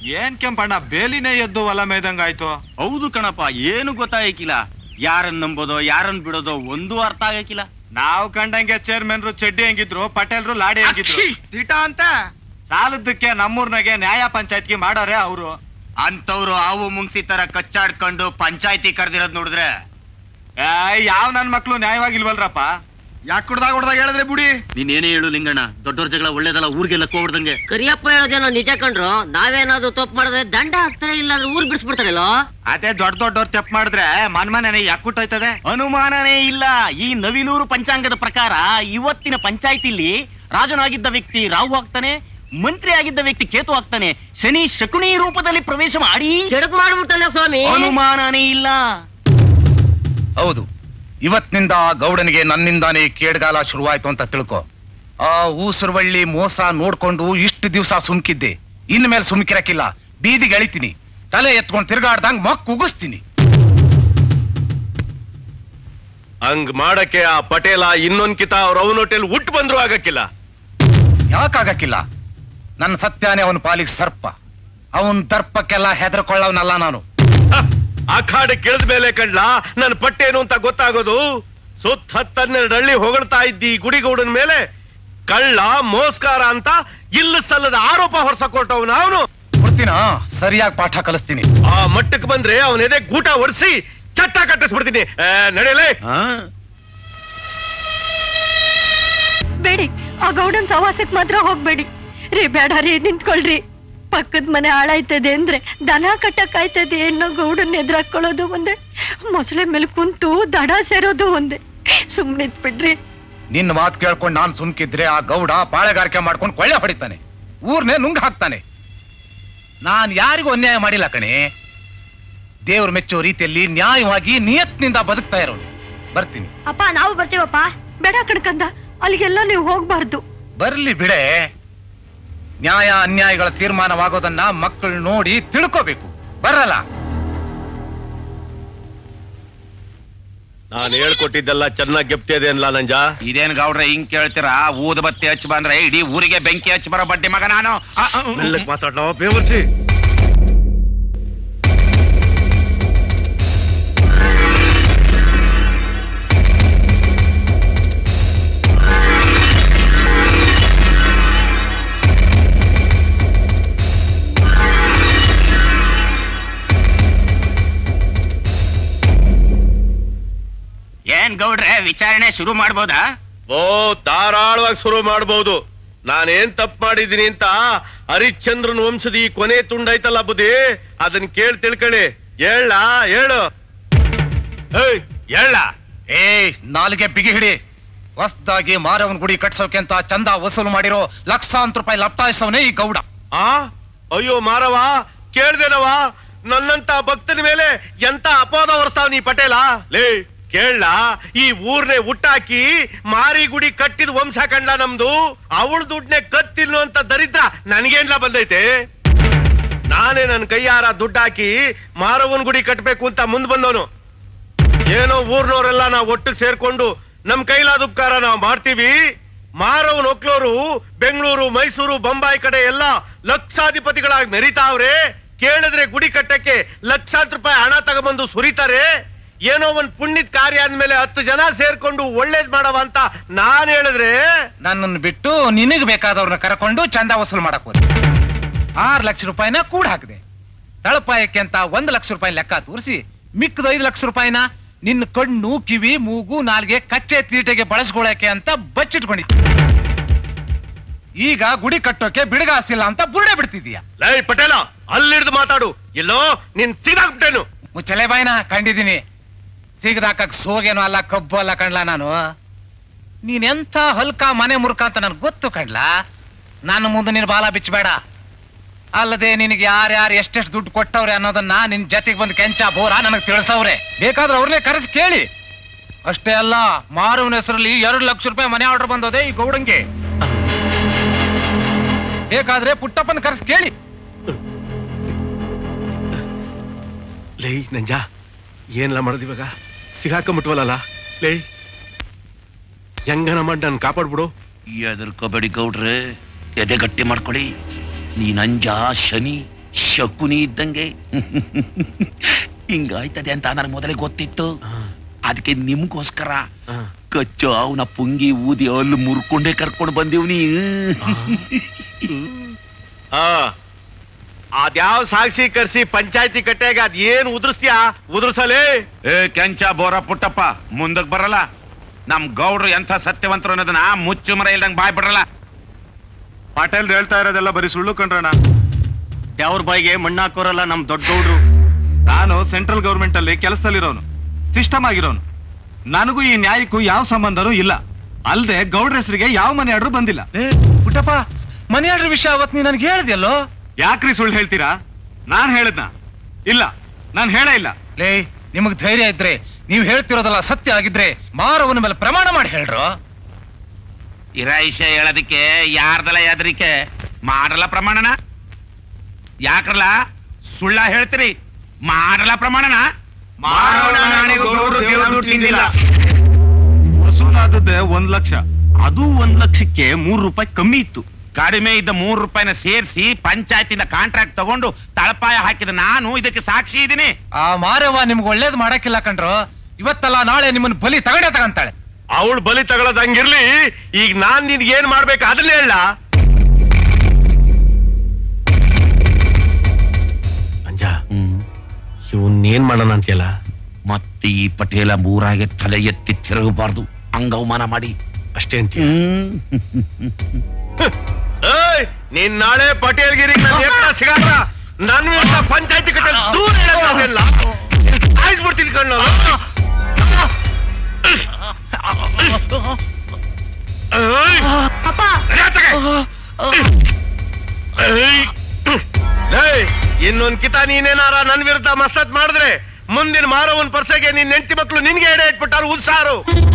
ಏನ್ ಕೆಂಪಣ್ಣ ಬೇಲಿನೇ ಎದ್ದು ಹೊಲ ಮೇಯ್ದಂಗಾಯ್ತು ಹೌದು ಕಣಪ್ಪ ಏನು ಗೊತ್ತಾಗಕ್ಕಿಲ್ಲ ಯಾರನ್ನ ನಂಬೋದೋ ಯಾರನ್ನ ಬಿಡೋದೋ ಒಂದು ಅರ್ಥ ಆಗಕ್ಕಿಲ್ಲ ನಾವು ಕಂಡಂಗೆ ಚೇರ್ಮನ್ರು ಚಡ್ಡಿ ಹೆಂಗಿದ್ರು ಪಟೇಲ್ರು ಲಾಡಿ ಹೆಂಗಿದ್ರು ದಿಟ ಅಂತ ಸಾಲದಕ್ಕೆ ನಮ್ಮೂರ್ನಾಗೆ ನ್ಯಾಯ ಪಂಚಾಯತ್ಗೆ ಮಾಡೋರೆ ಅವರು ಅಂತವ್ರು ಹಾವು ಮುಂಗ್ಸಿ ತರ ಕಚ್ಚಾಡ್ಕೊಂಡು ಪಂಚಾಯತಿ ಕರೆದಿರೋದ್ ನೋಡಿದ್ರೆ ಯಾವ ನನ್ ಮಕ್ಳು ನ್ಯಾಯವಾಗಿಲ್ವಲ್ರಪ್ಪ ಯಾಕೆ ಕುಡ್ದಾಗ ಹೊಡ್ದಾಗ ಹೇಳಿದ್ರೆ ಬುಡಿ ನೀನೇನೇ ಹೇಳು ಲಿಂಗಣ್ಣ ದೊಡ್ಡವ್ರ ಜಗಳ ಒಳ್ಳೇದಲ್ಲ ಊರಿಗೆಲ್ಲ ಕೋಬಿಡ್ದಂಗೆ ಕರಿಯಪ್ಪ ಹೇಳೋದೇನೋ ನಿಜ ಕಂಡ್ರು ನಾವೇನಾದ್ರು ತಪ್ಪು ಮಾಡಿದ್ರೆ ದಂಡ ಹಾಕ್ತಾರೆ ಇಲ್ಲ ಅಂದ್ರೆ ಊರ್ ಬಿಡಿಸ್ಬಿಡ್ತಾರಲ್ಲೋ ಅದೇ ದೊಡ್ಡ ದೊಡ್ಡವ್ರು ತಪ್ಪು ಮಾಡಿದ್ರೆ ಮನ್ಮನೆ ಯಾಕುಟ್ಟೋಯ್ತದೆ ಅನುಮಾನನೇ ಇಲ್ಲ ಈ ನವಿಲೂರು ಪಂಚಾಂಗದ ಪ್ರಕಾರ ಇವತ್ತಿನ ಪಂಚಾಯತಿಲಿ ರಾಜನಾಗಿದ್ದ ವ್ಯಕ್ತಿ ರಾಹು ಆಗ್ತಾನೆ ಮಂತ್ರಿ ಆಗಿದ್ದ ವ್ಯಕ್ತಿ ಕೇತು ಆಗ್ತಾನೆ ಶನಿ ಶಕುನಿ ರೂಪದಲ್ಲಿ ಪ್ರವೇಶ ಮಾಡಿ ಕೆಡಕ್ ಮಾಡ್ಬಿಡ್ತಾನೆ ಸ್ವಾಮಿ ಅನುಮಾನನೇ ಇಲ್ಲ ಹೌದು ಇವತ್ತಿನಿಂದ ಆ ಗೌಡನಿಗೆ ನನ್ನಿಂದಾನೇ ಕೇಡ್ಗಾಲ ಶುರುವಾಯ್ತು ಅಂತ ತಿಳ್ಕೊ ಆ ಊಸುರುವಳ್ಳಿ ಮೋಸ ನೋಡ್ಕೊಂಡು ಇಷ್ಟು ದಿವಸ ಸುಮ್ಕಿದ್ದೆ ಇನ್ಮೇಲೆ ಸುಮ್ಕಿರಕ್ಕಿಲ್ಲ ಬೀದಿಗೆ ಎಳಿತೀನಿ ತಲೆ ಎತ್ಕೊಂಡು ತಿರ್ಗಾಡ್ದಂಗ್ ಮಕ್ ಉಗಿಸ್ತೀನಿ ಹಂಗ್ ಮಾಡಕ್ಕೆ ಆ ಪಟೇಲ ಇನ್ನೊಂದ್ ಕಿತ ಅವ್ರ ಅವನ ಹೋಟೆಲ್ ಹುಟ್ಟು ಬಂದ್ರು ಆಗಕ್ಕಿಲ್ಲ ಯಾಕಾಗಕ್ಕಿಲ್ಲ ನನ್ನ ಸತ್ಯಾನೇ ಅವನ ಪಾಲಿಗೆ ಸರ್ಪ ಅವನ್ ದರ್ಪಕ್ಕೆಲ್ಲ ಹೆದರ್ಕೊಳ್ಳವನಲ್ಲ ನಾನು ಹ, ಅಖಾಡ ಕೇಳಿದ ಮೇಲೆ ಕಡ್ಲ ನನ್ ಪಟ್ಟೇನು ಅಂತ ಗೊತ್ತಾಗೋದು ಸುತ್ತ ಹತ್ತನ್ನೆರಡು ಹಳ್ಳಿ ಹೊಗಳ್ತಾ ಇದ್ದಿ ಗುಡಿಗೌಡನ ಮೇಲೆ ಕಳ್ಳ ಮೋಸ್ಕಾರ ಅಂತ ಇಲ್ಲ ಸಲ್ಲದ ಆರೋಪ ಹೊರಸಕೊಟ್ಟವನ ಅವನು ಕೊಡ್ತೀನ ಸರಿಯಾಗಿ ಪಾಠ ಕಲಿಸ್ತೀನಿ ಆ ಮಟ್ಟಕ್ಕೆ ಬಂದ್ರೆ ಅವನ ಎದೆ ಗೂಟ ಒರೆಸಿ ಚಟ್ಟ ಕಟ್ಟಿಸ್ಬಿಡ್ತೀನಿ ಆ, ನಡೆಯಲೇ ಬೇಡಿ ಆ ಗೌಡನ್ ಸವಾಸಕ್ ಮಾತ್ರ ಹೋಗ್ಬೇಡಿ ರೀ ಬೇಡ ರೀ ನಿಂತ್ಕೊಳ್ರಿ ಪಕ್ಕದ ಮನೆ ಹಾಳಾಯ್ತದೆ ಅಂದ್ರೆ ದನ ಕಟ್ಟಕ್ ಆಯ್ತದೆ ಅನ್ನೋ ಗೌಡನ್ ಎದುರಾಕೊಳ್ಳೋದು ಒಂದೇ ಮೊಸಳೆ ಮೇಲೆ ಕುಂತು ದಡ ಸೇರೋದು ಒಂದೇ ಸುಮ್ನೆ ಬಿಡ್ರಿ ನಿನ್ನ ಮಾತು ಕೇಳ್ಕೊಂಡು ನಾನು ಸುಮ್ಕಿದ್ರೆ ಆ ಗೌಡ ಪಾಳೆಗಾರಿಕೆ ಮಾಡ್ಕೊಂಡು ಕೊಳ್ಳೆ ಹೊಡಿತಾನೆ ಊರ್ನೇ ನುಂಗ್ ಹಾಕ್ತಾನೆ ನಾನ್ ಯಾರಿಗೂ ಅನ್ಯಾಯ ಮಾಡಿಲ್ಲ ಕಣೆ ದೇವ್ರ ಮೆಚ್ಚೋ ರೀತಿಯಲ್ಲಿ ನ್ಯಾಯವಾಗಿ ನಿಯತ್ನಿಂದ ಬದುಕ್ತಾ ಇರೋನು ಬರ್ತೀನಿ ಅಪ್ಪ ನಾವು ಬರ್ತೀವಪ್ಪ ಬೇಡ ಕಣ್ಕಂದ ಅಲ್ಲಿಗೆಲ್ಲ ನೀವು ಹೋಗ್ಬಾರ್ದು ಬರ್ಲಿ ಬಿಡೆ ನ್ಯಾಯ ಅನ್ಯಾಯಗಳ ತೀರ್ಮಾನವಾಗೋದನ್ನ ಮಕ್ಕಳು ನೋಡಿ ತಿಳ್ಕೋಬೇಕು ಬರಲ್ಲ ನಾನು ಹೇಳ್ಕೊಟ್ಟಿದ್ದೆಲ್ಲ ಚೆನ್ನಾಗಿ ಗೆಪ್ತಿದೆ ಅನ್ಲ ನಂಜ ಇದೇನ್ ಗೌಡ್ರೆ ಹಿಂಗ್ ಕೇಳ್ತೀರಾ ಊದ ಬತ್ತಿ ಹಚ್ಚಿ ಬಂದ್ರೆ ಇಡೀ ಊರಿಗೆ ಬೆಂಕಿ ಹಚ್ಚಿ ಬರೋ ಬಡ್ಡಿ ಮಗ ನಾನು ಆ, ಆ, ಆ. ಮೆಲ್ಲಕ್ ಮಾತಾಡ್ಲ ಬೇವರ್ಸಿ ಏನ್ ಗೌಡ್ರೆ ವಿಚಾರಣೆ ಶುರು ಮಾಡ್ಬೋದಾ ಓ ಧಾರಾಳವಾಗಿ ಶುರು ಮಾಡಬಹುದು ನಾನೇನ್ ತಪ್ಪು ಮಾಡಿದೀನಿ ಅಂತ ಹರಿಶ್ಚಂದ್ರನ್ ವಂಶದ ಈ ಕೊನೆ ತುಂಡೈತಲ್ಲ ಬುದ್ಧಿ ಅದನ್ನ ಕೇಳಿ ತಿಳ್ಕೊಳ್ಳಿ ಹೇಳ ಹೇಳು ಏಯ್ ಹೇಳ ಏಯ್ ನಾಲ್ಗೆ ಬಿಗಿ ಹಿಡಿ ಹೊಸ್ದಾಗಿ ಮಾರವನ್ ಗುಡಿ ಕಟ್ಸೋಕೆ ಅಂತ ಚಂದ ವಸೂಲು ಮಾಡಿರೋ ಲಕ್ಷಾಂತರ ರೂಪಾಯಿ ಲಪ್ಟಾಯಿಸವನೇ ಈ ಗೌಡ ಆ ಅಯ್ಯೋ ಮಾರವ ಕೇಳ್ದೇನವ ನನ್ನಂತ ಭಕ್ತನ ಮೇಲೆ ಎಂತ ಅಪವಾದ ಹೊರಸ್ತಾವ ನೀ ಪಟೇಲ ಲೇ ಕೇಳ ಈ ಊರ್ನೆ ಹುಟ್ಟಾಕಿ ಮಾರಿ ಗುಡಿ ಕಟ್ಟಿದ ವಂಶ ಕಂಡ ನಮ್ದು ಅವಳ ದುಡ್ಡನೆ ಕತ್ತಿನ್ನು ಅಂತ ದರಿದ್ರ ನನ್ಗೇನ್ಲ ಬಂದೈತೆ ನಾನೇ ನನ್ನ ಕೈಯಾರ ದುಡ್ಡು ಹಾಕಿ ಮಾರವನ್ ಗುಡಿ ಕಟ್ಬೇಕು ಅಂತ ಮುಂದ್ ಬಂದವನು ಏನೋ ಊರ್ನವರೆಲ್ಲ ನಾವು ಒಟ್ಟಿಗೆ ಸೇರ್ಕೊಂಡು ನಮ್ ಕೈಲಾದ ಉಪಕಾರ ನಾವು ಮಾಡ್ತೀವಿ ಮಾರವನ್ ಒಕ್ಲೋರು ಬೆಂಗಳೂರು ಮೈಸೂರು ಬೊಂಬಾಯಿ ಕಡೆ ಎಲ್ಲ ಲಕ್ಷಾಧಿಪತಿಗಳಾಗಿ ಮೆರಿತಾವ್ರೆ ಕೇಳಿದ್ರೆ ಗುಡಿ ಕಟ್ಟಕ್ಕೆ ಲಕ್ಷಾಂತರ ರೂಪಾಯಿ ಹಣ ತಗೊಂಬಂದು ಸುರಿತಾರೆ ಏನೋ ಒಂದ್ ಪುಣ್ಯದ ಕಾರ್ಯ ಅಂದ್ಮೇಲೆ ಹತ್ತು ಜನ ಸೇರ್ಕೊಂಡು ಒಳ್ಳೇದ್ ಮಾಡವ ಅಂತ ನಾನ್ ಹೇಳಿದ್ರೆ ನನ್ನನ್ನು ಬಿಟ್ಟು ನಿನಗ್ ಬೇಕಾದವ್ರನ್ನ ಕರ್ಕೊಂಡು ಚಂದ ವಸೂಲು ಮಾಡಕ್ ಹೋದೆ ಆರ್ ಲಕ್ಷ ರೂಪಾಯಿನ ಕೂಡ ಹಾಕಿದೆ ತಳಪಾಯಕ್ಕೆ ಅಂತ ಒಂದ್ ಲಕ್ಷ ರೂಪಾಯಿ ಲೆಕ್ಕ ತೋರಿಸಿ ಮಿಕ್ಕದ ಐದು ಲಕ್ಷ ರೂಪಾಯಿನ ನಿನ್ನ ಕಣ್ಣು ಕಿವಿ ಮೂಗು ನಾಲ್ಗೆ ಕಚ್ಚೆ ತೀಟೆಗೆ ಬಳಸ್ಕೊಳಕ್ಕೆ ಅಂತ ಬಚ್ಚಿಟ್ಕೊಂಡಿದ್ದೆ ಈಗ ಗುಡಿ ಕಟ್ಟೋಕೆ ಬಿಡುಗಾಸಿಲ್ಲ ಅಂತ ಬುರುಡೆ ಬಿಡ್ತಿದೀಯ ಲೈ ಪಟೇಲ ಅಲ್ಲಿಡ್ದು ಮಾತಾಡು ಎಲ್ಲೋ ನಿನ್ ಸಿಗಾಕ್ಬಿಟ್ಟೇನು ಮುಚ್ಚಲೆ ಬಾಯ್ನ ಕಂಡಿದ್ದೀನಿ ಸಿಗದಾಕಕ್ ಸೋಗೇನು ಅಲ್ಲ ಕಬ್ಬು ಅಲ್ಲ ಕಣ್ಲಾ ನಾನು ನೀನೆಂಥ ಹಲ್ಕ ಮನೆ ಮುರುಕ ಅಂತ ನನ್ಗೆ ಗೊತ್ತು ಕಣ್ಲಾ ನನ್ನ ಮುಂದೆ ನೀನು ಬಾಲ ಬಿಚ್ಚಬೇಡ ಅಲ್ಲದೆ ನಿನಗೆ ಯಾರ್ಯಾರು ಎಷ್ಟೆಷ್ಟು ದುಡ್ಡು ಕೊಟ್ಟವ್ರೆ ಅನ್ನೋದನ್ನ ನಿನ್ ಜೊತೆಗೆ ಬಂದು ಕೆಂಚ ಬೋರ ನನಗೆ ತಿಳಿಸವ್ರೆ ಬೇಕಾದ್ರೆ ಅವ್ರನ್ನೇ ಕರೆಸಿ ಕೇಳಿ ಅಷ್ಟೇ ಅಲ್ಲ ಮಾರುವನ ಹೆಸರಲ್ಲಿ ಎರಡು ಲಕ್ಷ ರೂಪಾಯಿ ಮನೆ ಆರ್ಡರ್ ಬಂದದೆ ಈ ಗೌಡಂಗೆ ಬೇಕಾದ್ರೆ ಪುಟ್ಟಪ್ಪನ ಕರೆಸಿ ಕೇಳಿ ಲೈ ನಂಜ ಏನೆಲ್ಲ ಮಾಡೋದು ಇವಾಗ ಸಿಗಾಕೊಂಬಿಟ್ವಲ್ಲ ಲೈ ಹೆಂಗನ ಮಾಡಿ ನಾನು ಕಾಪಾಡ್ಬಿಡು ಎದರ್ಕೋಬೇಡಿ ಗೌಡ್ರೆ ಎದೆ ಗಟ್ಟಿ ಮಾಡ್ಕೊಳ್ಳಿ ನೀ ನಂಜ ಶನಿ ಶಕುನಿ ಇದ್ದಂಗೆ ಹಿಂಗಾಯ್ತದೆ ಅಂತ ನನಗೆ ಮೊದಲೇ ಗೊತ್ತಿತ್ತು ಅದಕ್ಕೆ ನಿಮ್ಗೋಸ್ಕರ ಕಚ್ಚೋ ಅವನ ಪುಂಗಿ ಊದಿ ಅಲ್ಲಿ ಮುರ್ಕೊಂಡೇ ಕರ್ಕೊಂಡು ಬಂದಿವ್ನಿ ಆ ಅದ್ಯಾವ ಸಾಕ್ಷಿ ಕರ್ಸಿ ಪಂಚಾಯತಿ ಕಟ್ಟೆಗೆ ಅದ್ ಏನ್ ಉದುರ್ಸ್ತೀಯ ಉದುರ್ಸಲೇ ಏ ಕೆಂಚ ಬೋರ ಪುಟ್ಟಪ್ಪ ಮುಂದಕ್ ಬರಲ್ಲ ನಮ್ ಗೌಡ್ರು ಎಂಥ ಸತ್ಯವಂತರು ಅನ್ನೋದನ್ನ ಮುಚ್ಚು ಮರ ಇಲ್ದಂಗ್ ಬಾಯ್ ಬಿಡ್ರಲ್ಲ ಪಟೇಲ್ ಹೇಳ್ತಾ ಇರೋದೆಲ್ಲ ಬರೀ ಸುಳ್ಳು ಕಂಡ್ರಣ ದೇವ್ರ ಬಾಯಿಗೆ ಮಣ್ಣಾಕೋರಲ್ಲ ನಮ್ ದೊಡ್ಡ ಗೌಡ್ರು ನಾನು ಸೆಂಟ್ರಲ್ ಗೌರ್ಮೆಂಟ್ ಅಲ್ಲಿ ಕೆಲಸದಲ್ಲಿರೋನು ಸಿಸ್ಟಮ್ ಆಗಿರೋನು ನನಗೂ ಈ ನ್ಯಾಯಕ್ಕೂ ಯಾವ ಸಂಬಂಧನೂ ಇಲ್ಲ ಅಲ್ದೆ ಗೌಡ್ರ ಹೆಸರಿಗೆ ಯಾವ ಮನೆ ಆರ್ಡ್ರು ಬಂದಿಲ್ಲ ಏ ಪುಟ್ಟಪ್ಪ ಮನೆ ಆಡ್ರ ವಿಷಯ ಅವತ್ ನೀ ನನ್ಗೆ ಹೇಳ್ದೆಲ್ಲೋ ಯಾಕ್ರಿ ಸುಳ್ಳು ಹೇಳ್ತೀರಾ ನಾನ್ ಹೇಳಿದ್ನ ಇಲ್ಲ ನಾನ್ ಹೇಳೇ ಇಲ್ಲ ಲೇ ನಿಮಗ್ ಧೈರ್ಯ ಇದ್ರೆ ನೀವ್ ಹೇಳ್ತಿರೋದಲ್ಲ ಸತ್ಯ ಆಗಿದ್ರೆ ಮಾರವನ ಮೇಲೆ ಪ್ರಮಾಣ ಮಾಡಿ ಹೇಳ್ರು ಇರ ವಿಷಯ ಹೇಳೋದಕ್ಕೆ ಯಾರ್ದಲ್ಲ ಯಾದ್ರಿಕೆ ಮಾಡಲ್ಲ ಪ್ರಮಾಣನ ಯಾಕ್ರಲ್ಲ ಸುಳ್ಳ ಹೇಳ್ತೀರಿ ಮಾಡಲ್ಲ ಪ್ರಮಾಣನ ವಸೂಲಾದದ್ದೇ ಒಂದ್ ಲಕ್ಷ ಅದು ಒಂದ್ ಲಕ್ಷಕ್ಕೆ ಮೂರು ರೂಪಾಯಿ ಕಮ್ಮಿ ಇತ್ತು ಕಡಿಮೆ ಇದ್ದ ಮೂರು ರೂಪಾಯಿನ ಸೇರಿಸಿ ಪಂಚಾಯತಿಂದ ಕಾಂಟ್ರಾಕ್ಟ್ ತಗೊಂಡು ತಳಪಾಯ ಹಾಕಿದ ನಾನು ಇದಕ್ಕೆ ಸಾಕ್ಷಿ ಇದ್ದೀನಿ ಆ ಮಾರವ್ವ ನಿಮ್ಗೆ ಒಳ್ಳೇದ್ ಮಾಡಕ್ಕಿಲ್ಲ ಕಣ್ರು ಇವತ್ತಲ್ಲ ನಾಳೆ ನಿಮ್ಮನ್ನ ಬಲಿ ತಗಡೆ ತಗಂತಾಳೆ ಅವಳು ಬಲಿ ತಗೊಳದ್ ಹಂಗಿರ್ಲಿ ಈಗ ನಾನ್ ನಿನ್ಗೆ ಏನ್ ಮಾಡ್ಬೇಕು ಅದನ್ನ ಹೇಳ ಅಂಜ ಇವನ್ ಏನ್ ಮಾಡೋಣ ಅಂತೀಯಲ್ಲ ಮತ್ತೆ ಈ ಪಟೇಲ ಮೂರಾಗೆ ತಲೆ ಎತ್ತಿ ತಿರುಗಬಾರ್ದು ಹಂಗ ಅವಮಾನ ಮಾಡಿ ಅಷ್ಟೇ ಅಂತೀಯ ಏಯ್ ನೀನ್ ನಾಳೆ ಪಟೇಲ್ಗಿರಿ ನನ್ನ ಎక్కడ ಸಿಗಲ್ಲ ನನ್ನ ವಿರುದ್ಧ ಪಂಚಾಯತಿ ಕಟ್ಟಲ್ ದೂರ ಇಡೋದಿಲ್ಲ ಆಯ್ಸ್ಬಿಡ್ತೀನಿ ಕಣ್ಣು ಏಯ್! ನಡ್ಯಾತಗೆ. ಏಯ್! ಏಯ್, ಇನ್ನೊಂದ್ ಕಿತ ನೀನೇನಾರ ನನ್ ವಿರುದ್ಧ ಮಸತ್ ಮಾಡಿದ್ರೆ ಮುಂದಿನ ಮಾರವನ್ ಪರ್ಸೆಗೆ ನಿನ್ ಹೆಂಡತಿ ಮಕ್ಳು ನಿನ್ಗೆ ಎಡೆ ಇಟ್ಬಿಟ್ಟಾರು ಉತ್ಸಾರು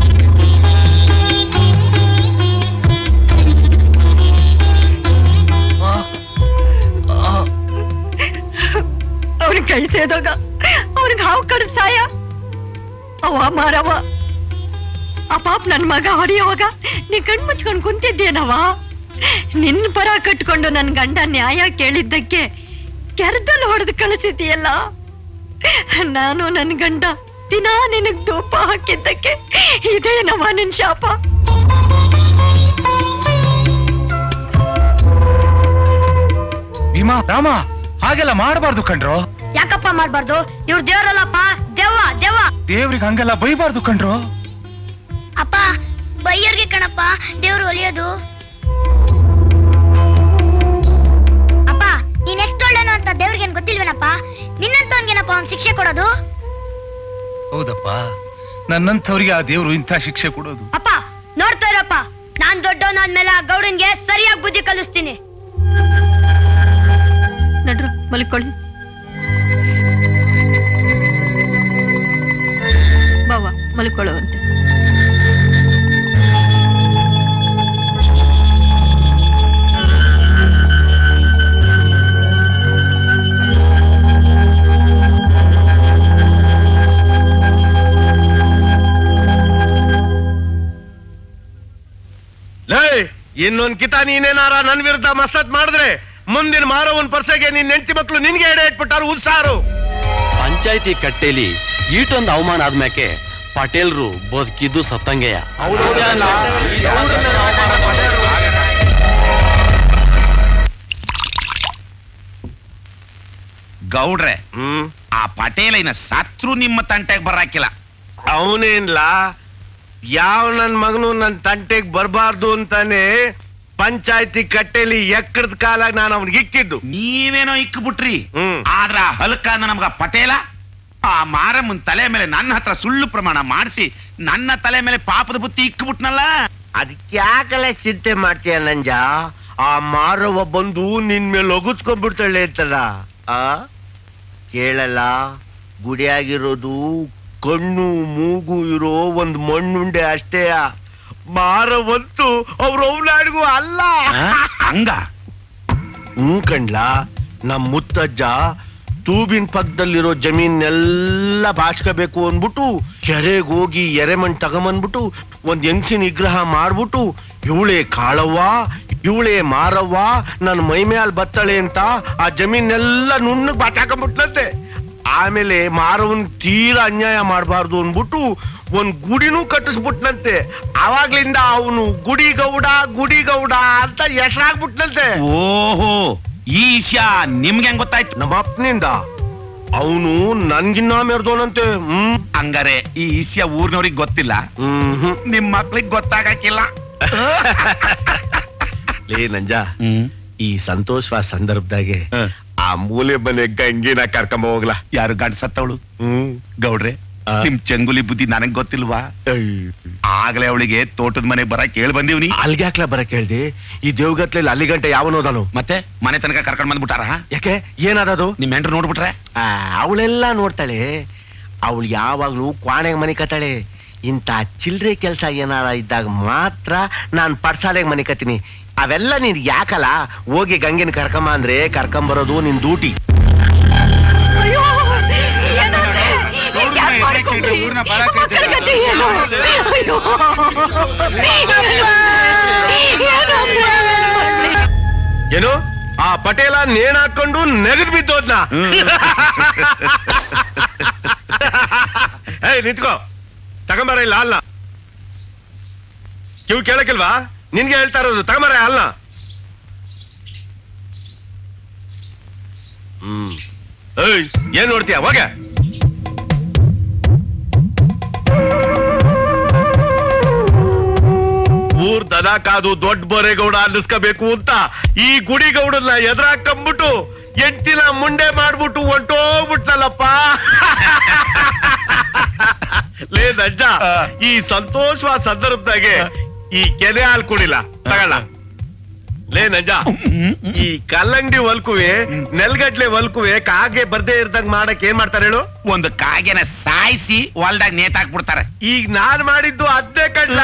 ಅವ್ನಿಗೆ ಕೈ ಸೇದಾಗ ಅವ್ನಿಗೆ ಹಾವು ಕಡ್ದ್ ಸಾಯ ಅವ ಮಾರವ ಆ ಪಾಪ ನನ್ ಮಗ ಹೊಡೆಯುವಾಗ ನೀ ಕಣ್ ಮುಚ್ಕೊಂಡ್ ಕುಂತಿದ್ದೇನವ ನಿನ್ ಪರ ಕಟ್ಕೊಂಡು ನನ್ ಗಂಡ ನ್ಯಾಯ ಕೇಳಿದ್ದಕ್ಕೆ ಕೆರದಲ್ಲಿ ಹೊಡೆದು ಕಳಿಸಿದೀಯಲ್ಲ ನಾನು ನನ್ ಗಂಡ ದಿನಾ ನಿನಗ್ ಧೂಪ ಹಾಕಿದ್ದಕ್ಕೆ ಇದೇನವ ನಿನ್ ಶಾಪ ಭೀಮಾ ರಾಮ ಹಾಗೆಲ್ಲ ಮಾಡಬಾರ್ದು ಕಣ್ರು ಯಾಕಪ್ಪ ಮಾಡ್ಬಾರ್ದು ಇವ್ರ ದೇವ್ರಲ್ಲಪ್ಪ ದೆವ್ವ ದೆವ್ವ ದೇವ್ರಿಗೆ ಹಂಗೆಲ್ಲ ಬೈಬಾರ್ದು ಕಣ್ರು ಅಪ್ಪ ಬೈಯರ್ಗೆ ಕಣಪ್ಪ ದೇವ್ರು ಒಲಿಯೋದು ಅಪ್ಪ ನೀನ್ ಎಷ್ಟೊಳ್ಳೆನು ಅಂತ ದೇವ್ರಿಗೇನ್ ಗೊತ್ತಿಲ್ವೇನಪ್ಪ ನಿನ್ನಂತವನ್ಗೇನಪ್ಪ ಅವ್ನ್ ಶಿಕ್ಷೆ ಕೊಡೋದು ಹೌದಪ್ಪ ನನ್ನಂಥವ್ರಿಗೆ ಆ ದೇವ್ರು ಇಂಥ ಶಿಕ್ಷೆ ಕೊಡೋದು ಅಪ್ಪ ನೋಡ್ತಾ ಇರಪ್ಪ ನಾನ್ ದೊಡ್ಡವನಾದ್ಮೇಲೆ ಆ ಗೌಡನ್ಗೆ ಸರಿಯಾಗಿ ಬುದ್ಧಿ ಕಲಿಸ್ತೀನಿ ನಡ್ರು ಮಲ್ಕೊಳ್ಳಿ ಬಾವ ಮಲ್ಕೊಳ್ಳುವಂತೆ ಲೇ ಇನ್ನೊಂದ್ ಕಿತ ನೀನೇನಾರ ನನ್ ವಿರುದ್ಧ ಮಸತ್ ಮಾಡಿದ್ರೆ ಮುಂದಿನ ಮಾರವನ್ ಪರ್ಸೆಗೆ ನಿನ್ ಹೆಂಡತಿ ಮಕ್ಳು ನಿನ್ಗೆ ಎಡೆ ಇಟ್ಬಿಟ್ಟಾರು ಉತ್ಸಾರು ಪಂಚಾಯತಿ ಕಟ್ಟೆಲಿ ಈಟೊಂದು ಅವಮಾನ ಆದ್ಮ್ಯಾಕೆ ಪಟೇಲ್ರು ಬದುಕಿದ್ದು ಸತ್ತಂಗೆಯ ಗೌಡ್ರೆ ಹ್ಮ್ ಆ ಪಟೇಲಿನ ಸತ್ರು ನಿಮ್ಮ ತಂಟೆಗೆ ಬರಾಕಿಲ್ಲ ಅವನೇನ್ಲ ಯಾವ ನನ್ ಮಗನು ನನ್ ತಂಟೆಗ್ ಬರಬಾರ್ದು ಅಂತಾನೆ ಪಂಚಾಯತಿ ಕಟ್ಟೆಲಿ ಎಕ್ಕಡದ ಕಾಲಾಗ ನಾನು ಅವನಿಗೆ ಇಕ್ಕಿದ್ದು ನೀವೇನೋ ಇಕ್ಬಿಟ್ರಿ ಹ್ಮ್. ಆದ್ರ ಆ ಹಲ್ಕ ನಮ್ಗ ಪಟೇಲ ಆ ಮಾರಮ್ಮನ್ ತಲೆ ಮೇಲೆ ನನ್ನ ಹತ್ರ ಸುಳ್ಳು ಪ್ರಮಾಣ ಮಾಡಿಸಿ ನನ್ನ ತಲೆ ಮೇಲೆ ಪಾಪದ ಬುತ್ತಿ ಇಕ್ಬಿಟ್ನಲ್ಲ ಅದಕ್ಕೆ ಯಾಕಲ್ಲ ಚಿಂತೆ ಮಾಡ್ತೀಯ ನಂಜ ಆ ಮಾರವ ಬಂದು ನಿನ್ ಮೇಲೆ ಒಗುತ್ಕೊಂಡ್ಬಿಡ್ತಾಳೆ ಅಂತಲ್ಲ ಆ ಕೇಳಲ್ಲ ಗುಡಿಯಾಗಿರೋದು ಕಣ್ಣು ಮೂಗು ಇರೋ ಒಂದ್ ಮಣ್ಣುಂಡೆ ಅಷ್ಟೇ ಮಾರವಂತೂ ಅವ್ರ ಅವನಾಡಿಗೂ ಅಲ್ಲ ಆ? ಹಂಗ ಹ್ಞೂ ಕಣ್ಲ ನಮ್ ಮುತ್ತಜ್ಜ ತೂಬಿನ ಪಕ್ಕದಲ್ಲಿರೋ ಜಮೀನೆಲ್ಲ ಬಾಚ್ಕೋಬೇಕು ಅಂದ್ಬಿಟ್ಟು ಕೆರೆಗೆ ಹೋಗಿ ಎರೆಮಣ್ ತಗೊಂಬಂದ್ಬಿಟ್ಟು ಒಂದ್ ಹೆಂಗ್ಸಿನ ವಿಗ್ರಹ ಮಾಡ್ಬಿಟ್ಟು ಇವಳೆ ಕಾಳವ್ವ ಇವಳೆ ಮಾರವ್ವ ನನ್ನ ಮೈ ಮ್ಯಾಲ್ ಬತ್ತಳೆ ಅಂತ ಆ ಜಮೀನೆಲ್ಲ ನುಣ್ಣಗ್ ಬಾಚಾಕೊಂಡ್ಬಿಟ್ಲಂತೆ ಆಮೇಲೆ ಮಾರವನ್ ತೀರಾ ಅನ್ಯಾಯ ಮಾಡಬಾರ್ದು ಅಂದ್ಬಿಟ್ಟು ಒಂದ್ ಗುಡಿನೂ ಕಟ್ಟಿಸ್ಬಿಟ್ನಂತೆ ಅವಾಗ್ಲಿಂದ ಅವನು ಗುಡಿ ಗೌಡ ಗುಡಿ ಗೌಡ ಅಂತ ಹೆಸರಾಗ್ಬಿಟ್ನಂತೆ ಓಹೋ ಈ ವಿಷಯ ನಿಮ್ಗೆ ಹೆಂಗ್ ಗೊತ್ತಾಯ್ತು ನಮ್ಮ ಅಪ್ಪನಿಂದ ಅವನು ನನ್ಗಿನ್ನ ಮೆರ್ದೋನಂತೆ ಹ್ಮ್ ಹಂಗಾರೆ ಈ ವಿಷಯ ಊರ್ನವ್ರಿಗೆ ಗೊತ್ತಿಲ್ಲ ಹ್ಮ್ ನಿಮ್ ಮಕ್ಳಿಗೆ ಗೊತ್ತಾಗಕ್ಕಿಲ್ಲ ಲೇ ನಂಜ ಈ ಸಂತೋಷವ ಸಂದರ್ಭದಾಗೆ ಆ ಮೂಲೆ ಮನೆ ಗಂಗಿನ ಕರ್ಕೊಂಬ ಹೋಗ್ಲಾ ಯಾರು ಗಂಡ ಸತ್ತವಳು ಹ್ಮ್ ಗೌಡ್ರೆ ಆ. ನಿಮ್ ಚಂಗುಲಿ ಬುದ್ಧಿ ನನಗ್ ಗೊತ್ತಿಲ್ವಾ ಆಗ್ಲೇ ಅವಳಿಗೆ ತೋಟದ ಮನೆ ಬರಕ್ ಕೇಳಿ ಬಂದಿವ್ನಿ ಅಲ್ಗೆ ಹಾಕ್ಲಾ ಬರಕ್ ಹೇಳ್ದಿ ಈ ದೇವ್ಗತ್ಲೆಲ್ಲಿ ಅಲ್ಲಿ ಗಂಟೆ ಯಾವನೋದನು ಮತ್ತೆ ಮನೆ ತನಕ ಕರ್ಕೊಂಡ್ ಬಂದ್ಬಿಟ್ಟಾರ ಯಾಕೆ ಏನಾದದು ನಿಮ್ ಹೆಂಡ್ರು ನೋಡ್ಬಿಟ್ರೆ ಅವಳೆಲ್ಲ ನೋಡ್ತಾಳೆ ಅವಳು ಯಾವಾಗ್ಲೂ ಕ್ವಾಣೆಗೆ ಮನೆ ಕತ್ತಾಳೆ ಇಂಥ ಚಿಲ್ರೆ ಕೆಲಸ ಏನಾರ ಇದ್ದಾಗ ಮಾತ್ರ ನಾನು ಪಡ್ಸಾಲೆಗೆ ಮನೆ ಕತ್ತೀನಿ ಅವೆಲ್ಲ ನೀನ್ ಯಾಕಲ್ಲ ಹೋಗಿ ಗಂಗೆನ ಕರ್ಕೊಂಬ ಅಂದ್ರೆ ಕರ್ಕೊಂಬರೋದು ನಿನ್ ಡ್ಯೂಟಿ ಅಯ್ಯೋ ಏನಾದ್ರೆ? ಯಾಕ್ ಮಾಡ್ಕೊಂಡ್ರಿ? ಮಕ್ಕಳ ಗತಿ ಏನು? ಅಯ್ಯೋ. ಏನಮ್ಮ? ಏನು ಆ ಪಟೇಲ ನೇಣ್ ಹಾಕೊಂಡು ನೆಗದ್ ಬಿದ್ದೋದ್ನ ಏಯ್ ನಿಂತ್ಕೋ ತಗೊಂಬರ ಇಲ್ಲ ಅಲ್ಲ ಕಿವು ಕೇಳಕ್ಕಿಲ್ವಾ ನಿನ್ಗೆ ಹೇಳ್ತಾ ಇರೋದು ತಗೊಂಬರ ಅಲ್ಲ ಹ್ಮ್ ಏಯ್ ಏನ್ ನೋಡ್ತೀಯ ಹೋಗ ಊರ್ ದನ ಕಾದು ದೊಡ್ಡ ಬೊರೆಗೌಡ ಅನ್ನಿಸ್ಕೋಬೇಕು ಅಂತ ಈ ಗುಡಿಗೌಡನ್ನ ಎದುರಾಕಂಬಿಟ್ಟು ಎಂಟಿನ ಮುಂಡೆ ಮಾಡ್ಬಿಟ್ಟು ಹೊಂಟೋಗ್ಬಿಟ್ನಲ್ಲಪ್ಪ ಲೇ ನಜ್ಜ ಈ ಸಂತೋಷವಾದ ಸಂದರ್ಭದಾಗೆ ಈ ಕೆನೆ ಹಾಲು ಕುಡಿಲ್ಲ ತಗೊಳ್ಳ ಲೇ ನಜ್ಜ ಈ ಕಲ್ಲಂಗಡಿ ಹೊಲ್ಕುವೆ ನೆಲ್ಗಡ್ಲೆ ಹೊಲ್ಕುವೆ ಕಾಗೆ ಬರ್ದೇ ಇರ್ದಂಗ್ ಮಾಡಕ್ ಏನ್ ಮಾಡ್ತಾರೆ ಹೇಳು ಒಂದು ಕಾಗೆನ ಸಾಯಿಸಿ ಹೊಲ್ದಾಗ ನೇತಾಕ್ಬಿಡ್ತಾರೆ ಈಗ ನಾನ್ ಮಾಡಿದ್ದು ಅದ್ದೇ ಕಡ್ಲ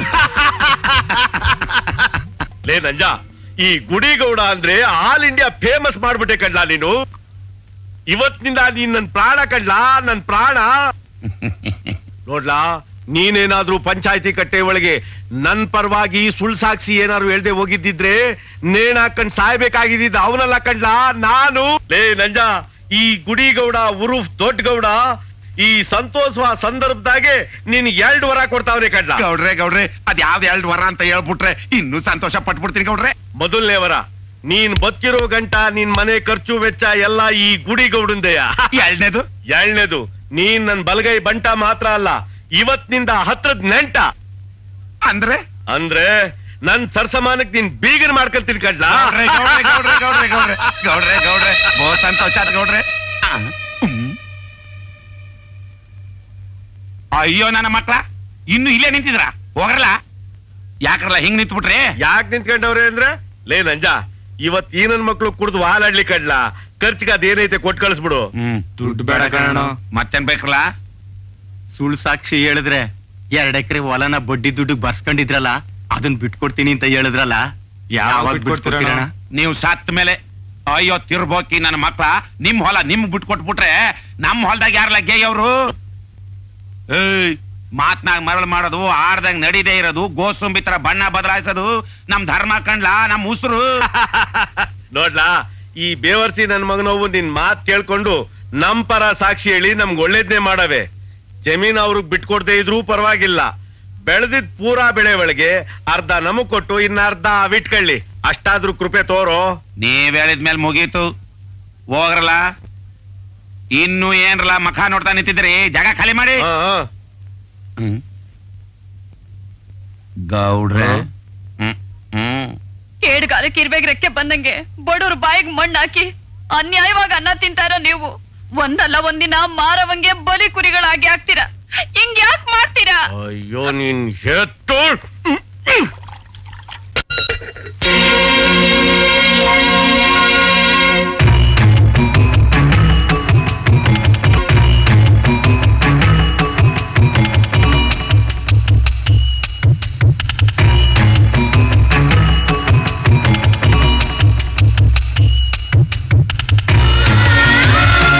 ಲೇ ನಂಜ ಈ ಗುಡಿಗೌಡ ಅಂದ್ರೆ ಆಲ್ ಇಂಡಿಯಾ ಫೇಮಸ್ ಮಾಡ್ಬಿಟ್ಟೆ ಕಡ್ಲ ನೀನು ಇವತ್ತಿನಿಂದ ನೀನ್ ನನ್ ಪ್ರಾಣ ಕಡ್ಲ ನನ್ ಪ್ರಾಣ ನೋಡ್ಲಾ ನೀನೇನಾದ್ರೂ ಪಂಚಾಯತಿ ಕಟ್ಟೆ ಒಳಗೆ ನನ್ ಪರವಾಗಿ ಸುಳ್ ಸಾಕ್ಷಿ ಏನಾದ್ರು ಹೇಳ್ದೆ ಹೋಗಿದ್ದಿದ್ರೆ ನೇಣ್ ಹಾಕೊಂಡ್ ಸಾಯ್ಬೇಕಾಗಿದ್ದ ಅವನಲ್ಲ ಕಡ್ಲ ನಾನು ಲೇ ನಂಜ ಈ ಗುಡಿಗೌಡ ಉರುಫ್ ದೊಡ್ಡ ಗೌಡ ಈ ಸಂತೋಷವ ಸಂದರ್ಭದಾಗೆ ನೀನ್ ಎರಡು ವರ ಕೊಡ್ತಾವ್ರೆ ಕಡ್ಲ ಗೌಡ್ರೆ ಗೌಡ್ರೆ ಅದ್ ಯಾವ್ದು ಎರಡು ವರ ಅಂತ ಹೇಳ್ಬಿಟ್ರೆ ಇನ್ನೂ ಸಂತೋಷ ಪಟ್ಬಿಡ್ತೀನಿ ಗೌಡ್ರೆ ಮೊದಲನೇ ವರ ನೀನ್ ಬದುಕಿರೋ ಗಂಟ ನಿನ್ ಮನೆ ಖರ್ಚು ವೆಚ್ಚ ಎಲ್ಲ ಈ ಗುಡಿಗೌಡಂದೆಯ ಎರಡನೇದು ಎರಡನೇದು ನೀನ್ ನನ್ ಬಲಗೈ ಬಂಟ ಮಾತ್ರ ಅಲ್ಲ ಇವತ್ತಿನಿಂದ ಹತ್ರದ ನೆಂಟ ಅಂದ್ರೆ ಅಂದ್ರೆ ನನ್ ಸರ್ಸಮಾನಕ್ ನೀನ್ ಬೀಗನ್ ಮಾಡ್ಕೊಳ್ತೀನಿ ಕಡ್ಲ ಗೌಡ್ರೆ ಗೌಡ್ರೆ ಗೌಡ್ರೆ ಗೌಡ್ರೆ ಗೌಡ್ರೆ ಗೌಡ್ರೆ ಗೌಡ್ರೆ ಬಹು ಸಂತೋಷ ಆಯ್ತು ಗೌಡ್ರೆ ಆ, ಹ್ಮ್. ಅಯ್ಯೋ ನನ್ನ ಮಕ್ಳ ಇನ್ನು ಇಲ್ಲೇ ನಿಂತಿದ್ರ ಹೋಗ್ರಲ್ಲ ಯಾಕ್ರಲ್ಲ ಹಿಂಗ್ ನಿಂತ್ಬಿಟ್ರಿ ಯಾಕೆ ನಿಂತ್ಕೊಂಡವ್ರೆ ಅಂದ್ರೆ ಲೇ ನಂಜ ಇವತ್ ಈ ನನ್ ಮಕ್ಳು ಕುಡ್ದು ಹಾಲಾಡ್ಲಿ ಕಡ್ಲ ಖರ್ಚಿಗೆ ಅದೇನೈತೆ ಕೊಟ್ ಕಳಿಸ್ಬಿಡು ಹ್ಮ್ ದುಡ್ಡು ಬೇಡ ಕಣೋ ಮತ್ತೇನ್ ಬೇಕ್ರಲ್ಲ ಸುಳ್ಳು ಸಾಕ್ಷಿ ಹೇಳಿದ್ರೆ ಎರಡ್ ಎಕರೆ ಹೊಲನ ಬಡ್ಡಿ ದುಡ್ಡು ಬರ್ಸ್ಕೊಂಡಿದ್ರಲ್ಲ ಅದನ್ನ ಬಿಟ್ಕೊಡ್ತೀನಿ ಅಂತ ಹೇಳಿದ್ರಲ್ಲ ಯಾವಾಗ ಬಿಟ್ಕೊಡ್ತೀರಣ್ಣ ನೀವು ಸತ್ ಮೇಲೆ ಅಯ್ಯೋ ತಿರ್ಬೋಕಿ ನನ್ನ ಮಕ್ಳ ನಿಮ್ ಹೊಲ ನಿಮ್ ಬಿಟ್ಕೊಟ್ಬಿಟ್ರೆ ನಮ್ ಹೊಲದಾಗ ಯಾರಲ್ಲ ಗೇ ಅವರು ಏಯ್ ಮಾತ್ನಾಗ ಮರಳು ಮಾಡೋದು ಆಡ್ದಂಗ್ ನಡೀದೇ ಇರೋದು ಗೋಸುಂಬಿ ತರ ಬಣ್ಣ ಬದಲಾಯಿಸೋದು ನಮ್ ಧರ್ಮ ಕಂಡ್ಲಾ ನಮ್ ಉಸಿರು ನೋಡ್ಲಾ ಈ ಬೇವರ್ಸಿ ನನ್ ಮಗನವು ನಿನ್ ಮಾತ್ ಕೇಳ್ಕೊಂಡು ನಮ್ ಪರ ಸಾಕ್ಷಿ ಹೇಳಿ ನಮ್ಗ್ ಒಳ್ಳೇದ್ನೇ ಮಾಡವೆ ಜಮೀನ್ ಅವ್ರಿಗೆ ಬಿಟ್ಕೊಡ್ದೇ ಇದ್ರೂ ಪರವಾಗಿಲ್ಲ ಬೆಳೆದಿದ್ ಪೂರಾ ಬೆಳೆ ಒಳಗೆ ಅರ್ಧ ನಮಗ್ ಕೊಟ್ಟು ಇನ್ನ ಅರ್ಧ ಅವಿಟ್ಕೊಳ್ಳಿ ಅಷ್ಟಾದ್ರೂ ಕೃಪೆ ತೋರೋ ನೀವ್ ಹೇಳಿದ್ಮೇಲೆ ಮುಗೀತು ಹೋಗ್ರಲ್ಲ ಇನ್ನು ಏನ್ರಲ್ಲ ಮಖ ನೋಡ್ತಾ ನಿಂತಿದ್ರಿ ಜಾಗ ಖಾಲಿ ಮಾಡಿ ಹಾ, ಹಾ. ಹ್ಮ್. ಗೌಡ್ರೆ ಹಾ? ಹ್ಮ್ ಹ್ಮ್ ಕೇಡ್ಗಾಲಕ್ಕೆ ಇರ್ಬೇಕು ರೆಕ್ಕೆ ಬಂದಂಗೆ ಬಡವ್ರ ಬಾಯಿಗೆ ಮಣ್ಣು ಹಾಕಿ ಅನ್ಯಾಯವಾಗಿ ಅನ್ನ ತಿಂತಾರ ನೀವು ಒಂದಲ್ಲ ಒಂದಿನ ಮಾರವಂಗೆ ಬಲಿ ಕುರಿಗಳಾಗಿ ಆಗ್ತೀರಾ ಹಿಂಗ್ ಯಾಕ್ ಮಾಡ್ತೀರಾ ಅಯ್ಯೋ ನೀನ್ ಹೆತ್ತು ಆ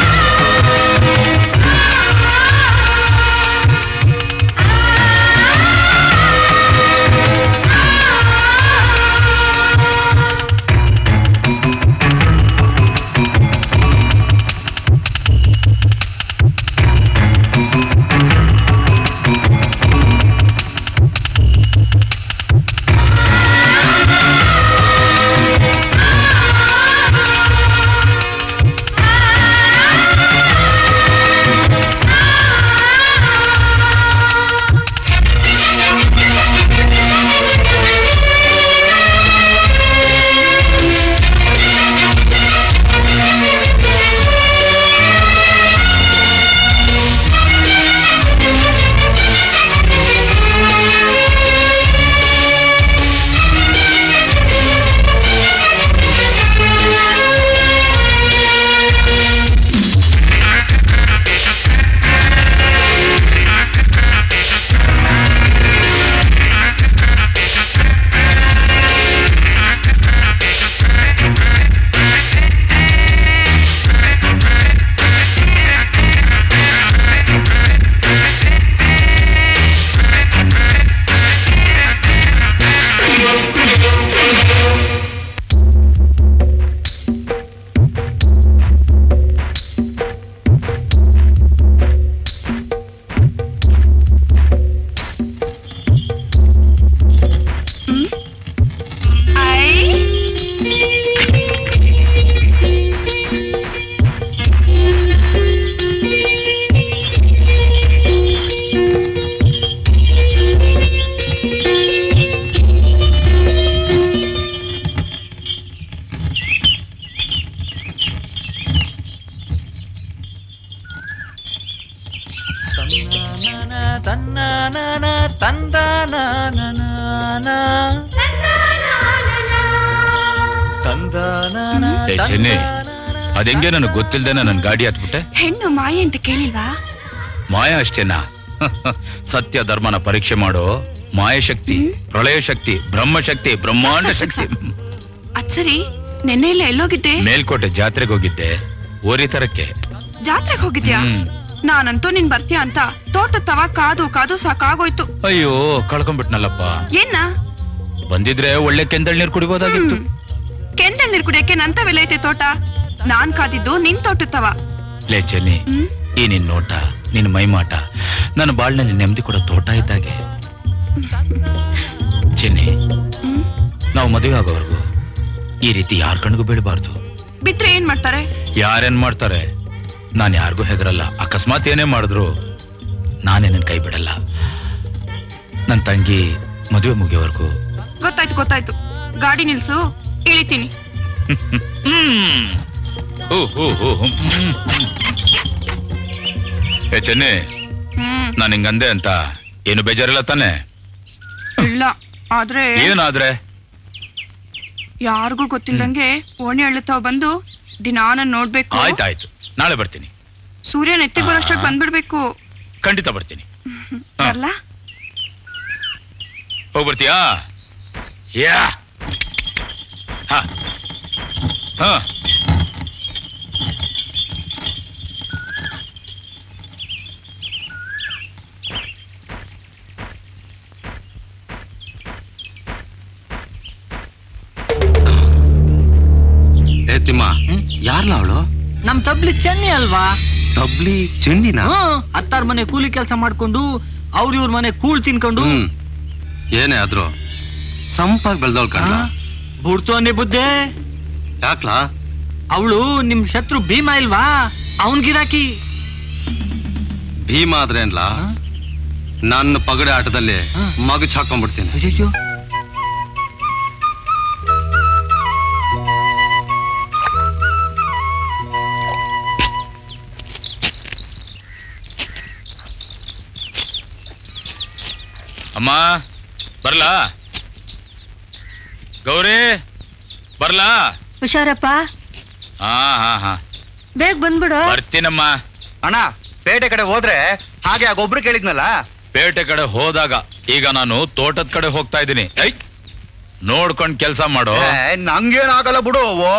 ಏ ಚೆನ್ನಿ ಅದೆಂಗೆ ನನಗೆ ಗೊತ್ತಿಲ್ದೆ ನನ್ನ ಗಾಡಿ ಹತ್ಬಿಟ್ಟೆ ಹೆಣ್ಣು ಮಾಯೆ ಅಂತ ಕೇಳಿಲ್ವಾ ಮಾಯ ಅಷ್ಟೇನಾ ಸತ್ಯ ಧರ್ಮನ ಪರೀಕ್ಷೆ ಮಾಡೋ ಮಾಯಶಕ್ತಿ ಪ್ರಳಯ ಶಕ್ತಿ ಬ್ರಹ್ಮಶಕ್ತಿ ಬ್ರಹ್ಮಾಂಡ ಶಕ್ತಿ ಅದ್ ಸರಿ ನೆನ್ನೆ ಇಲ್ಲ ಎಲ್ಲೋಗಿದ್ದೆ ಮೇಲ್ಕೋಟೆ ಜಾತ್ರೆಗೆ ಹೋಗಿದ್ದೆ ಓರಿ ತರಕ್ಕೆ ಜಾತ್ರೆಗೆ ಹೋಗಿದ್ಯಾ ಹ್ಮ್. ನಾನಂತೂ ನೀನ್ ಬರ್ತೀಯ ಅಂತ ತೋಟ ತವ ಕಾದು ಕಾದು ಸಾಕಾಗೋಯ್ತು ಅಯ್ಯೋ ಕಳ್ಕೊಂಡ್ಬಿಟ್ನಲ್ಲಪ್ಪ ಏನ ಬಂದಿದ್ರೆ ಒಳ್ಳೆ ಕೆಂದಳ್ ನೀರು ಕುಡಿಬೋದಾಗಿತ್ತು ಕೆಂದಲ್ ನೀರ್ ಕುಡಿಯಕ್ಕೆ ನಂತ ಬೆಲೆ ಐತೆ ತೋಟ ನಾನ್ ಕಾದಿದ್ದು ನಿನ್ ತೋಟದ ತವ ಲೇ ಚೆನ್ನಿ ಈ ನಿನ್ ನೋಟ ನಿನ್ ಮೈಮಾಟ ನನ್ನ ಬಾಳ್ನಲ್ಲಿ ನೆಮ್ಮದಿ ಕೊಡೋ ತೋಟ ಇದ್ದಾಗೆ ಚೆನ್ನಿ ನಾವು ಮದುವೆ ಆಗೋವರೆಗೂ ಈ ರೀತಿ ಯಾರ ಕಣ್ಗೂ ಬೀಳಬಾರ್ದು ಬಿಟ್ರೆ ಏನ್ ಮಾಡ್ತಾರೆ ಯಾರೇನ್ ಮಾಡ್ತಾರೆ ನಾನು ಯಾರಿಗೂ ಹೆದರಲ್ಲ ಅಕಸ್ಮಾತ್ ಏನೇ ಮಾಡಿದ್ರು ನಾನೇ ನಿನ್ ಕೈ ಬಿಡಲ್ಲ ನನ್ನ ತಂಗಿ ಮದುವೆ ಮುಗಿಯೋವರೆಗೂ ಗೊತ್ತಾಯ್ತು ಗೊತ್ತಾಯ್ತು ಗಾಡಿ ನಿಲ್ಸು ಇಳಿತೀನಿ ಹ್ಮ್. ಹೂ, ಹೂ, ಹೂ, ಹ್ಮ್, ಹ್ಮ್, ಹ್ಮ್. ಏ ಚೆನ್ನಿ ಹ್ಮ್ ನಾನು ಹಿಂಗಂದೆ ಅಂತ ಏನು ಬೇಜಾರಿಲ್ಲ ತಾನೆ ಇಲ್ಲ ಆದ್ರೆ ಏನಾದ್ರೆ ಯಾರಿಗೂ ಗೊತ್ತಿಲ್ದಂಗೆ ಓಣಿ ಅಳ್ಳುತ್ತಾವ್ ಬಂದು ದಿನಾ ನನ್ ನೋಡ್ಬೇಕು ಆಯ್ತಾಯ್ತು ನಾಳೆ ಬರ್ತೀನಿ ಸೂರ್ಯ ನೆತ್ತಿಗೆ ಬರೋಷ್ಟಕ್ಕೆ ಬಂದ್ಬಿಡ್ಬೇಕು ಖಂಡಿತ ಬರ್ತೀನಿ ಬರ್ಲಾ ಹೋಗ್ಬರ್ತೀಯಾ ಯಾ ಹಾ ಹಾ ಏ ತಿಮ್ಮ ಯಾರ್ಲ ಅವಳು ನಮ್ ತಬ್ಲಿ ಚೆನ್ನಿ ಅಲ್ವಾ ತಬ್ಲಿ ಚೆನ್ನಿನ ಹತ್ತಾರ್ ಮನೆ ಕೂಲಿ ಕೆಲಸ ಮಾಡ್ಕೊಂಡು ಅವ್ರ ಇವ್ರ ಮನೆ ಕೂಳ್ ತಿನ್ಕೊಂಡು ಹ್ಮ್ ಏನೇ ಆದ್ರೂ ಸಂಪಾಗಿ ಬೆಳ್ದವಳು ಕಣ್ಣ ಬುಡ್ತು ಅನ್ನಿ ಬುದ್ಧೆ ಯಾಕ್ಲಾ ಅವಳು ನಿಮ್ ಶತ್ರು ಭೀಮ ಇಲ್ವಾ ಅವನ್ ಗಿರಾಕಿ ಭೀಮ ಆದ್ರೇನ್ಲ ನನ್ನ ಪಗಡೆ ಆಟದಲ್ಲಿ ಮಗಚ್ ಹಾಕೊಂಡ್ಬಿಡ್ತೀನಿ ಅಮ್ಮ ಬರ್ಲಾ ಗೌರಿ ಬರ್ಲಾ ಹುಷಾರಪ್ಪ ಹಾ ಹಾ ಹಾ ಬೇಗ ಬಂದ್ಬಿಡು ಬರ್ತೀನಮ್ಮ ಅಣ್ಣ ಪೇಟೆ ಕಡೆ ಹೋದ್ರೆ ಹಾಗೆ ಆ ಗೊಬ್ರು ಕೇಳಿದ್ನಲ್ಲ ಪೇಟೆ ಕಡೆ ಹೋದಾಗ ಈಗ ನಾನು ತೋಟದ ಕಡೆ ಹೋಗ್ತಾ ಇದ್ದೀನಿ ಐ ನೋಡ್ಕೊಂಡ್ ಕೆಲ್ಸ ಮಾಡು ನಂಗೇನಾಗಲ್ಲ ಬಿಡು ಓ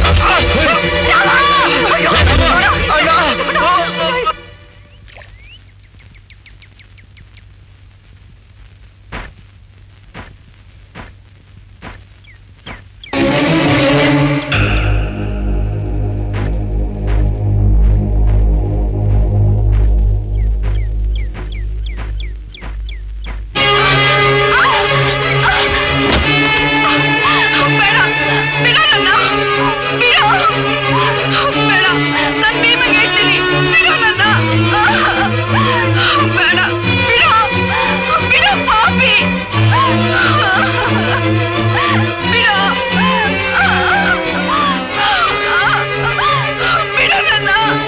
ಬೇಡ ಬಿಡ ನನ್ನ ಬಿಡ ಬೇಡ ನಾನ್ ಭೀಮಗೆ ಹೇಳ್ತೀನಿ ಬಿಡ ನನ್ನ ಬೇಡ ಬಿಡ ಬಿಡ ಪಾಪಿ ಬಿಡ ಬಿಡ ನನ್ನ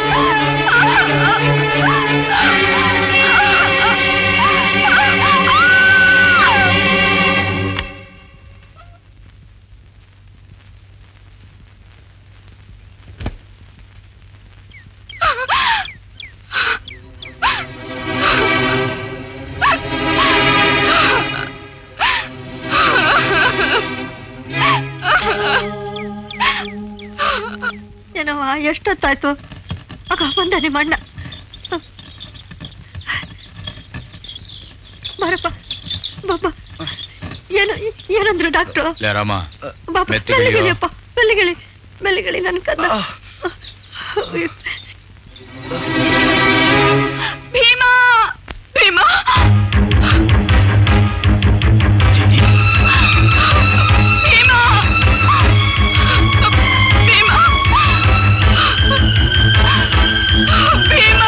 ಏನವ್ವ ಎಷ್ಟೊತ್ತಾಯ್ತು ಆಗ ಬಂದ ನಿಮ್ಮ ಅಣ್ಣ ಬಾರಪ್ಪ ಬಾಬಾ ಏನು ಏನಂದ್ರು ಡಾಕ್ಟ್ರು ಲೇ ರಾಮ ಬಾಬಾ ಮೆತ್ತಿಗೆ ಮೆಲ್ಲಿಗಿಳಿಯಪ್ಪ ಮೆಲ್ಲಿಗಿಳಿ ಮೆಲ್ಲಿಗಿಳಿ ನನ್ ಕದ ಭೀಮಾ ಭೀಮಾ ಭೀಮಾ ಭೀಮಾ ಭೀಮಾ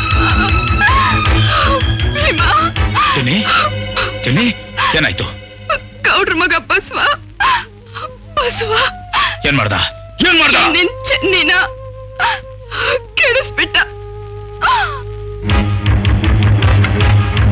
ಭೀಮಾ ಚೆನ್ನಿ ಚೆನ್ನಿ ಏನಾಯ್ತು ಗೌಡ್ರ ಮಗ ಬಸವ ಬಸವ ಏನ್ ಮಾಡ್ದ ಏನ್ ಮಾಡ್ದ ನಿನ್ ಚೆನ್ನಿನ ಕೆಡಿಸ್ಬಿಟ್ಟ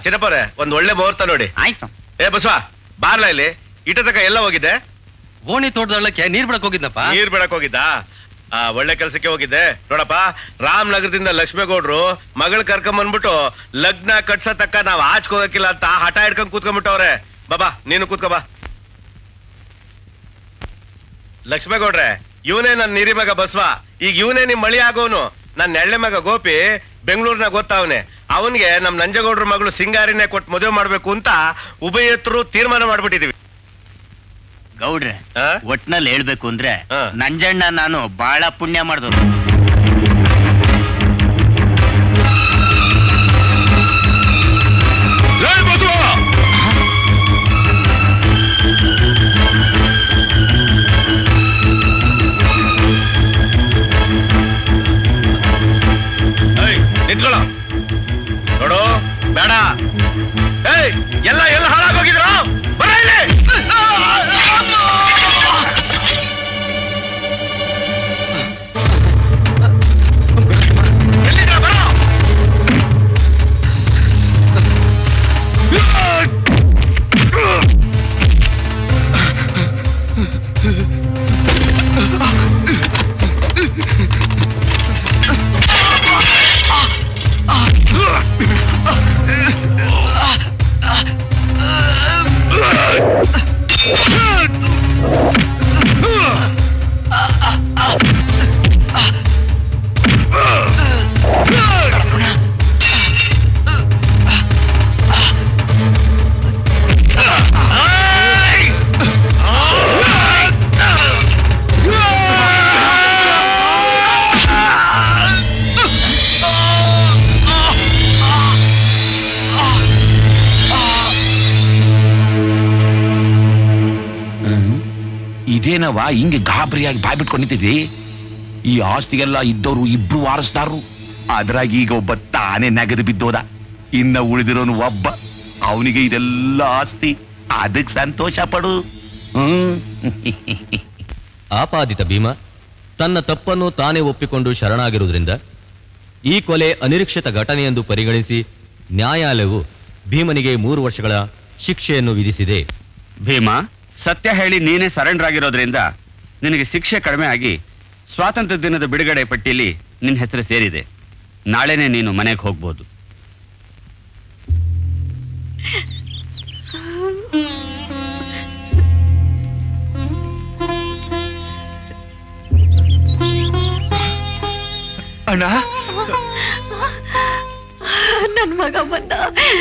ಚಿನ್ನಪ್ಪರೇ ಒಂದ್ ಒಳ್ಳೆ ಮುಹೂರ್ತ ನೋಡಿ ಆಯ್ತು ಏ ಬಸವ ಬಾರ್ಲ ಇಲ್ಲಿ ಇಟ ತಕ ಎಲ್ಲ ಹೋಗಿದ್ದೆ ಓಣಿ ತೋಟದಳ್ಳಕ್ಕೆ ನೀರ್ ಬಿಡಕ್ ಹೋಗಿದ್ನಪ್ಪ ನೀರ್ ಬಿಡಕ್ ಹೋಗಿದ್ದ ಆ ಒಳ್ಳೆ ಕೆಲ್ಸಕ್ಕೆ ಹೋಗಿದ್ದೆ ನೋಡಪ್ಪ ರಾಮನಗರದಿಂದ ಲಕ್ಷ್ಮೇಗೌಡ್ರು ಮಗಳ್ ಕರ್ಕೊಂಡ್ ಬಂದ್ಬಿಟ್ಟು ಲಗ್ನ ಕಟ್ಸೋ ತಕ್ಕ ನಾವ್ ಆಚ್ ಹೋಗಕ್ಕಿಲ್ಲ ಅಂತ ಹಠ ಹಿಡ್ಕೊಂಡ್ ಕೂತ್ಕೊಂಡ್ಬಿಟ್ಟವ್ರೆ ಬಾಬಾ ನೀನು ಕೂತ್ಕೋ ಬಾ ಲಕ್ಷ್ಮೇಗೌಡ್ರೆ ಇವನೇ ನನ್ ನೀರಿ ಮಗ ಬಸ್ವ ಈಗ ಇವನೇ ನಿಮ್ ಮಳಿ ಆಗೋನು ನನ್ ಎಳ್ಳೆ ಮಗ ಗೋಪಿ ಬೆಂಗಳೂರಿನಾಗ ಗೊತ್ತಾವನೆ ಅವನ್ಗೆ ನಮ್ ನಂಜಗೌಡ್ರ ಮಗಳು ಸಿಂಗಾರಿನೇ ಕೊಟ್ಟು ಮದುವೆ ಮಾಡ್ಬೇಕು ಅಂತ ಉಭಯತ್ರು ತೀರ್ಮಾನ ಮಾಡ್ಬಿಟ್ಟಿದೀವಿ ಗೌಡ್ರೆ ಒಟ್ನಲ್ಲಿ ಹೇಳ್ಬೇಕು ಅಂದ್ರೆ ನಂಜಣ್ಣ ನಾನು ಬಹಳ ಪುಣ್ಯ ಮಾಡಿದವ್ರು ನಿಂತ್ಕೊಳ್ಳೋ ನೋಡು ಬೇಡ ಏಯ್ ಎಲ್ಲ ಎಲ್ಲ ಹಾಳಾಗೋಗಿದ್ರ ಬರ ಇಲ್ಲಿ ಎಲ್ಲಿದ್ದೀರ? ಬರೋ. ಇದೇನವ ಹಿಂಗೆ ಗಾಬರಿಯಾಗಿ ಬಾಯ್ ಬಿಟ್ಕೊಂಡು ನಿಂತಿದ್ವಿ ಈ ಆಸ್ತಿಗೆಲ್ಲ ಇದ್ದವರು ಇಬ್ರು ವಾರಸ್ದಾರರು ಅದ್ರಾಗ ಈಗ ಒಬ್ಬ ತಾನೇ ನಗದು ಬಿದ್ದೋದ ಇನ್ನ ಉಳಿದಿರೋನು ಒಬ್ಬ ಅವನಿಗೆ ಇದೆಲ್ಲ ಆಸ್ತಿ ಅದಕ್ ಸಂತೋಷ ಪಡು ಹ್ಮ್ ಆಪಾದಿತ ಭೀಮ ತನ್ನ ತಪ್ಪನ್ನು ತಾನೇ ಒಪ್ಪಿಕೊಂಡು ಶರಣಾಗಿರುವುದರಿಂದ ಈ ಕೊಲೆ ಅನಿರೀಕ್ಷಿತ ಘಟನೆ ಎಂದು ಪರಿಗಣಿಸಿ ನ್ಯಾಯಾಲಯವು ಭೀಮನಿಗೆ ಮೂರು ವರ್ಷಗಳ ಶಿಕ್ಷೆಯನ್ನು ವಿಧಿಸಿದೆ ಭೀಮಾ ಸತ್ಯ ಹೇಳಿ ನೀನೇ ಸರೆಂಡರ್ ಆಗಿರೋದ್ರಿಂದ ನಿನಗೆ ಶಿಕ್ಷೆ ಕಡಿಮೆ ಆಗಿ ಸ್ವಾತಂತ್ರ್ಯ ದಿನದ ಬಿಡುಗಡೆ ಪಟ್ಟಿಯಲ್ಲಿ ನಿನ್ನ ಹೆಸರು ಸೇರಿದೆ ನಾಳೆನೆ ನೀನು ಮನೆಗೆ ಹೋಗ್ಬೋದು ಅಣ್ಣ ನನ್ ಮಗ ಬಂದ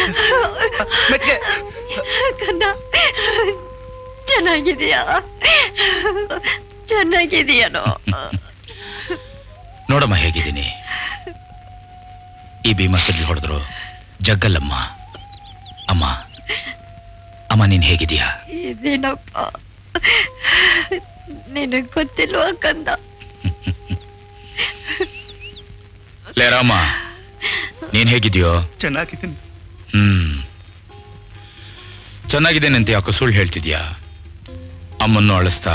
ಕಂದ ಚೆನ್ನಾಗಿದೀಯಾ ಚೆನ್ನಾಗಿದೀಯನೋ ನೋಡಮ್ಮ ಹೇಗಿದ್ದೀನಿ ಈ ಭೀಮಸಲ್ಲಿ ಹೊಡೆದ್ರು ಜಗ್ಗಲ್ಲಮ್ಮ ಅಮ್ಮ ಅಮ್ಮ ನೀನ್ ಹೇಗಿದೀಯಾ ಇದೇನಪ್ಪ ನಿನಗ್ ಗೊತ್ತಿಲ್ವಾ ಕಂದ ಲೇ ರಾಮ ನೀನ್ ಹೇಗಿದೆಯೋ ಚೆನ್ನಾಗಿದ್ದೀನಿ ಹ್ಮ್ ಚೆನ್ನಾಗಿದ್ದೇನೆ ಅಂತ ಯಾಕೋ ಸುಳ್ಳು ಹೇಳ್ತಿದ್ಯಾ ಅಮ್ಮನ್ನು ಅಳಿಸ್ತಾ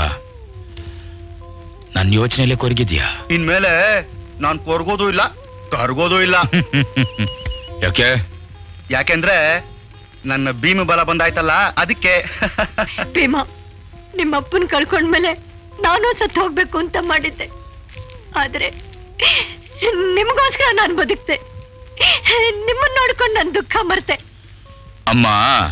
ನನ್ನ ಯೋಚನೆಯಲ್ಲೇ ಕೊರಗಿದ್ಯಾ ಇನ್ಮೇಲೆ ನಾನ್ ಕೊರ್ಗೋದು ಇಲ್ಲ ಕರ್ಗೋದು ಇಲ್ಲ ಯಾಕೆ ಯಾಕೆಂದ್ರೆ ನನ್ನ ಭೀಮ ಬಲ ಬಂದಾಯ್ತಲ್ಲ ಅದಕ್ಕೆ ಭೀಮಾ ನಿಮ್ಮ ಅಪ್ಪನ್ ಕಳ್ಕೊಂಡ್ಮೇಲೆ ನಾನು ಸತ್ತು ಹೋಗ್ಬೇಕು ಅಂತ ಮಾಡಿದ್ದೆ ಆದ್ರೆ ನಿಮ್ಗೋಸ್ಕರ ನಾನು ಬದುಕ್ತೆ ನಿಮ್ಮನ್ನ ನೋಡ್ಕೊಂಡು ನಾನು ದುಃಖ ಮರ್ತೆ ಅಮ್ಮ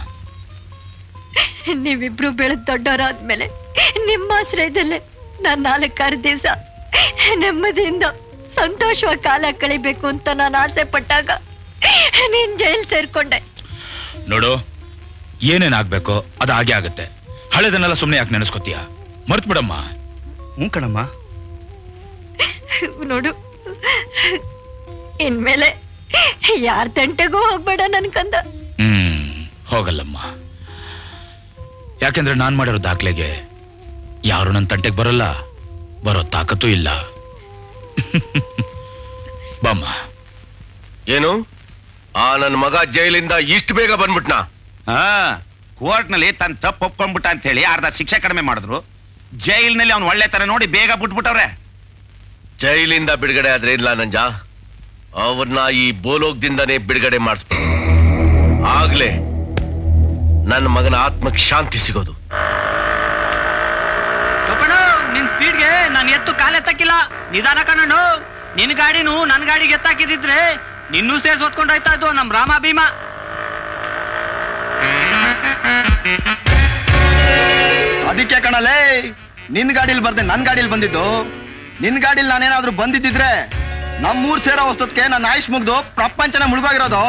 ನೀವಿಬ್ರು ಬೆಳೆದ್ ದೊಡ್ಡವರಾದ್ಮೇಲೆ ನಿಮ್ಮ ಆಶ್ರಯದಲ್ಲೇ ನಾನ್ ನಾಲ್ಕಾರು ದಿವಸ ನೆಮ್ಮದಿಯಿಂದ ಸಂತೋಷವಾಗಿ ಕಾಲ ಕಳಿಬೇಕು ಅಂತ ನಾನು ಆಸೆ ಪಟ್ಟಾಗ ನೀನ್ ಜೈಲ್ ಸೇರ್ಕೊಂಡೆ ನೋಡು ಏನೇನಾಗ್ಬೇಕೋ ಅದು ಹಾಗೆ ಆಗತ್ತೆ ಹಳೆದನ್ನೆಲ್ಲ ಸುಮ್ಮನೆ ಯಾಕೆ ನೆನೆಸ್ಕೊತೀಯ ಮರ್ತ್ ಬಿಡಮ್ಮ ಹ್ಞೂ ಕಣಮ್ಮ ನೋಡು ಇನ್ಮೇಲೆ ಯಾರ ತಂಟೆಗೂ ಹೋಗ್ಬೇಡ ನನ್ಕಂದ ಹ್ಮ್ ಹೋಗಲ್ಲಮ್ಮ ಯಾಕೆಂದ್ರೆ ನಾನ್ ಮಾಡಿರೋ ದಾಖಲೆಗೆ ಯಾರು ನನ್ನ ತಂಟೆಗೆ ಬರಲ್ಲ ಬರೋ ತಾಕತ್ತೂ ಇಲ್ಲ ಬಮ್ಮ ಏನು ಆ ನನ್ನ ಮಗ ಜೈಲಿಂದ ಇಷ್ಟು ಬೇಗ ಬಂದ್ಬಿಟ್ನಾ ಹಾ ಕೋರ್ಟ್ನಲ್ಲಿ ತನ್ನ ತಪ್ಪು ಒಪ್ಕೊಂಡ್ಬಿಟ್ಟ ಅಂತ ಹೇಳಿ ಅರ್ಧ ಶಿಕ್ಷೆ ಕಡಿಮೆ ಮಾಡಿದ್ರು ಜೈಲ್ನಲ್ಲಿ ಅವ್ನು ಒಳ್ಳೆ ತರ ನೋಡಿ ಬೇಗ ಬಿಟ್ಬಿಟ್ಟವ್ರೆ ಜೈಲಿಂದ ಬಿಡುಗಡೆ ಆದ್ರೆ ಇಲ್ಲ ನಂಜ ಅವ್ರನ್ನ ಈ ಬೋಲೋಕದಿಂದನೇ ಬಿಡುಗಡೆ ಮಾಡಿಸ್ಬೇಕು ಆಗ್ಲೇ ನನ್ನ ಮಗನ ಆತ್ಮಕ್ಕೆ ಶಾಂತಿ ಸಿಗೋದು ಕಪ್ಪಣ್ಣ ನಿನ್ ಸ್ಪೀಡ್ಗೆ ನಾನು ಎತ್ತು ಕಾಲೆತ್ತಕ್ಕಿಲ್ಲ ನಿಧಾನ ಕಣ್ಣು ನಿನ್ ಗಾಡಿನು ನನ್ ಗಾಡಿಗೆ ಎತ್ತಾಕಿದಿದ್ರೆ ನಿನ್ನೂ ಸೇರ್ಸ್ ಹೊತ್ಕೊಂಡೋಯ್ತಾ ಇದ್ದು ನಮ್ ರಾಮ ಭೀಮ ಅದಕ್ಕೆ ಕಣಲೇ ನಿನ್ ಗಾಡಿಲಿ ಬರ್ದೆ ನನ್ ಗಾಡಿಲಿ ಬಂದಿದ್ದು ನಿನ್ ಗಾಡಿಲಿ ನಾನೇನಾದ್ರೂ ಬಂದಿದ್ದಿದ್ರೆ ನಮ್ಮೂರ್ ಸೇರೋ ಹೊಸ್ತೊತ್ಗೆ ನನ್ನ ಆಯುಷ್ ಮುಗ್ದು ಪ್ರಪಂಚನ ಮುಳುಗೋಗಿರೋದು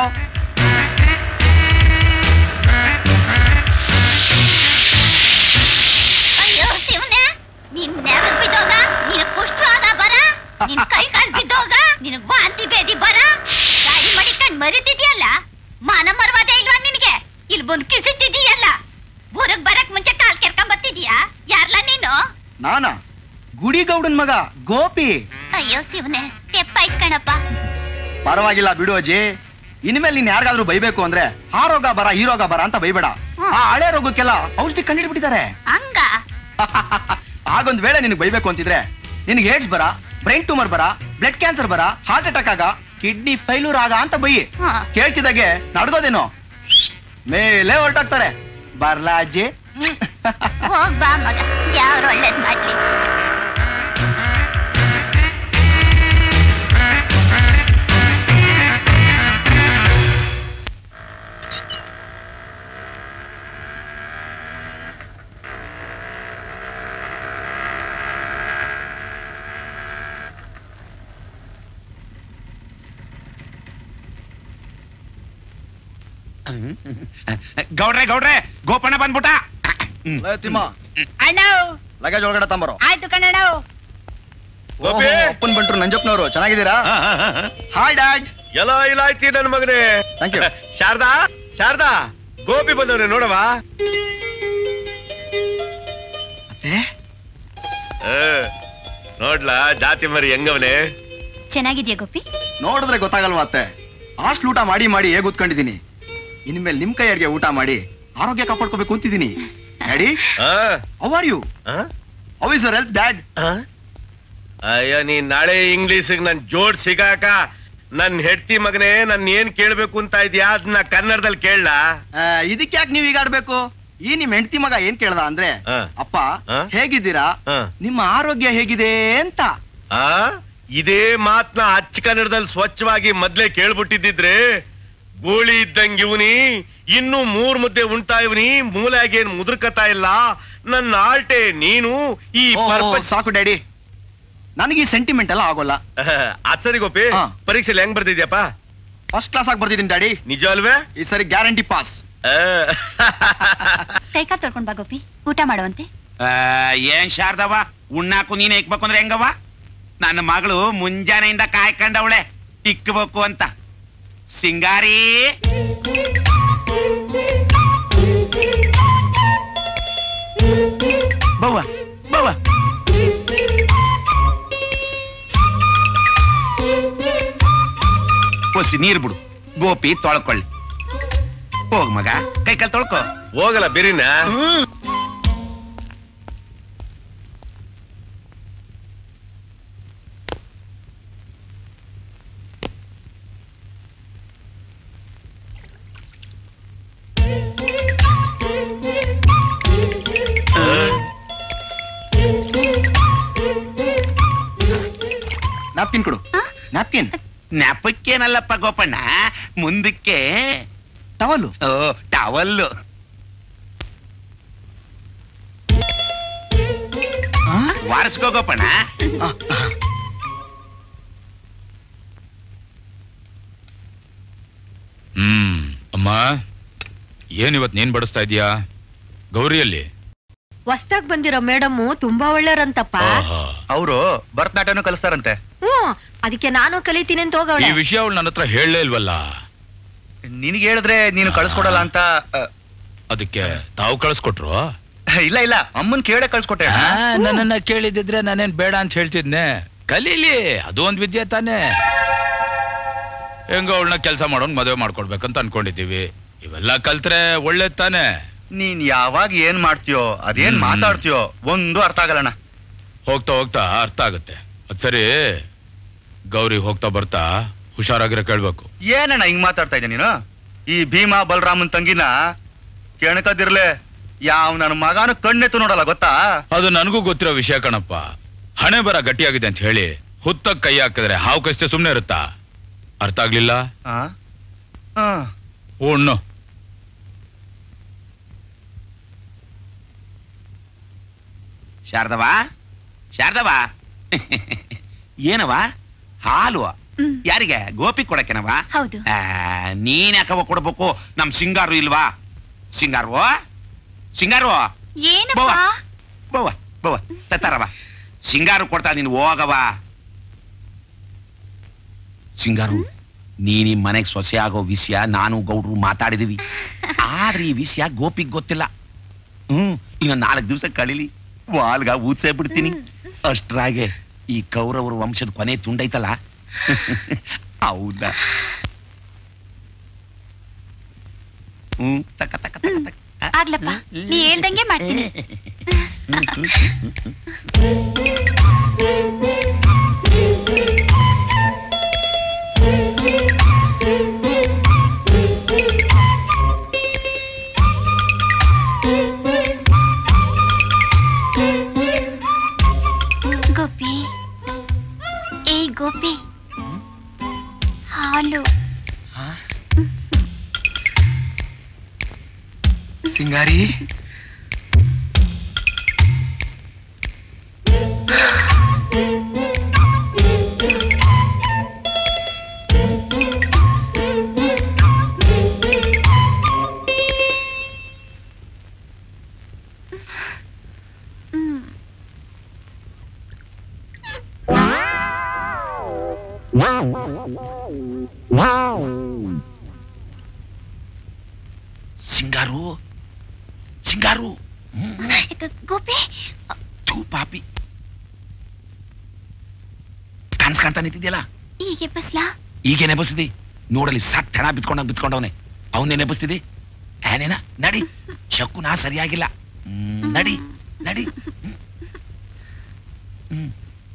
ಅಯ್ಯೋ ಶಿವನೇ ನಿನ್ ನೆರಗ್ ಬಿದ್ದೋಗ ನಿನ್ ಕುಷ್ಠರೋಗ ಬರ ನಿನ್ ಕೈ ಕಾಲ್ ಬಿದ್ದೋಗ ನಿನ್ ವಾಂತಿ ಬೇದಿ ಬರ ಗಾಡಿ ಮಡಿಕೊಂಡ್ ಮರಿತಿದ್ಯಲ್ಲ ಮಾನ ಮರ್ವಾದೆ ಇಲ್ವಾ ನಿನ್ಗೆ ಇಲ್ಲಿ ಬಂದ್ ಕಿಸಿತಿದೀಯಲ್ಲ ಊರಗ್ ಬರಕ್ ಮುಂಚೆ ಕಾಲ್ ಕೆರ್ಕೊಂಡ್ ಬರ್ತಿದ್ಯಾ ಯಾರ್ಲ ನೀನು ನಾನಾ ಗುಡಿ ಗೌಡನ್ ಮಗ ಗೋಪಿ ಅಯ್ಯೋ ಶಿವನೇ ತೆಪ್ಪ ಕಣಪ್ಪ ಪರವಾಗಿಲ್ಲ ಬಿಡು ಅಜ್ಜಿ ಇನ್ಮೇಲೆ ನೀನ್ ಯಾರಿಗಾದ್ರೂ ಬೈಬೇಕು ಅಂದ್ರೆ ಆ ರೋಗ ಬರ ಈ ರೋಗ ಬರ ಅಂತ ಬೈಬೇಡ ಆ ಹಳೆ ರೋಗಕ್ಕೆಲ್ಲ ಔಷಧಿ ಕಂಡಿಡ್ಬಿಟ್ಟಿದ್ದಾರೆ ಹಂಗ ಆಗೊಂದ್ ವೇಳೆ ನಿನಗೆ ಬೈಬೇಕು ಅಂತಿದ್ರೆ ನಿನಗೆ ಏಡ್ಸ್ ಬರ ಬ್ರೈನ್ ಟ್ಯೂಮರ್ ಬರ ಬ್ಲಡ್ ಕ್ಯಾನ್ಸರ್ ಬರ ಹಾರ್ಟ್ ಅಟ್ಯಾಕ್ ಆಗ ಕಿಡ್ನಿ ಫೈಲೂರ್ ಆಗ ಅಂತ ಬೈ ಕೇಳ್ತಿದ್ದಾಗೆ ನಡ್ಗೋದೇನೋ ಮೇಲೆ ಹೊರಟಾಗ್ತಾರೆ ಬರ್ಲಾ ಅಜ್ಜಿ ಹೋಗ್ ಬಾ ಮಗ ಯಾವ್ರು ಒಳ್ಳೇದ್ ಮಾಡ್ಲಿ ಗೌಡ್ರೆ ಗೌಡ್ರೆ ಗೋಪಣ್ಣ ಬಂದ್ಬಿಟ್ಟ ತಿಮ್ಮ ಅಣ್ಣ ಲಗೇಜ್ ಒಳಗಡೆ ತಂಬರೋ ಆಯ್ತು ಕಣಣ್ಣ ಓಹೋ, ಅಪ್ಪನ್ ಬಂಟ್ರು ನಂಜಪ್ಪನವರು ಚೆನ್ನಾಗಿದ್ದೀರಾ ಹಾಯ್ ಡ್ಯಾಡ್ ಎಲ್ಲ ಇಲ್ಲ ಆಯ್ತಿ ನನ್ನ ಮಗನೇ ಥ್ಯಾಂಕ್ ಯು ಶಾರದಾ ಶಾರದಾ ಗೋಪಿ ಬಂದವ್ರೆ ನೋಡವ ನೋಡ್ಲಾ ಜಾತಿ ಮರಿ ಹೆಂಗವನೆ ಚೆನ್ನಾಗಿದ್ಯಾ ಗೋಪಿ ನೋಡಿದ್ರೆ ಗೊತ್ತಾಗಲ್ವಾ ಅತ್ತೆ ಅಷ್ಟು ಊಟ ಮಾಡಿ ಮಾಡಿ ಹೇಗ್ ಉತ್ಕೊಂಡಿದೀನಿ ಇನ್ಮೇಲೆ ನಿಮ್ ಕೈ ಅಡ್ಗೆ ಊಟ ಮಾಡಿ ಆರೋಗ್ಯ ಕಾಪಾಡ್ಕೋಬೇಕು ಅಂತಿದ್ದೀನಿ daddy how are you how is your health dad ಅಯ್ಯೋ ನೀನ್ ನಾಳೆ ಇಂಗ್ಲಿಷ್ ನನ್ ಜೋಡ್ ಸಿಗಾಕ ನನ್ ಹೆಡ್ತಿ ಮಗನೇ ನನ್ ಏನ್ ಕೇಳ್ಬೇಕು ಅಂತ ಇದ್ಯಾ ಅದನ್ನ ಕನ್ನಡದಲ್ಲಿ ಕೇಳಲಾ ಇದಕ್ಕೆ ಯಾಕೆ ನೀವ್ ಈಗ ಆಡ್ಬೇಕು ಈ ನಿಮ್ ಹೆಂಡತಿ ಮಗ ಏನ್ ಕೇಳ್ದ ಅಂದ್ರೆ ಅಪ್ಪ ಹೇಗಿದ್ದೀರಾ ನಿಮ್ಮ ಆರೋಗ್ಯ ಹೇಗಿದೆ ಅಂತ ಆ ಇದೇ ಮಾತ್ನ ಅಚ್ಚ ಕನ್ನಡದಲ್ಲಿ ಸ್ವಚ್ಛವಾಗಿ ಮೊದ್ಲೇ ಕೇಳ್ಬಿಟ್ಟಿದ್ದಿದ್ರೆ ಗೋಳಿ ಇದ್ದಂಗ್ ಇವನಿ ಇನ್ನು ಮೂರ್ ಮುದ್ದೆ ಉಣ್ತಾ ಇವನಿ ಮೂಲಾಗಿ ಏನ್ ಮುದುರ್ಕತಾ ಇಲ್ಲ ನನ್ನ ಆಲ್ಟೆ ನೀನು ಈ ಓ, ಪರ್ಪಸ್ ಸಾಕು ಡ್ಯಾಡಿ ನನಗೆ ಈ ಸೆಂಟಿಮೆಂಟ್ ಎಲ್ಲ ಆಗೋಲ್ಲ ಅದ್ ಸರಿ ಗೋಪಿ ಪರೀಕ್ಷೆಲಿ ಹೆಂಗ್ ಬರ್ತಿದ್ಯಪ್ಪ ಫಸ್ಟ್ ಕ್ಲಾಸ್ ಆಗಿ ಬರ್ತಿದ್ದೀನಿ ಡ್ಯಾಡಿ ನಿಜ ಅಲ್ವೇ ಈ ಸರಿ ಗ್ಯಾರಂಟಿ ಪಾಸ್ ಕೈಕಾ ತೊಳ್ಕೊಂಡ್ ಬಾ ಗೋಪಿ ಊಟ ಮಾಡುವಂತೆ ಆ, ಏನ್ ಶಾರದವ ಉಣ್ಣಾಕು ನೀನ್ ಇಕ್ಬೇಕು ಅಂದ್ರೆ ಹೆಂಗವ ನನ್ನ ಮಗಳು ಮುಂಜಾನೆಯಿಂದ ಕಾಯ್ಕೊಂಡವಳೆ ಇಕ್ಬೇಕು ಅಂತ ಸಿಂಗಾರಿ ಬವ್ವ ಬವ್ವ ಒಸಿ ನೀರ್ ಬಿಡು ಗೋಪಿ ತೊಳ್ಕೊಳ್ಳಿ ಹೋಗ್ ಮಗ ಕೈ ಕಾಲ್ ತೊಳ್ಕೊ ಹೋಗಲ್ಲ ಬಿರಿನ ನ್ಯಾಪ್ಕಿನ್ ಕೊಡು ನ್ಯಾಪ್ಕಿನ್ ನೆಪಕ್ಕೇನಲ್ಲಪ್ಪ ಗೋಪಣ್ಣ ಮುಂದಕ್ಕೆ ಟವಲ್ಲು ಓ ಟವಲ್ಲು ವಾರಿಸ್ಕೋ ಗೋಪಣ್ಣ ಹ್ಮ್ ಅಮ್ಮ ಏನ್ ಇವತ್ ನೀನ್ ಬಡಿಸ್ತಾ ಇದೀಯಾ ಗೌರಿಯಲ್ಲಿ ಹೊಸ್ದಾಗ್ ಬಂದಿರೋ ಮೇಡಮ್ ತುಂಬಾ ಒಳ್ಳೆಯರಂತಪ್ಪ ಅವರು ಭರತನಾಟ್ಯನೂ ಕಲಿಸ್ತಾರಂತೆ ಹ್ಮ್ ಅದಕ್ಕೆ ನಾನು ಕಲಿತೀನಿ ಅಂತ ಈ ಹೋಗವಳೆ ವಿಷಯ ಅವಳು ನನ್ನ ಹತ್ರ ಹೇಳಲೇ ಇಲ್ವಲ್ಲ ನಿನಗೆ ಹೇಳಿದ್ರೆ ನೀನು ಕಳ್ಸ್ಕೊಡಲ್ಲ ಅಂತ ಆ, ಅದಕ್ಕೆ ತಾವು ಕಳ್ಸ್ಕೊಟ್ರು ಇಲ್ಲ ಇಲ್ಲ ಅಮ್ಮನ್ ಕೇಳೇ ಕಳ್ಸ್ಕೊಟ್ಟೆ ಆ, ನನ್ನನ್ನ ಕೇಳಿದಿದ್ರೆ ನಾನೇನ್ ಬೇಡ ಅಂತ ಹೇಳ್ತಿದ್ನೆ ಕಲೀಲಿ ಅದು ಒಂದ್ ವಿದ್ಯೆ ತಾನೇ ಹೆಂಗೋ ಅವಳನ್ನ ಕೆಲಸ ಮಾಡೋನ್ ಮದುವೆ ಮಾಡ್ಕೊಡ್ಬೇಕಂತ ಅನ್ಕೊಂಡಿದೀವಿ ಇವೆಲ್ಲ ಕಲ್ತ್ರೆ ಒಳ್ಳೇದ್ ತಾನೇ ನೀನ್ ಯಾವಾಗ ಏನ್ ಮಾಡ್ತೀಯೋ ಅದೇನ್ ಹ್ಮ್. ಮಾತಾಡ್ತೀಯೋ ಒಂದು ಅರ್ಥ ಆಗಲ್ಲಣ್ಣ ಹೋಗ್ತಾ ಹೋಗ್ತಾ ಅರ್ಥ ಆಗುತ್ತೆ ಅದ್ ಸರಿ ಗೌರಿ ಹೋಗ್ತಾ ಬರ್ತಾ ಹುಷಾರಾಗಿರೋ ಕೇಳ್ಬೇಕು ಏನಣ್ಣ ಹಿಂಗ್ ಮಾತಾಡ್ತಾ ಇದ್ದೆ ನೀನು ಈ ಭೀಮಾ ಬಲರಾಮನ್ ತಂಗಿನ ಕೆಣಕದಿರ್ಲೆ ಯಾವ ನನ್ನ ಮಗನ ಕಣ್ಣೆತ್ತು ನೋಡಲ್ಲ ಗೊತ್ತಾ ಅದು ನನಗೂ ಗೊತ್ತಿರೋ ವಿಷಯ ಕಣಪ್ಪ ಹಣೆ ಬರ ಗಟ್ಟಿಯಾಗಿದೆ ಅಂತ ಹೇಳಿ ಹುತ್ತ ಕೈ ಹಾಕಿದ್ರೆ ಹಾವು ಕಷ್ಟೇ ಸುಮ್ನೆ ಇರುತ್ತಾ ಅರ್ಥ ಆಗ್ಲಿಲ್ಲ ಆ? ಆ. ಉಣ್ಣು ಶಾರದವಾ ಶಾರದವಾ ಏನವ ಹಾಲು ಯಾರಿಗೆ ಗೋಪಿ ಕೊಡಕೆನವ ಹೌದು ಆ, ನೀನ್ ಯಾಕವ ಕೊಡ್ಬೇಕು ನಮ್ ಸಿಂಗಾರು ಇಲ್ವಾ ಸಿಂಗಾರು ಸಿಂಗಾರು ಏನಪ್ಪ ಬವ್ವ ಬವ್ವ ತತ್ತಾರವ ಸಿಂಗಾರು ಕೊಡ್ತಾ ನೀನು ಹೋಗವ ಸಿಂಗಾರು ನೀನ್ ಈ ಮನೆಗ್ ಸೊಸೆ ಆಗೋ ವಿಷಯ ನಾನು ಗೌಡ್ರು ಮಾತಾಡಿದೀವಿ ಆದ್ರೆ ಈ ವಿಷಯ ಗೋಪಿಗ್ ಗೊತ್ತಿಲ್ಲ ಹ್ಮ್ ಇನ್ನ ನಾಲ್ಕು ದಿವಸ ಕಳೀಲಿ ವಾಲ್ಗ ಊದ್ಸೇ ಬಿಡ್ತೀನಿ ಅಷ್ಟ್ರಾಗೆ ಈ ಕೌರವರ ವಂಶದ ಕೊನೆ ತುಂಡೈತಲ್ಲ ಹೌದಾ ಹ್ಮ್ ತಕ ತಕ ತಕ ತಕ ಆಗ್ಲಪ್ಪ ನೀ ಹೇಳ್ದಂಗೆ ಮಾಡ್ತೀನಿ ಗೋಪಿ ಏ ಗೋಪಿ ಹಾಲು ಸಿಂಗಾರಿ ಸಿಂಗಾರು ಸಿಂಗಾರು ಗೋಪಿ ಥೂ ಪಾಪಿ ಕನ್ಸ್ ಕಾಣ್ತಾ ನಿಂತಿದ್ಯಲ್ಲ ಹೀಗೆ ಬಸ್ಲಾ ಈಗೇನೆ ನೆಬಸ್ತಿದಿ ನೋಡಲಿ ಸಟ್ ಹೆಣ ಬಿತ್ಕೊಂಡಂಗ್ ಬಿತ್ಕೊಂಡವನೆ ಅವನೇ ನೆಬಸ್ತಿದಿ ಏನೇನ ನಡಿ ಶಕುನ ಸರಿಯಾಗಿಲ್ಲ ಹ್ಮ್, ನಡಿ ನಡಿ ಹ್ಮ್. ಹ್ಮ್.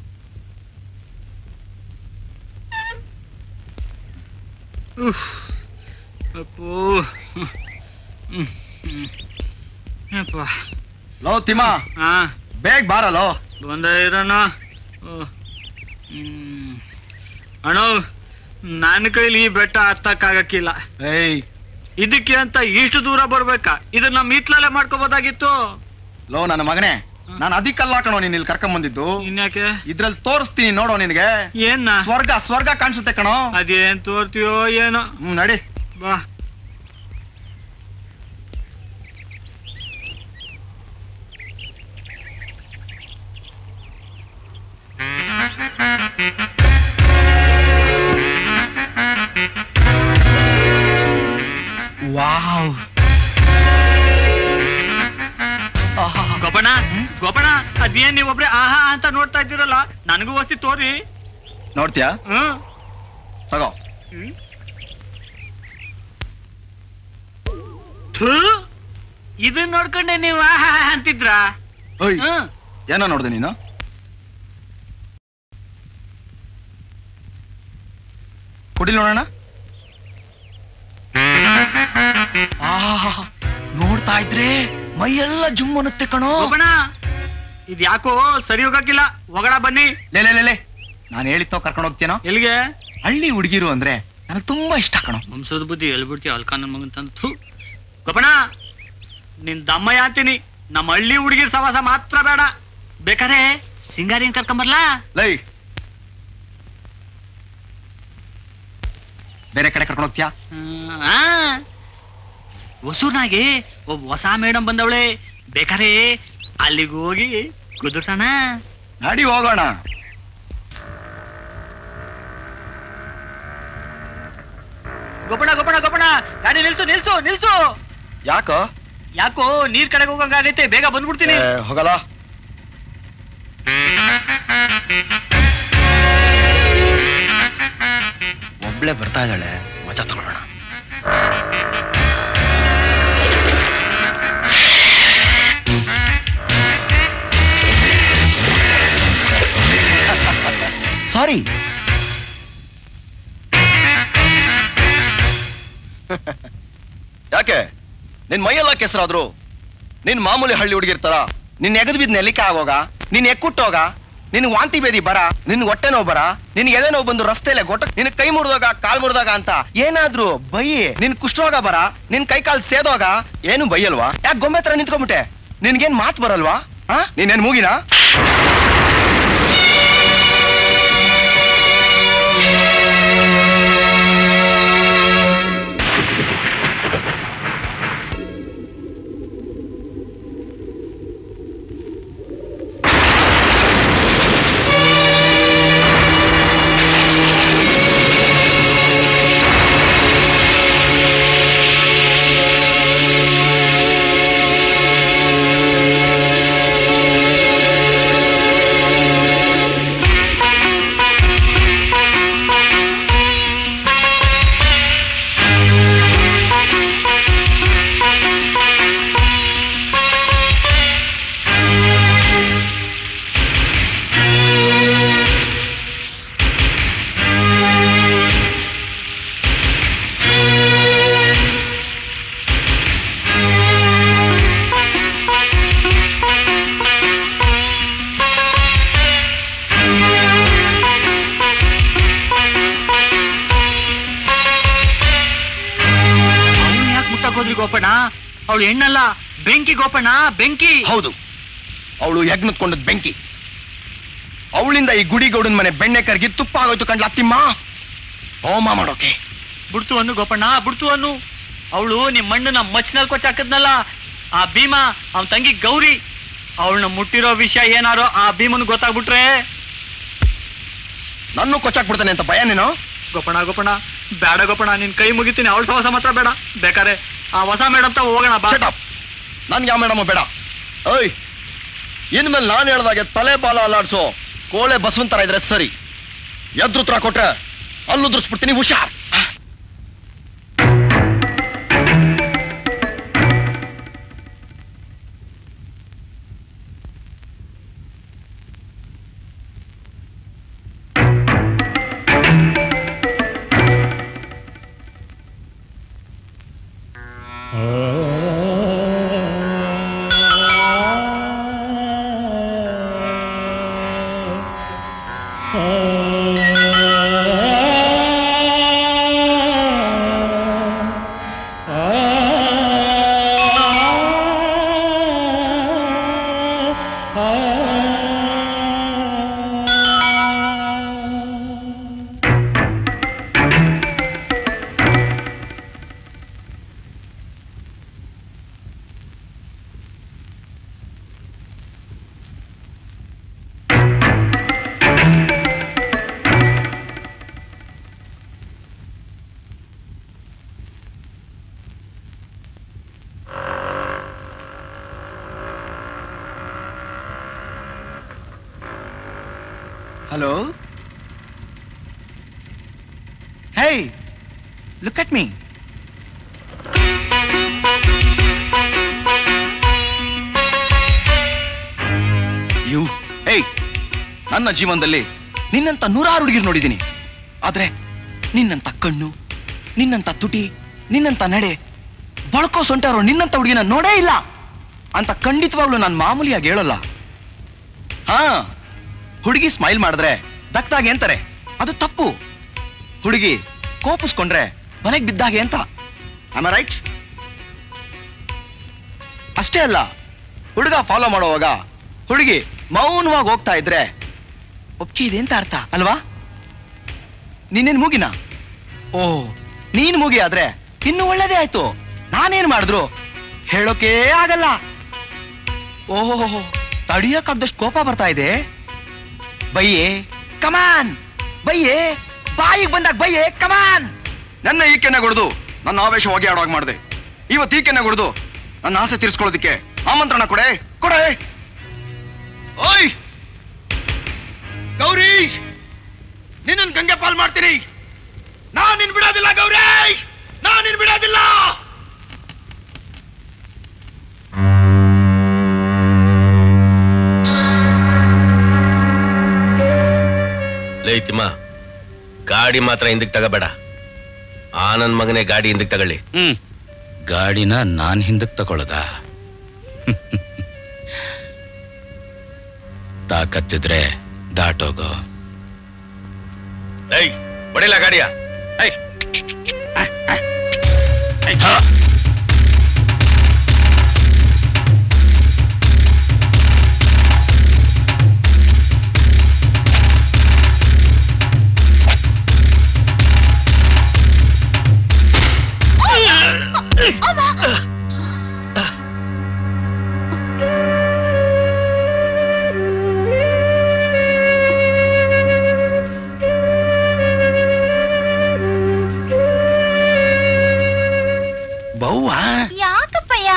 ಅಪ್ಪೋ ಅಪ್ಪ ಲೋ ತಿಮ್ಮ ಹಾ ಬೇಗ ಬಾರಲೋ ಬಂದ ಇರೋಣ ಅಣ್ಣ ನನ್ನ ಕೈಲಿ ಈ ಬೆಟ್ಟ ಹತ್ತಕ್ಕಾಗಕ್ಕಿಲ್ಲ ಏಯ್ ಇದಕ್ಕೆ ಅಂತ ಇಷ್ಟು ದೂರ ಬರ್ಬೇಕಾ ಇದನ್ನ ನಮ್ಮ ಹಿತ್ಲಲ್ಲೇ ಮಾಡ್ಕೋಬೋದಾಗಿತ್ತು ಲೋ ನನ್ನ ಮಗನೇ ನಾನು ಅದಕ್ಕಲ್ಲ ಕಣೋ ನೀನ್ ಇಲ್ಲಿ ಕರ್ಕೊಂಡ್ ಬಂದಿದ್ದು ಇನ್ಯಾಕೆ ಇದ್ರಲ್ಲಿ ತೋರಿಸ್ತೀನಿ ನೋಡೋ ನಿನಗೆ ಏನ್ನ ಸ್ವರ್ಗ ಸ್ವರ್ಗ ಕಾಣಿಸುತ್ತೆ ಕಣೋ ಅದೇನ್ ತೋರ್ತೀಯೋ ಏನೋ ಹ್ಮ್ ನಡಿ ಬಾ ವಾವ್ ಗೊಬ್ಬಣ ಗೊಬ್ಬಣ ಅದೇನ್ ನೀವೊಬ್ರೆ ಆಹಾ ಅಂತ ನೋಡ್ತಾ ಇದ್ದೀರಲ್ಲ ನನಗೂ ವಸ್ತಿ ತೋರಿ ನೋಡ್ತೀಯಾ ಹ್ಮ್ ತಗೋ ಥು, ಇದನ್ ನೋಡ್ಕೊಂಡೆ ನೀವು ಆಹಾ ಅಂತಿದ್ರ ಓಯ್ ಏನೋ ನೋಡ್ದೆ ನೀನು ಕುಡಿ ನೋಡೋಣ ಆಹಾ, ನೋಡ್ತಾ ಇದ್ರೆ ಮೈಯೆಲ್ಲ ಜುಮ್ ಅನ್ನುತ್ತೆ ಕಣೋ ಗೊಬ್ಬಣ ಇದ್ ಯಾಕೋ ಸರಿ ಹೋಗಕ್ಕಿಲ್ಲ ಒಗಡ ಬನ್ನಿ ಲೇ ಲೇ ಲೇ, ಲೇ ನಾನು ಹೇಳಿತ್ತೋ ಕರ್ಕೊಂಡು ಹೋಗ್ತೇನೋ ಎಲ್ಲಿಗೆ ಹಳ್ಳಿ ಹುಡುಗಿರು ಅಂದ್ರೆ ನನಗೆ ತುಂಬಾ ಇಷ್ಟ ಕಣೋ ವಂಶದ ಬುದ್ಧಿ ಎಲ್ಬಿಡ್ತೀವಿ ಅಲ್ಕ ನನ್ ಮಗನ್ ತಂದು ಥು ಗೊಬ್ಬಣ ನಿನ್ ದಮ್ಮಯ್ಯ ಅಂತೀನಿ ನಮ್ಮ ಹಳ್ಳಿ ಹುಡುಗಿರ್ ಸವಾಸ ಮಾತ್ರ ಬೇಡ ಬೇಕಾದ್ರೆ ಸಿಂಗಾರಿನ್ ಕರ್ಕೊಂಬರ್ಲಾ ಲೈ ಬೇರೆ ಕಡೆ ಕರ್ಕೊಂಡು ಹೋಗ್ತೀಯಾ ಆ ಹೊಸೂರ್ನಾಗೆ ಒಬ್ಬ ಹೊಸ ಮೇಡಮ್ ಬಂದವಳೆ ಬೇಕಾರೆ ಅಲ್ಲಿಗೆ ಹೋಗಿ ಕುದುರ್ಸಣ ನಡಿ ಹೋಗೋಣ ಗೊಬ್ಬಣ ಗೊಬ್ಬಣ ಗೊಬ್ಬಣ ಗಾಡಿ ನಿಲ್ಸು ನಿಲ್ಸು ನಿಲ್ಸು ಯಾಕೋ ಯಾಕೋ ನೀರ್ ಕಡೆಗೆ ಹೋಗಂಗಾಗೈತೆ ಬೇಗ ಬಂದ್ಬಿಡ್ತೀನಿ ಏ, ಹೋಗಲ್ಲ ಒಬ್ಳೆ ಬರ್ತಾ ಇದ್ದಾಳೆ ಮಜಾ ತಗೊಳ್ಳೋಣ ಸಾರಿ ನಿನ್ ಮೈಯೆಲ್ಲ ಕೆಸರಾದ್ರು ನಿನ್ ಮಾಮೂಲಿ ಹಳ್ಳಿ ಹುಡುಗಿರ್ತಾರ ನಿನ್ ಎಗದ್ ಬಿದ್ ನೆಲಿಕೆ ಆಗೋಗ ನಿನ್ ಎಕ್ಕುಟ್ಟೋಗ ನಿನ್ ವಾಂತಿ ಬೇದಿ ಬರ ನಿನ್ ಹೊಟ್ಟೆ ನೋವು ಬರ ನಿನ್ ಎದೆ ನೋವು ಬಂದು ರಸ್ತೆಲೆ ಗೊಟ್ಟ ನಿನ್ ಕೈ ಮುರಿದಾಗ ಕಾಲ್ ಮುರಿದಾಗ ಅಂತ ಏನಾದ್ರು ಬೈಯಿ ನಿನ್ ಕುಷ್ಠರೋಗ ಬರ ನಿನ್ ಕೈ ಕಾಲ್ ಸೇದೋಗ ಏನು ಬೈಯಲ್ವಾ ಯಾಕೆ ಗೊಂಬೆ ತರ ನಿಂತ್ಕೊಂಬಿಟ್ಟೆ ನಿನ್ಗೇನ್ ಮಾತ್ ಬರಲ್ವಾ ಹಾ ನೀನೇನ್ ಮೂಗಿನಾ ಯಾಕೆ ಮುಟ್ಟಕ್ ಗೋಪಣ್ಣ ಅವಳು ಹೆಣ್ಣಲ್ಲ ಬೆಂಕಿ ಗೋಪಣ್ಣ ಬೆಂಕಿ ಹೌದು ಅವಳು ಯಜ್ಞತ್ಕೊಂಡದ್ ಬೆಂಕಿ ಅವಳಿಂದ ಈ ಗುಡಿಗೌಡನ್ ಮನೆ ಬೆಣ್ಣೆ ಕರ್ಗಿ ತುಪ್ಪ ಆಗೋಯ್ತು ಕಂಡ್ಲ ಅತ್ತಿಮ್ಮ ಹೋಮ ಮಾಡೋಕೆ ಬಿಡ್ತು ಅನ್ನು ಗೋಪಣ್ಣ ಬಿಡ್ತು ಅನ್ನು ಅವಳು ನಿಮ್ ಮಣ್ಣನ ಮಚ್ನಲ್ಲಿ ಕೊಚ್ಚಾಕದ್ನಲ್ಲ ಆ ಭೀಮ ಅವನ್ ತಂಗಿ ಗೌರಿ ಅವಳನ್ನ ಮುಟ್ಟಿರೋ ವಿಷಯ ಏನಾರೋ ಆ ಭೀಮನ್ ಗೊತ್ತಾಗ್ಬಿಟ್ರೆ ನನ್ನ ಕೊಚ್ಚಾಕ್ಬಿಡ್ತಾನೆ ಅಂತ ಭಯ ನೀನು ಗೋಪಣ್ಣ ಗೋಪಣ್ಣ ಬೇಡ ಗೋಪಣ್ಣ ನಿನ್ ಕೈ ಮುಗಿತೀನಿ ಅವಳ ಸಹವಾಸ ಮಾತ್ರ ಬೇಡ ಬೇಕಾರೆ ಆ ಹೊಸ ಮೇಡಮ್ ತ ಹೋಗೋಣ ಬಾ ನನ್ಗೆ ಯಾವ ಮೇಡಮ್ ಬೇಡ ಓಯ್ ಇನ್ಮೇಲೆ ನಾನು ಹೇಳ್ದಾಗೆ ತಲೆ ಬಾಲ ಅಲ್ಲಾಡ್ಸೋ ಕೋಳೆ ಬಸವನ್ ತರ ಇದ್ರೆ ಸರಿ ಎದ್ರುತ್ರ ಕೊಟ್ರೆ ಅಲ್ಲುದ್ರಿಸ್ಬಿಡ್ತೀನಿ ಹುಷಾರ್ hello hey look at me you ಏಯ್ ನನ್ನ ಜೀವನದಲ್ಲಿ ನಿನ್ನಂತ ನೂರಾರು ಹುಡುಗಿರು ನೋಡಿದ್ದೀನಿ ಆದ್ರೆ ನಿನ್ನಂತ ಕಣ್ಣು ನಿನ್ನಂತ ತುಟಿ ನಿನ್ನಂತ ನಡೆ ಬಳಕೋ ಸೊಂಟಾರೋ ನಿನ್ನಂತ ಹುಡುಗಿನ ನೋಡೇ ಇಲ್ಲ ಅಂತ ಖಂಡಿತವಾಗ್ಲು ನಾನು ಮಾಮೂಲಿಯಾಗಿ ಹೇಳಲ್ಲ ಹಾ ಹುಡುಗಿ ಸ್ಮೈಲ್ ಮಾಡಿದ್ರೆ ದಕ್ತಾಗೆ ಅಂತಾರೆ ಅದು ತಪ್ಪು ಹುಡುಗಿ ಕೋಪಿಸ್ಕೊಂಡ್ರೆ ಮನೆಗೆ ಬಿದ್ದಾಗೆ ಅಂತ ಆಮ ರೈಟ್ ಅಷ್ಟೇ ಅಲ್ಲ ಹುಡುಗ ಫಾಲೋ ಮಾಡುವಾಗ ಹುಡುಗಿ ಮೌನವಾಗಿ ಹೋಗ್ತಾ ಇದ್ರೆ ಒಪ್ಪಿಗೆ ಇದೆ ಅಂತ ಅರ್ಥ ಅಲ್ವಾ ನೀನೇನ್ ಮೂಗಿನ ಓ ನೀನ್ ಮೂಗಿ ಆದ್ರೆ ಇನ್ನು ಒಳ್ಳೇದೇ ಆಯ್ತು ನಾನೇನ್ ಮಾಡಿದ್ರು ಹೇಳೋಕೆ ಆಗಲ್ಲ ಓಹೋ ತಡಿಯಕ್ಕಾಗ್ದಷ್ಟು ಕೋಪ ಬರ್ತಾ ಇದೆ ಬಯ್ಯೆ ಕಮಾನ್ ಬಯ್ಯೆ ಬಾಯಿಗೆ ಬಂದಾಗ ಬಯ್ಯೆ ಕಮಾನ್ ನನ್ನ ಈಕೆನ ಹೊಡೆದು ನನ್ನ ಆವೇಶ ಹೋಗಿ ಆಡೋವಾಗ ಮಾಡಿದೆ ಇವತ್ತು ಈಕೆನ ಹೊಡೆದು ನನ್ನ ಆಸೆ ತೀರಿಸ್ಕೊಳ್ಳೋದಕ್ಕೆ ಆಮಂತ್ರಣ ಕೊಡೆ ಕೊಡೆ ಓಯ್ ಗೌರಿ ನಿನ್ನನ್ ಗಂಗೆ ಪಾಲ್ ಮಾಡ್ತೀನಿ ನಾನ್ ನಿನ್ ಬಿಡೋದಿಲ್ಲ ಗೌರಿ ನಾನ್ ನಿನ್ ಬಿಡೋದಿಲ್ಲ ಲೈತಿಮ್ಮ ಗಾಡಿ ಮಾತ್ರ ಹಿಂದಕ್ಕೆ ತಗೋಬೇಡ ಆ ನನ್ ಮಗನೇ ಗಾಡಿ ಹಿಂದಕ್ಕೆ ತಗೊಳ್ಳಿ ಹ್ಮ್ ಗಾಡಿನ ನಾನ್ ಹಿಂದಕ್ ತಗೊಳ್ಳದ ತಾಕತ್ತಿದ್ರೆ ದಾಟೋಗೋ ಏಯ್ ಬಡಿಲ್ಲ ಗಾಡಿಯ ಏಯ್ ಬವ್ವ ಯಾಕಪ್ಪಯ್ಯ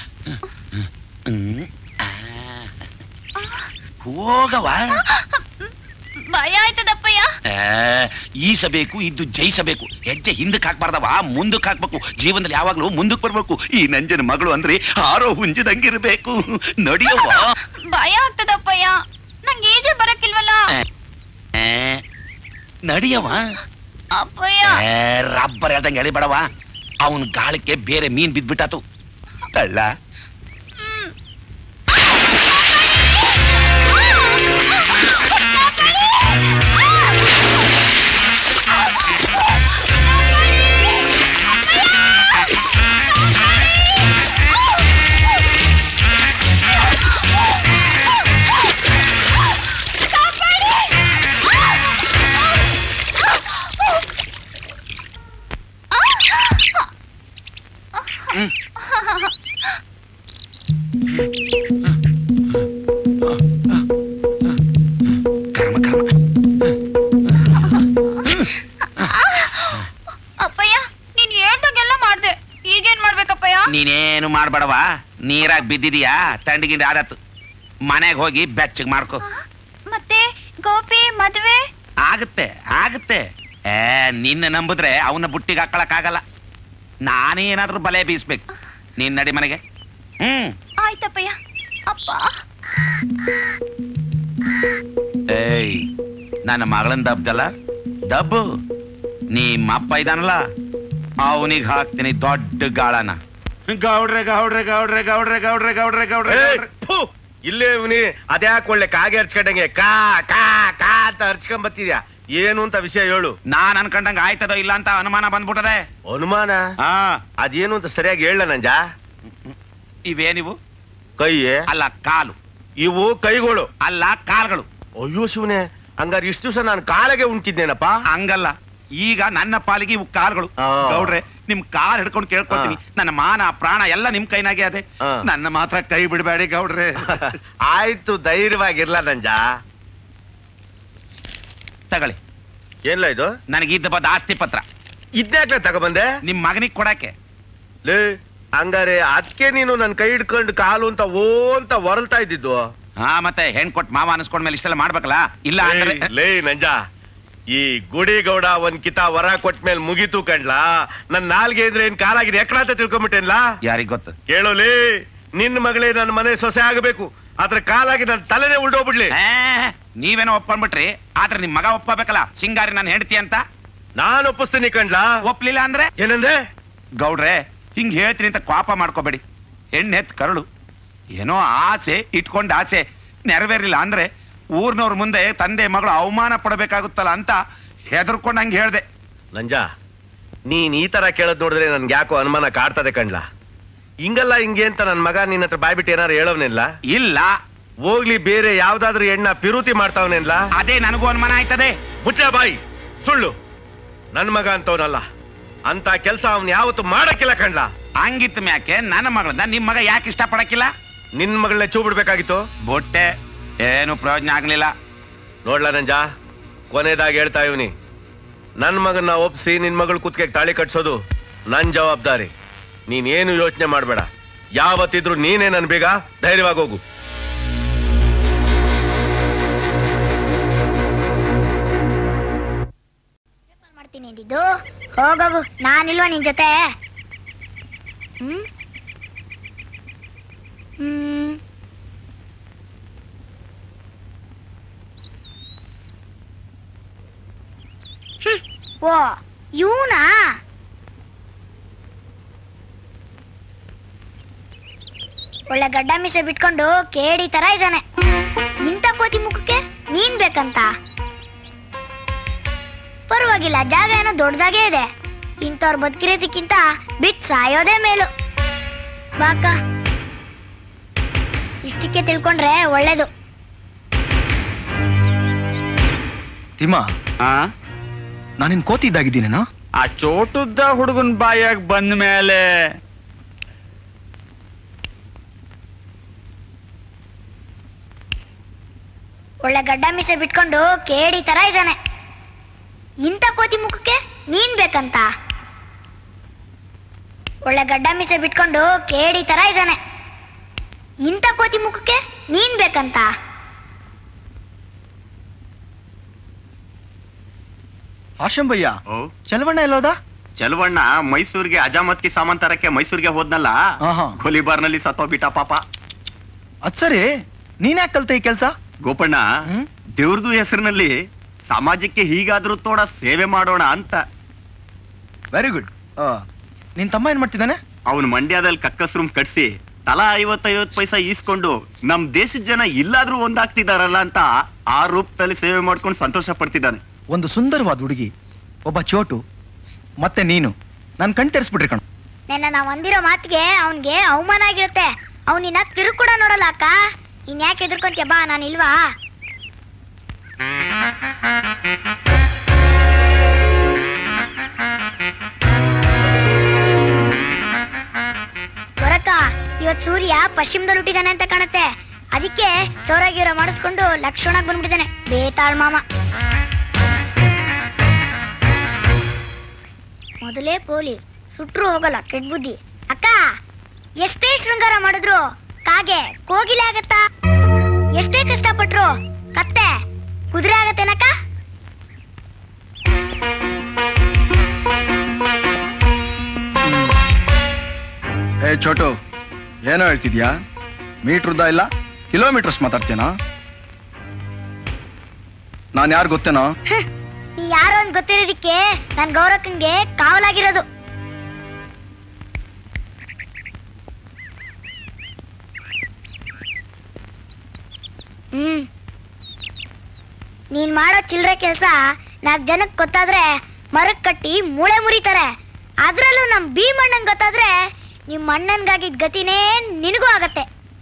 ಹೋಗವ ಭಯ ಆಯ್ತದಪ್ಪಯ್ಯ ಈಸಬೇಕು ಇದ್ದು ಜಯಿಸಬೇಕು ಹೆಜ್ಜೆ ಹಿಂದಕ್ಕೆ ಹಾಕ್ಬಾರ್ದವ ಮುಂದಕ್ಕೆ ಹಾಕ್ಬೇಕು ಜೀವನದಲ್ಲಿ ಯಾವಾಗ್ಲೂ ಮುಂದಕ್ಕೆ ಬರ್ಬೇಕು ಈ ನಂಜನ ಮಗಳು ಅಂದ್ರೆ ಆರೋ ಹುಂಜದಂಗಿರ್ಬೇಕು ನಡಿಯವ್ವ ಭಯ ಆಗ್ತದಪ್ಪಯ್ಯ ನಂಗೆ ಈಜೆ ಬರಕ್ಕಿಲ್ವಲ್ಲ ಏ, ನಡಿಯವ್ವ ಅಪ್ಪಯ್ಯ ಏ, ರಬ್ಬರ್ ಹೇಳ್ದಂಗೆ ಎಳಿಬೇಡವ ಅವನ್ ಗಾಳಕ್ಕೆ ಬೇರೆ ಮೀನ್ ಬಿದ್ಬಿಟ್ಟಾತು ತಳ್ಳ ಅಪ್ಪಯ್ಯ ನೀನ್ ಹೇಳ್ದಂಗೆಲ್ಲ ಮಾಡ್ದೆ ಈಗೇನ್ ಮಾಡ್ಬೇಕಪ್ಪಯ್ಯ ನೀನೇನು ಮಾಡ್ಬೇಡವ ನೀರಾಗ್ ಬಿದ್ದಿದೀಯಾ ತಂಡಿಗಿಂದ ಆದತ್ತು ಮನೆಗೆ ಹೋಗಿ ಬೆಚ್ಚಗ್ ಮಾಡ್ಕೊ ಮತ್ತೆ ಗೋಪಿ ಮದ್ವೆ ಆಗುತ್ತೆ ಆಗುತ್ತೆ ಏ ನಿನ್ನ ನಂಬಿದ್ರೆ ಅವನ ಬುಟ್ಟಿಗೆ ಹಾಕೊಳಕ್ ಆಗಲ್ಲ ನಾನೇ ಏನಾದ್ರೂ ಬಲೆ ಬೀಸ್ಬೇಕು ನೀನ್ ನಡಿ ಮನೆಗೆ ಹ್ಮ್ ಆಯ್ತಪ್ಪಯ್ಯ ಅಪ್ಪ ಏಯ್ ನನ್ನ ಮಗಳನ್ ದಬ್ದಲ್ಲ ಡಬ್ಬು ನಿಮ್ಮ ಅಪ್ಪ ಇದಾನಲ್ಲ ಅವನಿಗೆ ಹಾಕ್ತೀನಿ ದೊಡ್ಡ ಗಾಳನ ಗೌಡ್ರೆ ಗೌಡ್ರೆ ಗೌಡ್ರೆ ಗೌಡ್ರೆ ಗೌಡ್ರೆ ಗೌಡ್ರೆ ಗೌಡ್ರೆ ಏಯ್, ಫು, ಇಲ್ಲೇ ಇವನಿ ಅದ್ಯಾಕೆ ಒಳ್ಳೆ ಕಾಗೆ ಹರ್ಚ್ಕೊಂಡಂಗೆ ಕಾ ಕಾ ಕಾ ಅಂತ ಹರ್ಚ್ಕೊಂಡ್ ಬತ್ತಿದ್ಯಾ ಏನು ಅಂತ ವಿಷಯ ಹೇಳು ನಾನ್ ಅನ್ಕೊಂಡಂಗ ಆಯ್ತದೋ ಇಲ್ಲ ಅಂತ ಅನುಮಾನ ಬಂದ್ಬಿಟ್ಟದೆ ಅನುಮಾನ ಹಾ ಅದೇನು ಅಂತ ಸರಿಯಾಗಿ ಹೇಳ ನಂಜ ಇವೇನಿವು ಕೈ ಅಲ್ಲ ಕಾಲು ಇವು ಕೈಗಳು ಅಲ್ಲ ಕಾಲ್ಗಳು ಅಯ್ಯೋ ಶಿವನೇ ಹಂಗಾರೆ ಇಷ್ಟು ದಿವಸ ನಾನು ಕಾಲಿಗೆ ಉಂಟಿದ್ದೇನಪ್ಪ ಹಂಗಲ್ಲ ಈಗ ನನ್ನ ಪಾಲಿಗೆ ಇವು ಕಾಲ್ಗಳು ಗೌಡ್ರೆ ನಿಮ್ ಕಾಲ್ ಹಿಡ್ಕೊಂಡು ಕೇಳ್ಕೊಳ್ತೀನಿ ನನ್ನ ಮಾನ ಪ್ರಾಣ ಎಲ್ಲ ನಿಮ್ ಕೈನಾಗೆ ಅದೇ ನನ್ನ ಮಾತ್ರ ಕೈ ಬಿಡಬೇಡಿ ಗೌಡ್ರೆ ಆಯ್ತು ಧೈರ್ಯವಾಗಿರ್ಲ ನಂಜ ತಗೊಳ್ಳಿ ಏನ್ಲ ಇದು ನನಗಿದ್ದ ಬದ ಆಸ್ತಿ ಪತ್ರ ಇದ್ಯಾಕ್ಲೆ ತಗೊಬಂದೆ ನಿಮ್ ಮಗನಿಗೆ ಕೊಡಕ್ಕೆ ಲೇ ಹಂಗಾರೆ ಅದಕ್ಕೆ ನೀನು ನನ್ ಕೈ ಹಿಡ್ಕೊಂಡು ಕಾಲು ಅಂತ ಓ ಅಂತ ಹೊರಲ್ತಾ ಇದ್ದಿದ್ದು ಹಾ ಮತ್ತೆ ಹೆಣ್ ಕೊಟ್ ಮಾವ ಅನ್ಸ್ಕೊಂಡ್ಮೇಲೆ ಇಷ್ಟೆಲ್ಲ ಮಾಡ್ಬೇಕಲ್ಲ ಇಲ್ಲ ಅಂದ್ರೆ ಲೇ, ಲೇ ನಂಜ ಈ ಗುಡಿ ಗೌಡ ಒಂದ್ ಕಿತ ವರ ಕೊಟ್ಮೇಲೆ ಮುಗೀತು ಕಣ್ಲಾ ನನ್ ನಾಲ್ಗೆ ಇದ್ರೆ ಏನ್ ಕಾಲಾಗಿದೆ ಎಕ್ಕಡ ಅಂತ ತಿಳ್ಕೊಂಬಿಟ್ಟೇನ್ಲಾ ಯಾರಿಗ್ ಗೊತ್ತು ಕೇಳೋಲಿ ನಿನ್ ಮಗಳೇ ನನ್ನ ಮನೆ ಸೊಸೆ ಆಗಬೇಕು ಅದ್ರ ಕಾಲಾಗಿ ನನ್ನ ತಲೆನೇ ಉಲ್ಟೋಗ್ಬಿಡ್ಲಿ ಏ, ನೀವೇನೋ ಒಪ್ಕೊಂಡ್ಬಿಟ್ರಿ ಆದ್ರೆ ನಿಮ್ ಮಗ ಒಪ್ಪಬೇಕಲ್ಲ ಸಿಂಗಾರಿ ನಾನು ಹೆಂಡತಿ ಅಂತ ನಾನ್ ಒಪ್ಪಿಸ್ತೀನಿ ಕಣ್ಲಾ ಒಪ್ಲಿಲ್ಲ ಅಂದ್ರೆ ಏನಂದೆ ಗೌಡ್ರೆ ಹಿಂಗ್ ಹೇಳ್ತೀನಿ ಅಂತ ಕೋಪ ಮಾಡ್ಕೋಬೇಡಿ ಹೆಣ್ಣೆತ್ ಕರಳು ಏನೋ ಆಸೆ ಇಟ್ಕೊಂಡ್ ಆಸೆ ನೆರವೇರಿಲ್ಲ ಅಂದ್ರೆ ಊರ್ನವ್ರ ಮುಂದೆ ತಂದೆ ಮಗಳು ಅವಮಾನ ಪಡಬೇಕಾಗುತ್ತಲ್ಲ ಅಂತ ಹೆದರ್ಕೊಂಡ್ ಹಂಗೆ ಹೇಳ್ದೆ ನಂಜ ನೀನ್ ಈ ತರ ಕೇಳದ್ ನೋಡಿದ್ರೆ ನನ್ಗೆ ಯಾಕೋ ಅನುಮಾನ ಕಾಡ್ತದೆ ಕಣ್ಲಾ ಹಿಂಗಲ್ಲ ಹಿಂಗೆ ಅಂತ ನನ್ ಮಗ ನಿನ್ನ ಹತ್ರ ಬಾಯ್ಬಿಟ್ಟು ಏನಾರು ಹೇಳೋನಿಲ್ಲ ಇಲ್ಲ ಹೋಗ್ಲಿ ಬೇರೆ ಯಾವ್ದಾದ್ರು ಹೆಣ್ಣ ಪಿರುತಿ ಮಾಡ್ತಾವನಿಲ್ಲ ಅದೇ ನನಗೂ ಅನುಮಾನ ಆಯ್ತದೆ ಮುಚ್ಚ ಬಾಯಿ ಸುಳ್ಳು ನನ್ ಮಗ ಅಂತವನಲ್ಲ ಅಂತ ಕೆಲ್ಸ ಅವನ್ ಯಾವತ್ತು ಮಾಡಕ್ಕಿಲ್ಲ ಕಣ್ಲಾ ಹಂಗಿತ್ತು ಮ್ಯಾಕೆ ನನ್ನ ಮಗಳನ್ನ ನಿಮ್ ಮಗ ಯಾಕೆ ಇಷ್ಟ ಪಡಕ್ಕಿಲ್ಲ ನಿನ್ ಮಗಳನ್ನ ಚೂ ಬಿಡ್ಬೇಕಾಗಿತ್ತು ಬೊಟ್ಟೆ ಏನು ಪ್ರಯೋಜನ ಆಗ್ಲಿಲ್ಲ ನೋಡ್ಲಾ ನಂಜ ಕೊನೆದಾಗಿ ಹೇಳ್ತಾ ಇವನಿ ನನ್ ಮಗನ್ನ ಒಪ್ಸಿ ನಿನ್ ಮಗಳು ಕುತ್ತಿಗೆ ತಾಳಿ ಕಟ್ಸೋದು ನನ್ ಜವಾಬ್ದಾರಿ ನೀನೇನು ಯೋಚನೆ ಮಾಡ್ಬೇಡ ಯಾವತ್ತಿದ್ರು ನೀನೇ ನನ್ ಬೇಗ ಧೈರ್ಯವಾಗಿ ಹೋಗು ಮಾಡ್ತೀನಿ ಅಂದಿದ್ದು ಹೋಗೋಗು ನಾನಿಲ್ವಾ ನಿನ್ ಜೊತೆ ಹ್ಮ್ ಹ್ಮ್ ಹ್ಮ್. ಓ ಇವನಾ ಒಳ್ಳೆ ಗಡ್ಡ ಮೀಸೆ ಬಿಟ್ಕೊಂಡು ಕೇಡಿ ತರ ಇದ್ದಾನೆ ಇಂಥ ಕೋತಿ ಮುಖಕ್ಕೆ ನೀನ್ ಬೇಕಂತ ಪರವಾಗಿಲ್ಲ ಜಾಗ ಏನೋ ದೊಡ್ಡದಾಗೇ ಇದೆ ಇಂಥವ್ರು ಬದುಕಿರೋದಕ್ಕಿಂತ ಬಿಟ್ ಸಾಯೋದೇ ಮೇಲು ಬಾಕ ಇಷ್ಟಕ್ಕೆ ತಿಳ್ಕೊಂಡ್ರೆ ಒಳ್ಳೇದು ತಿಮ್ಮ ನಾನಿನ್ ಕೋತಿ ಇದ್ದಾಗಿದ್ದೀನೇನೋ ಆ ಚೋಟುದ್ದ ಹುಡುಗನ್ ಬಾಯಾಗ ಬಂದ ಮೇಲೆ ಒಳ್ಳೆ ಗಡ್ಡ ಮೀಸೆ ಬಿಟ್ಕೊಂಡು ಕೇಡಿ ತರ ಇದ್ದಾನೆ ಇಂಥ ಕೋತಿ ಮುಖಕ್ಕೆ ನೀನ್ ಬೇಕಂತ ಒಳ್ಳೆ ಗಡ್ಡ ಮೀಸೆ ಬಿಟ್ಕೊಂಡು ಕೇಡಿ ತರ ಇದ್ದಾನೆ ಇಂಥ ಕೋತಿ ಮುಖಕ್ಕೆ ನೀನ್ ಬೇಕಂತ ಆಶಂಬಯ್ಯ ಚಲವಣ್ಣ ಎಲ್ಲೋದ ಚಲವಣ್ಣ ಮೈಸೂರಿಗೆ ಅಜಾಮತ್ಕಿ ಸಾಮಾನ್ ತರಕ್ಕೆ ಮೈಸೂರಿಗೆ ಹೋದ್ನಲ್ಲ ಗೋಲಿಬಾರ್ನಲ್ಲಿ ಸತ್ತೋಗ್ಬಿಟ್ಟ ಪಾಪ ಅದ್ ಸರಿ ನೀನ್ ಯಾಕೆ ಕಲ್ತ ಈ ಕೆಲ್ಸ ಗೋಪಣ್ಣ ದೇವ್ರದು ಹೆಸರಿನಲ್ಲಿ ಸಮಾಜಕ್ಕೆ ಹೀಗಾದ್ರೂ ತೋಡ ಸೇವೆ ಮಾಡೋಣ ಅಂತ ವೆರಿ ಗುಡ್ ನಿನ್ ತಮ್ಮ ಏನ್ ಮಾಡ್ತಿದ್ದಾನೆ ಅವನು ಮಂಡ್ಯದಲ್ಲಿ ಕಕ್ಕಸ್ ರೂಮ್ ಕಟ್ಸಿ ತಲಾ ಐವತ್ತೈವತ್ ಪೈಸಾ ಈಸ್ಕೊಂಡು ನಮ್ ದೇಶದ ಜನ ಇಲ್ಲಾದ್ರೂ ಒಂದಾಗ್ತಿದಾರಲ್ಲ ಅಂತ ಆ ರೂಪದಲ್ಲಿ ಸೇವೆ ಮಾಡ್ಕೊಂಡು ಸಂತೋಷ ಪಡ್ತಿದ್ದಾನೆ ಒಂದು ಸುಂದರವಾದ ಹುಡುಗಿ ಒಬ್ಬ ಚೋಟು ಮತ್ತೆ ನೀನು ನನ್ ಕಣ್ ತೆರೆಸ್ಬಿಟ್ರಿ ಕಣ ನೆನ್ನ ನಾವ್ ಅಂದಿರೋ ಮಾತಿಗೆ ಅವನ್ಗೆ ಅವಮಾನ ಆಗಿರುತ್ತೆ ಅವನಿನ್ನ ತಿರುಗ್ ಕೂಡ ನೋಡಲ್ಲ ಅಕ್ಕ ಇನ್ ಯಾಕೆ ಎದುರ್ಕೊಂತ್ಯ ಬಾ ನಾನು ಇಲ್ವಾ ಬರಕ್ಕ ಇವತ್ ಸೂರ್ಯ ಪಶ್ಚಿಮದಲ್ಲಿ ಹುಟ್ಟಿದಾನೆ ಅಂತ ಕಾಣುತ್ತೆ ಅದಕ್ಕೆ ಚೋರಾಗಿರೋ ಮಾಡಿಸ್ಕೊಂಡು ಲಕ್ಷಣಕ್ಕೆ ಬಂದ್ಬಿಟ್ಟಿದ್ದಾನೆ ಬೇತಾಳ್ ಮಾಮ ಮೊದಲೇ ಪೋಲಿ ಸುಟ್ರು ಹೋಗಲ್ಲ ಕೆಟ್ಟ ಬುದ್ಧಿ ಅಕ್ಕ ಎಷ್ಟೇ ಶೃಂಗಾರ ಮಾಡಿದ್ರು ಕಾಗೆ ಕೋಗಿಲೆ ಆಗತ್ತಾ ಎಷ್ಟೇ ಕಷ್ಟಪಟ್ರು ಕತ್ತೆ ಕುದುರೆ ಆಗತ್ತೇನಕ್ಕ ಏ ಚೋಟು ಏನೋ ಹೇಳ್ತಿದ್ಯಾ ಮೀಟ್ರುದ್ದ ಇಲ್ಲ ಕಿಲೋಮೀಟರ್ಸ್ ಮಾತಾಡ್ತೀನೋ ನಾನ್ ಯಾರು ಗೊತ್ತೇನೋ ನೀ ಯಾರೋ ಅಂತ ಗೊತ್ತಿರೋದಿಕ್ಕೆ ನನ್ ಗೌರಕ್ಕಂಗೆ ಕಾವಲಾಗಿರೋದು ಹ್ಮ್ ನೀನ್ ಮಾಡೋ ಚಿಲ್ಲರೆ ಕೆಲ್ಸ ನಾಲ್ಕು ಜನಕ್ಕೆ ಗೊತ್ತಾದ್ರೆ ಮರಕ್ ಕಟ್ಟಿ ಮೂಳೆ ಮುರಿತಾರೆ ಅದ್ರಲ್ಲೂ ನಮ್ ಭೀಮಣ್ಣನ್ ಗೊತ್ತಾದ್ರೆ ನಿಮ್ ಅಣ್ಣನ್ಗಾಗಿದ್ ಗತಿನೇ ನಿನಗೂ ಆಗತ್ತೆ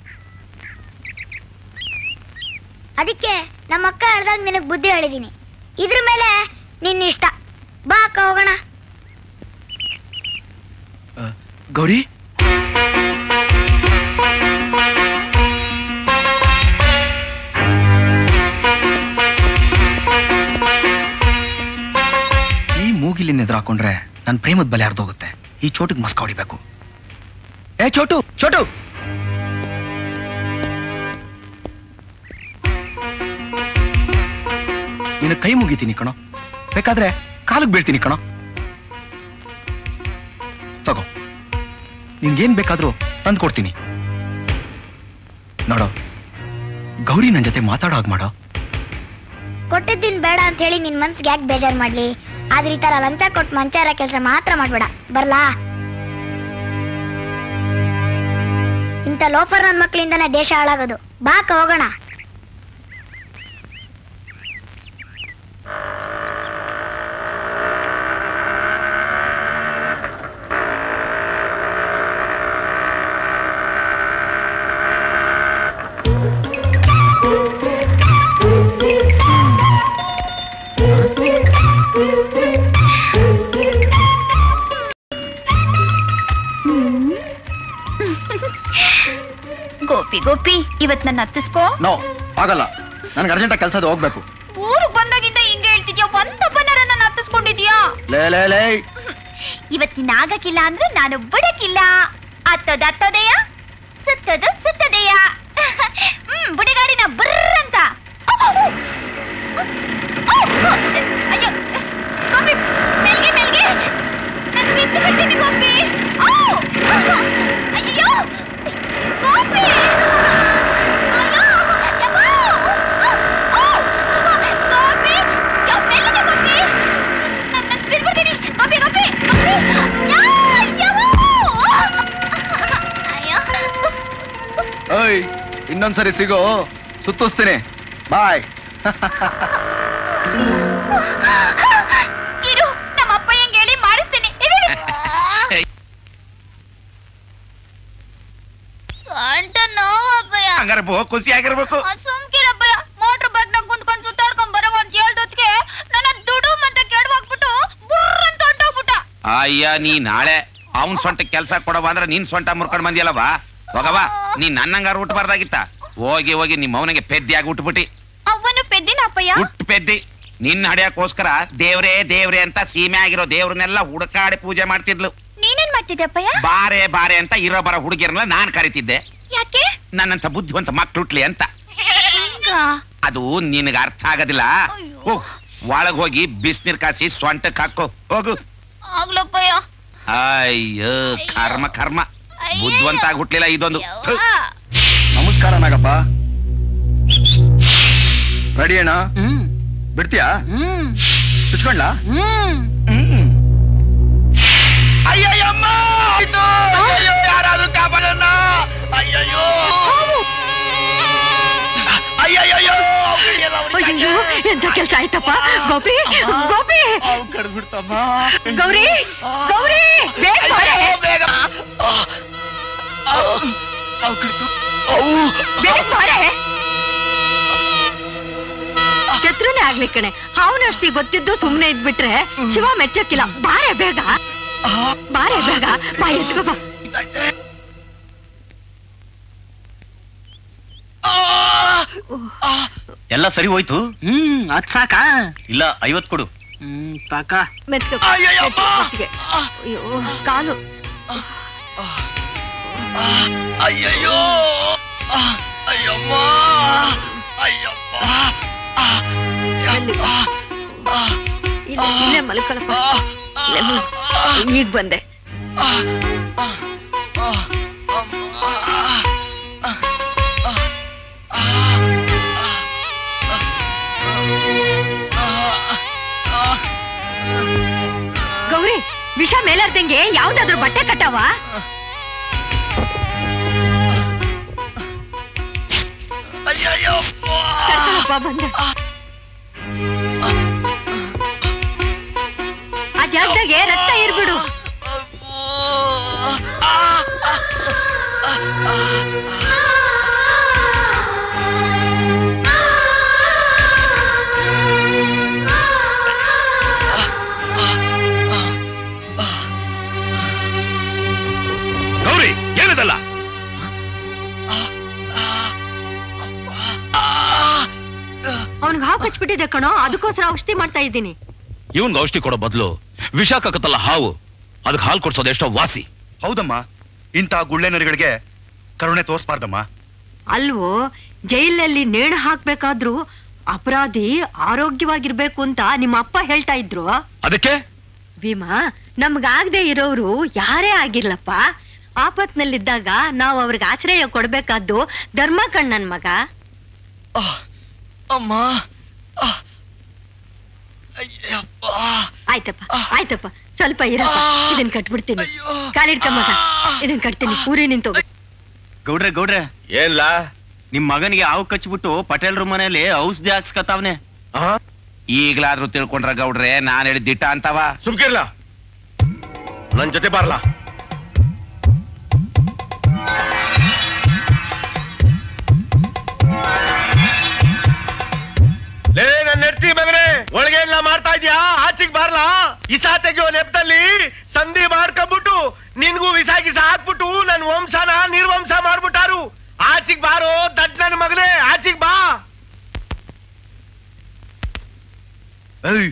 ಅದಕ್ಕೆ ನಮ್ಮ ಅಕ್ಕ ಹೇಳ್ದಾಗ ನಿನಗ್ ಬುದ್ಧಿ ಹೇಳಿದೀನಿ ಇದ್ರ ಮೇಲೆ ನಿನ್ನ ಇಷ್ಟ ಬಾ ಅಕ್ಕ ಹೋಗೋಣ ಗೌರಿ ಈ ಮೂಗಿಲಿನ ಎದುರು ಹಾಕೊಂಡ್ರೆ ನನ್ ಪ್ರೇಮದ ಬಲೆ ಹರಿದೋಗುತ್ತೆ ಈ ಚೋಟಿಗೆ ಮಸ್ಕ ಹೊಡಿಬೇಕು ಏ ಚೋಟು ಚೋಟು ನಿನ್ನ ಕೈ ಮುಗಿತೀನಿ ಕಣೋ ಬೇಕಾದ್ರೆ ಕಾಲಿಗೆ ಬೀಳ್ತೀನಿ ಕಣೋ ತಗೋ ನಿನ್ಗೇನ್ ಬೇಕಾದ್ರೂ ತಂದು ಕೊಡ್ತೀನಿ ನೋಡೋ ಗೌರಿ ನನ್ ಜೊತೆ ಮಾತಾಡೋ ಹಾಗೆ ಮಾಡೋ ಕೊಟ್ಟಿದ್ದೀನ್ ಬೇಡ ಅಂತ ಹೇಳಿ ನಿನ್ ಮನ್ಸಿಗೆ ಯಾಕೆ ಬೇಜಾರ್ ಮಾಡ್ಲಿ ಆದ್ರೆ ಈ ತರ ಲಂಚ ಕೊಟ್ಟು ಮಂಚಾರ ಕೆಲಸ ಮಾತ್ರ ಮಾಡ್ಬೇಡ ಬರ್ಲಾ ಇಂಥ ಲೋಫರ್ ನನ್ ಮಕ್ಳಿಂದನೇ ದೇಶ ಹಾಳಾಗೋದು ಬಾಕ ಹೋಗೋಣ ಗೋಪಿ ಗೋಪಿ ಇವತ್ ನನ್ನ ಹತ್ತಿಸ್ಕೋ ನೋ ಆಗಲ್ಲ ನನ್ಗೆ ಅರ್ಜೆಂಟಾಗಿ ಕೆಲಸ ಹೋಗ್ಬೇಕು ಊರು ಬಂದಾಗಿಂದ ಹಿಂಗೆ ಹೇಳ್ತಿದ್ಯಾ ಒಂದೊಬ್ಬನರ ನನ್ನ ಹತ್ತಿಸ್ಕೊಂಡಿದ್ಯಾ ಲೇ ಲೇ ಲೇ ಇವತ್ ನೀನ್ ಆಗಕ್ಕಿಲ್ಲ ಅಂದ್ರೆ ನಾನು ಬಿಡಕ್ಕಿಲ್ಲ ಹತ್ತದ ಹತ್ತದೆಯ ಸುತ್ತದು ಸುತ್ತದೆಯ ಹ್ಮ್ ಬುಡಿಗಾಡಿನ ಬರ್ರ ಅಂತ ಅಯ್ಯೋ ಗೋಪಿ ಮೆಲ್ಗೆ ಮೆಲ್ಗೆ ನಾನು ಬಿದ್ದು ಬಿಡ್ತೀನಿ ಗೋಪಿ ಔ! ಅಯ್ಯೋ ಗೋಪಿ ಅಯ್ಯೋ ಯಬ್ಬಾ! ಔ! ಗೋಪಿ ಯೋ, ಮೆಲ್ಲಗೆ ಗೋಪಿ ನಾನು ನಾನು ಬಿದ್ಬಿಡ್ತೀನಿ ಗೋಪಿ ಗೋಪಿ ಗೋಪಿ ಯಾ! ಯವ್ವಾ! ಅಯ್ಯೋ ಓಯ್ ಇನ್ನೊಂದ್ಸರಿ ಸಿಗೋ ಸುತ್ತಿಸ್ತೀನಿ ಬಾಯ್ ಇರು ನಮ್ಮ ಅಪ್ಪ ಹೆಂಗ್ ಹೇಳಿ ಮಾಡಿಸ್ತೀನಿ ಸೊಂಟ ನೋವು ಅಪ್ಪಯ್ಯ ಹಂಗಾರೆ ಬೋ ಖುಷಿ ಆಗಿರ್ಬೇಕು ಸುಮ್ಕಿರಪ್ಪಯ್ಯ ಮೋಟ್ರ್ ಬದ್ನಾಗ ಕುಂತ್ಕೊಂಡು ಸುತ್ತಾಡ್ಕೊಂಡ್ ಬರೋ ಅಂತ ಹೇಳ್ದೊತ್ತಿಗೆ ನನ್ನ ದುಡು ಮತ್ತೆ ಕೆಡವಾಗ್ಬಿಟ್ಟು ಬುರ್ರ್ ಅಂತ ಹೊರ್ಟೋಗ್ಬಿಟ್ಟ ಅಯ್ಯ ನೀ ನಾಳೆ ಅವನ್ ಸೊಂಟ ಕೆಲ್ಸ ಕೊಡವ ಅಂದ್ರೆ ನೀನ್ ಸೊಂಟ ಮುರ್ಕೊಂಡ್ ಬಂದಿಯಲ್ಲವ ಹೋಗವ ನೀನ್ ನನ್ನಂಗಾರು ಹುಟ್ಟಬಾರ್ದಾಗಿತ್ತ ಹೋಗಿ ಹೋಗಿ ನಿಮ್ಮ ಅವನಿಗೆ ಪೆದ್ದಿಯಾಗಿ ಹುಟ್ಬಿಟ್ಟಿ ಅವನು ಪೆದ್ದಿನ ಅಪ್ಪಯ್ಯ ಹುಟ್ಟು ಪೆದ್ದಿ ನಿನ್ನ ಹಡಿಯಕ್ಕೋಸ್ಕರ ದೇವ್ರೇ ದೇವ್ರೇ ಅಂತ ಸೀಮೆ ಆಗಿರೋ ದೇವ್ರನ್ನೆಲ್ಲ ಹುಡುಕಾಡಿ ಪೂಜೆ ಮಾಡ್ತಿದ್ಲು ನೀನೇನ್ ಮಾಡ್ತಿದ್ದೆ ಅಪ್ಪಯ್ಯ ಬಾರೆ ಬಾರೆ ಅಂತ ಇರೋ ಬರೋ ಹುಡುಗಿರನ್ನ ನಾನ್ ಕರಿತಿದ್ದೆ ಯಾಕೆ ನನ್ನಂತ ಬುದ್ಧಿವಂತ ಮಕ್ಳು ಹುಟ್ಲಿ ಅಂತ ಹಂಗ ಅದು ನಿನಗೆ ಅರ್ಥ ಆಗೋದಿಲ್ಲ ಹೋಗ್ ಒಳಗ್ ಹೋಗಿ ಬಿಸ್ನೀರ್ ಕಾಸಿ ಸೊಂಟಕ್ ಹಾಕೋ ಹೋಗು ಆಗ್ಲಪ್ಪಯ್ಯ ಅಯ್ಯೋ ಕರ್ಮ ಕರ್ಮ ಬುದ್ಧಿವಂತ ಆಗಿ ಹುಟ್ಲಿಲ್ಲ ಇದೊಂದು ಥು. ನಮಸ್ಕಾರ ನಾಗಪ್ಪ ರೆಡಿ ಅಣ್ಣ ಬಿಡ್ತೀಯಾ ಚುಚ್ಕೊಂಡ್ಲಾ ಅಯ್ಯಯ್ಯಮ್ಮ ಆಯ್ತು ಅಯ್ಯಯ್ಯೋ ಯಾರಾದ್ರೂ ಕಾಪಾಡಣ್ಣ ಅಯ್ಯಯ್ಯೋ ಅಯ್ಯಯ್ಯೋ ಅಯ್ಯೋ ಎಂತ ಕೆಲ್ಸ ಆಯ್ತಪ್ಪ ಗೋಪಿ ಗೋಪಿ ಕಡ್ದ್ಬಿಡ್ತಮ್ಮ ಗೌರಿ ಗೌರಿ ಬೇಗ ಬಾರೆ. ಬೇಗ ಬಾರೆ. ಶತ್ರುನೇ ಆಗ್ಲಿ ಕಣೆ ಅವನಷ್ಟಿ ಗೊತ್ತಿದ್ದು ಸುಮ್ನೆ ಇದ್ಬಿಟ್ರೆ ಶಿವ ಮೆಚ್ಚಕ್ಕಿಲ್ಲ ಬಾರೆ ಬೇಗ ಬಾರೆ ಬೇಗ ಬಾ ಎತ್ಕೋ ಬಾ ಎಲ್ಲ ಸರಿ ಹೋಯ್ತು ಹ್ಮ್ ಅದ್ ಸಾಕಾ ಇಲ್ಲ ಐವತ್ ಕೊಡು ಹ್ಮ್ ಸಾಕ ಮೆತ್ಕೋ ಅಯ್ಯಯ್ಯಪ್ಪ. ಮೆತ್ಗೆ. ಅಯ್ಯೋ ಕಾಲು ಅಯ್ಯಯ್ಯೋ ಅಯ್ಯಮ್ಮ ಅಯ್ಯಪ್ಪ ಇಲ್ಲ ಇಲ್ಲೇ ಮಲ್ಕೊಳಪ್ಪ ಇಲ್ಲೇ ಮಲ್ಕೊ. ಈಗ ಬಂದೆ ಗೌರಿ ವಿಷ ಮೇಲಾರ್ದಂಗೆ ಯಾವ್ದಾದ್ರು ಬಟ್ಟೆ ಕಟ್ಟವ ಕರ್ಕೊಳಪ್ಪ ಬಂದೆ ಆ ಜಾಗದಾಗೆ ರಕ್ತ ಇರ್ಬಿಡು ಗೌರಿ ಏನದಲ್ಲ ಅವ್ನಿಗೆ ಹಾವು ಕಚ್ಬಿಟ್ಟಿದೆ ಕಣೋ ಅದಕ್ಕೋಸ್ಕರ ಔಷಧಿ ಮಾಡ್ತಾ ಇದ್ದೀನಿ ಇವನ್ಗೆ ಔಷಧಿ ಕೊಡೋ ಬದಲು ವಿಷ ಕಕ್ಕತ್ತಲ್ಲ ಹಾವು ಅದಕ್ಕೆ ಹಾಲು ಕೊಡ್ಸೋದು ಎಷ್ಟೋ ವಾಸಿ ಹೌದಮ್ಮ ಇಂಥ ಗುಳ್ಳೆ ನರಿಗಳಿಗೆ ಕರುಣೆ ತೋರಿಸ್ಬಾರ್ದಮ್ಮ ಅಲ್ವೋ ಜೈಲಲ್ಲಿ ನೇಣು ಹಾಕ್ಬೇಕಾದ್ರೂ ಅಪರಾಧಿ ಆರೋಗ್ಯವಾಗಿರ್ಬೇಕು ಅಂತ ನಿಮ್ಮ ಅಪ್ಪ ಹೇಳ್ತಾ ಇದ್ರು ಅದಕ್ಕೆ ಭೀಮಾ ನಮ್ಗಾಗ್ದೇ ಇರೋರು ಯಾರೇ ಆಗಿರ್ಲಪ್ಪ ಆಪತ್ನಲ್ಲಿದ್ದಾಗ ನಾವು ಅವ್ರಿಗೆ ಆಶ್ರಯ ಕೊಡ್ಬೇಕಾದ್ದು ಧರ್ಮ ಕಣ್ಣನ್ ಮಗ ಅಮ್ಮ ಆಯ್ತಪ್ಪ ಆಯ್ತಪ್ಪ ಸ್ವಲ್ಪ ಇರಪ್ಪ ಇದನ್ ಕಟ್ಬಿಡ್ತೀನಿ ಕಾಲಿಡ್ಕ ಮಗ ಇದನ್ ಕಟ್ತೀನಿ ಪೂರಿ ನಿಂತು ಗೌಡ್ರೆ ಗೌಡ್ರೆ ಏನ್ಲ ನಿಮ್ ಮಗನಿಗೆ ಹಾವು ಕಚ್ಬಿಟ್ಟು ಪಟೇಲ್ರ ಮನೆಯಲ್ಲಿ ಔಷಧಿ ಹಾಕ್ಸ್ಕತಾವ್ನೆ ಈಗ್ಲಾದ್ರೂ ತಿಳ್ಕೊಂಡ್ರ ಗೌಡ್ರೆ ನಾನ್ ಹೇಳಿದ ದಿಟ್ಟ ಅಂತವ ಸುಮ್ಕಿರ್ಲ ನನ್ ಜೊತೆ ಬಾರ್ಲಾ ಲೇ ನನ್ ನೆಡ್ತಿ ಮಗನೇ ಒಳಗೆ ಎಲ್ಲ ಮಾಡ್ತಾ ಇದ್ಯಾ ಆಚೆಗ್ ಬಾರ್ಲಾ ಇಸಾ ತೆಗಿಯೋ ನೆಪದಲ್ಲಿ ಸಂಧಿ ಮಾಡ್ಕೊಂಡ್ಬಿಟ್ಟು ನಿನ್ಗೂ ವಿಸ ಗಿಸ ಹಾಕ್ಬಿಟ್ಟು ನನ್ ವಂಶನ ನಿರ್ವಂಶ ಮಾಡ್ಬಿಟ್ಟಾರು ಆಚಿಗ್ ಬಾರೋ ದಡ್ ನನ್ ಮಗನೇ ಆಚಿಗ್ ಬಾ ಏಯ್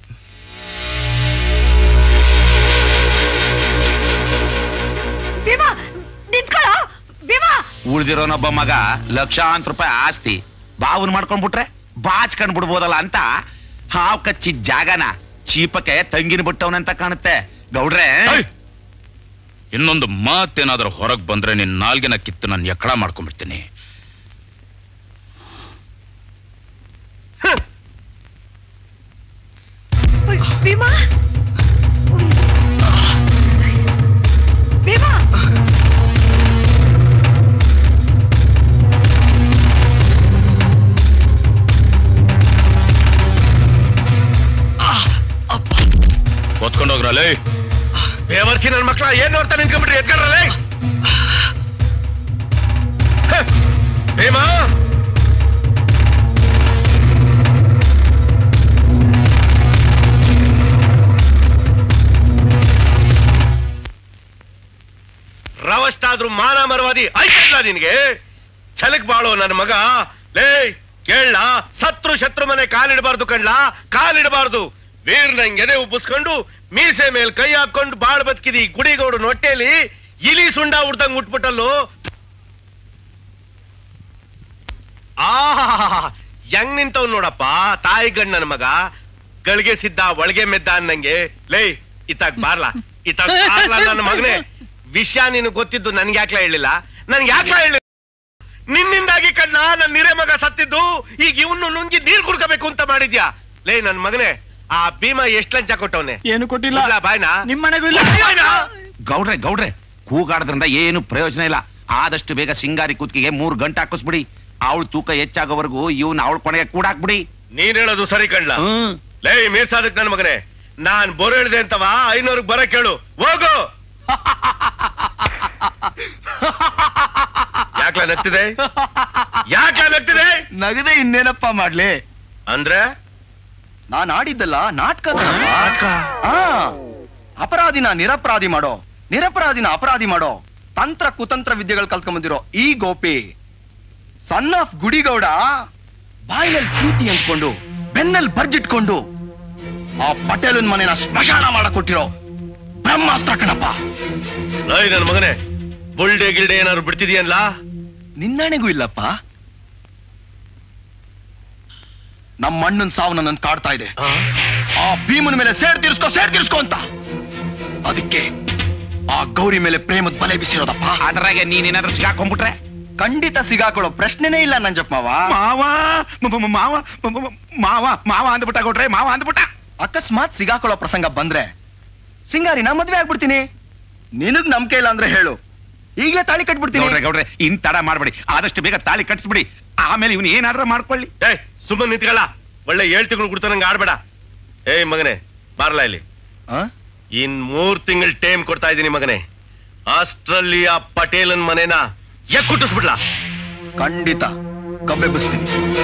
ಭೀಮಾ ನಿಂತ್ಕೊಳ್ಳೋ ಭೀಮಾ ಉಳ್ದಿರೋನೊಬ್ಬ ಮಗ ಲಕ್ಷಾಂತರ ರೂಪಾಯಿ ಆಸ್ತಿ ಬಾವನ್ ಮಾಡ್ಕೊಂಡ್ಬಿಟ್ರೆ ಬಾಚ್ಕೊಂಡ್ ಬಿಡ್ಬೋದಲ್ಲ ಅಂತ ಹಾವ್ ಕಚ್ಚಿದ ಜಾಗನ ಚೀಪಕ್ಕೆ ತಂಗಿನ ಬಿಟ್ಟವನಂತ ಕಾಣುತ್ತೆ ಗೌಡ್ರೆ ಇನ್ನೊಂದು ಮಾತೇನಾದ್ರೂ ಹೊರಗ್ ಬಂದ್ರೆ ನಿನ್ ನಾಲ್ಗೆನ ಕಿತ್ತು ನಾನು ಎಕ್ಕಡ ಮಾಡ್ಕೊಂಡ್ಬಿಡ್ತೀನಿ ಭೀಮಾ ಭೀಮಾ ಎದ್ಕೊಡ್ರಲೇ ಬೇವರ್ಸಿ ನನ್ ಮಕ್ಳ ಏನ್ ನೋಡ್ತಾ ನಿಂತ್ಕೊಂಡ್ಬಿಟ್ರಿ ಎದ್ಕೊಡ್ರಲೇ ಹ, ಭೀಮಾ ರವಷ್ಟಾದ್ರೂ ಮಾನ ಮರವಾದಿ ಆಯ್ತಲ್ಲ ನಿನ್ಗೆ ಛಲಕ್ ಬಾಳು ನನ್ನ ಮಗ ಲೇ ಕೇಳ ಸತ್ರು ಶತ್ರು ಮನೆ ಕಾಲಿಡಬಾರ್ದು ಕಣ್ಲಾ ಕಾಲಿಡಬಾರ್ದು ವೀರ್ನಂಗ್ ಎದೆ ಉಬ್ಬಿಸ್ಕೊಂಡು ಮೀಸೆ ಮೇಲ್ ಕೈ ಹಾಕೊಂಡು ಬಾಳ್ ಬದುಕಿದಿ ಗುಡಿಗೌಡು ಹೊಟ್ಟೆಲಿ ಇಲಿ ಸುಂಡ ಉಡ್ದಂಗ್ ಉಟ್ಬಿಟ್ಟಲ್ಲು ಆಹಾ ಹೆಂಗ್ ನಿಂತವ್ ನೋಡಪ್ಪ ತಾಯಿ ಗಂಡ್ ನನ್ನ ಮಗ ಗಳಿಗೆ ಸಿದ್ದ ಒಳಗೆ ಮೆದ್ದ ಅನ್ನಂಗೆ ಲೇ ಇತ್ತಾಗ್ ಬಾರ್ಲಾ ಇತ್ತಾಗ್ ಬಾರ್ಲಾ ನನ್ನ ಮಗನೇ ವಿಷಯ ನೀನು ಗೊತ್ತಿದ್ದು ನನ್ಗೆ ಯಾಕ್ಲ ಹೇಳಿಲ್ಲ ನನ್ಗೆ ಯಾಕ್ಲ ಹೇಳಿಲ್ಲ ನಿನ್ನಿಂದಾಗಿ ಕಣ್ಣ ನನ್ನ ನಿರೆ ಮಗ ಸತ್ತಿದ್ದು ಈಗ ಇವನು ನುಂಗಿ ನೀರ್ ಕುಡ್ಕೋಬೇಕು ಅಂತ ಮಾಡಿದ್ಯಾ ಲೇ ನನ್ ಮಗನೇ ಆ ಭೀಮ ಎಷ್ಟ್ ಲಂಚ ಕೊಟ್ಟವನೆ ಏನು ಕೊಟ್ಟಿಲ್ಲ ಬಾಯ್ನಾ ನಿಮ್ಮನೆಗೂ ಇಲ್ಲ ಗೌಡ್ರೆ ಗೌಡ್ರೆ ಕೂಗಾಡದ್ರಿಂದ ಏನು ಪ್ರಯೋಜನ ಇಲ್ಲ ಆದಷ್ಟು ಬೇಗ ಸಿಂಗಾರಿ ಕುತ್ತಿಗೆಗೆ ಮೂರ್ ಗಂಟೆ ಹಾಕಿಸ್ಬಿಡಿ ಅವಳ ತೂಕ ಹೆಚ್ಚಾಗೋವರೆಗೂ ಇವ್ನ ಅವಳ ಕೊನೆಗೆ ಕೂಡಾಕ್ಬಿಡಿ ನೀನ್ ಹೇಳೋದು ಸರಿ ಕಣ್ಲ ಲೇ ಮೀರ್ ಸಾಧಕ್ ನನ್ ಮಗನೇ ನಾನ್ ಬೋರ್ ಹೇಳಿದೆ ಅಂತವ ಐನೂರ್ಗ್ ಬರ ಕೇಳು ಹೋಗು ಯಾಕ್ಲ ನಗ್ತಿದೆ ಯಾಕ್ಲ ನಗ್ತಿದೆ ನಗದೆ ಇನ್ನೇನಪ್ಪ ಮಾಡ್ಲಿ ಅಂದ್ರೆ ನಾನ್ ಆಡಿದ್ದಲ್ಲ ನಾಟಕ ಆ ಅಪರಾಧಿನ ನಿರಪರಾಧಿ ಮಾಡೋ ನಿರಪರಾಧಿನ ಅಪರಾಧಿ ಮಾಡೋ ತಂತ್ರ ಕುತಂತ್ರ ವಿದ್ಯೆಗಳು ಕಲ್ತ್ಕೊಂಡ್ ಈ ಗೋಪಿ ಸನ್ ಆಫ್ ಗುಡಿಗೌಡ ಬಾಯಿನಲ್ಲಿ ಪ್ರೀತಿ ಅಂದ್ಕೊಂಡು ಬೆನ್ನಲ್ಲಿ ಬರ್ಜಿಟ್ಕೊಂಡು ಆ ಪಟೇಲನ್ ಮನೆನ ಸ್ಮಶಾನ ಮಾಡಕ್ ಕೊಟ್ಟಿರೋ ಬ್ರಹ್ಮಾಸ್ತ್ರ ಕಣಪ್ಪ ಲೈ ನನ್ ಮಗನೇ ಬುಲ್ಡೆ ಗಿಲ್ಡೆ ಏನಾದ್ರು ಬಿಡ್ತಿದ್ಯಲ್ಲ ನಿನ್ನಣೆಗೂ ಇಲ್ಲಪ್ಪ ನಮ್ಮ ಅಣ್ಣನ್ ಸಾವು ನನ್ನನ್ನು ಕಾಡ್ತಾ ಇದೆ ಆ ಭೀಮನ ಮೇಲೆ ಸೇಡ್ ತೀರ್ಸ್ಕೊ ಸೇಡ್ ತೀರ್ಸ್ಕೊ ಅಂತ ಅದಕ್ಕೆ ಆ ಗೌರಿ ಮೇಲೆ ಪ್ರೇಮದ ಬಲೆ ಬಿಸಿರೋದಪ್ಪ ಅದ್ರಾಗೆ ನೀನೇನಾದ್ರೂ ಸಿಗಾಕೊಂಡ್ಬಿಟ್ರೆ ಖಂಡಿತ ಸಿಗಾಕೊಳ್ಳೋ ಪ್ರಶ್ನೆನೇ ಇಲ್ಲ ನಂಜಪ್ಪ ಮಾವ ಮಾವ ಮ- ಮ- ಮಾವ ಮ- ಮ- ಮಾವ ಮಾವ ಅಂದ್ಬಿಟ್ಟ ಕೊಟ್ರೆ ಮಾವ ಅಂದ್ಬಿಟ್ಟ ಅಕಸ್ಮಾತ್ ಸಿಗಾಕೊಳ್ಳೋ ಪ್ರಸಂಗ ಬಂದ್ರೆ ಸಿಂಗಾರಿ ನಾ ಮದ್ವೆ ಆಗ್ಬಿಡ್ತೀನಿ ನಿನಗ್ ನಂಬಿಕೆ ಇಲ್ಲ ಅಂದ್ರೆ ಹೇಳು ಈಗಲೇ ತಾಳಿ ಕಟ್ಬಿಡ್ತೀನಿ ಗೌಡ್ರೆ ಗೌಡ್ರೆ ಇನ್ ತಡ ಮಾಡ್ಬೇಡಿ ಆದಷ್ಟು ಬೇಗ ತಾಳಿ ಕಟ್ಸ್ಬಿಡಿ ಆಮೇಲೆ ಇವ್ನು ಏನಾದ್ರೂ ಮಾಡ್ಕೊಳ್ಳಿ ಏ ಸುಮ್ಮನೆ ನಿಂತ್ಕೊಳ್ಳ ಒಳ್ಳೆ ಏಳ್ ತಿಂಗಳು ಕೊಡ್ತಾನಂಗ ಆಡ್ಬೇಡ ಏಯ್ ಮಗನೇ ಬಾರ್ಲಾ ಇಲ್ಲಿ ಇನ್ ಮೂರ್ ತಿಂಗಳ ಟೈಮ್ ಕೊಡ್ತಾ ಇದೀನಿ ಮಗನೇ ಅಷ್ಟ್ರಲ್ಲಿ ಆ ಪಟೇಲನ್ ಮನೇನ ಎಕ್ಕುಟ್ಟಿಸ್ಬಿಡ್ಲಾ ಖಂಡಿತ ಕಬ್ಬೆಬ್ಬಿಸ್ತೀನಿ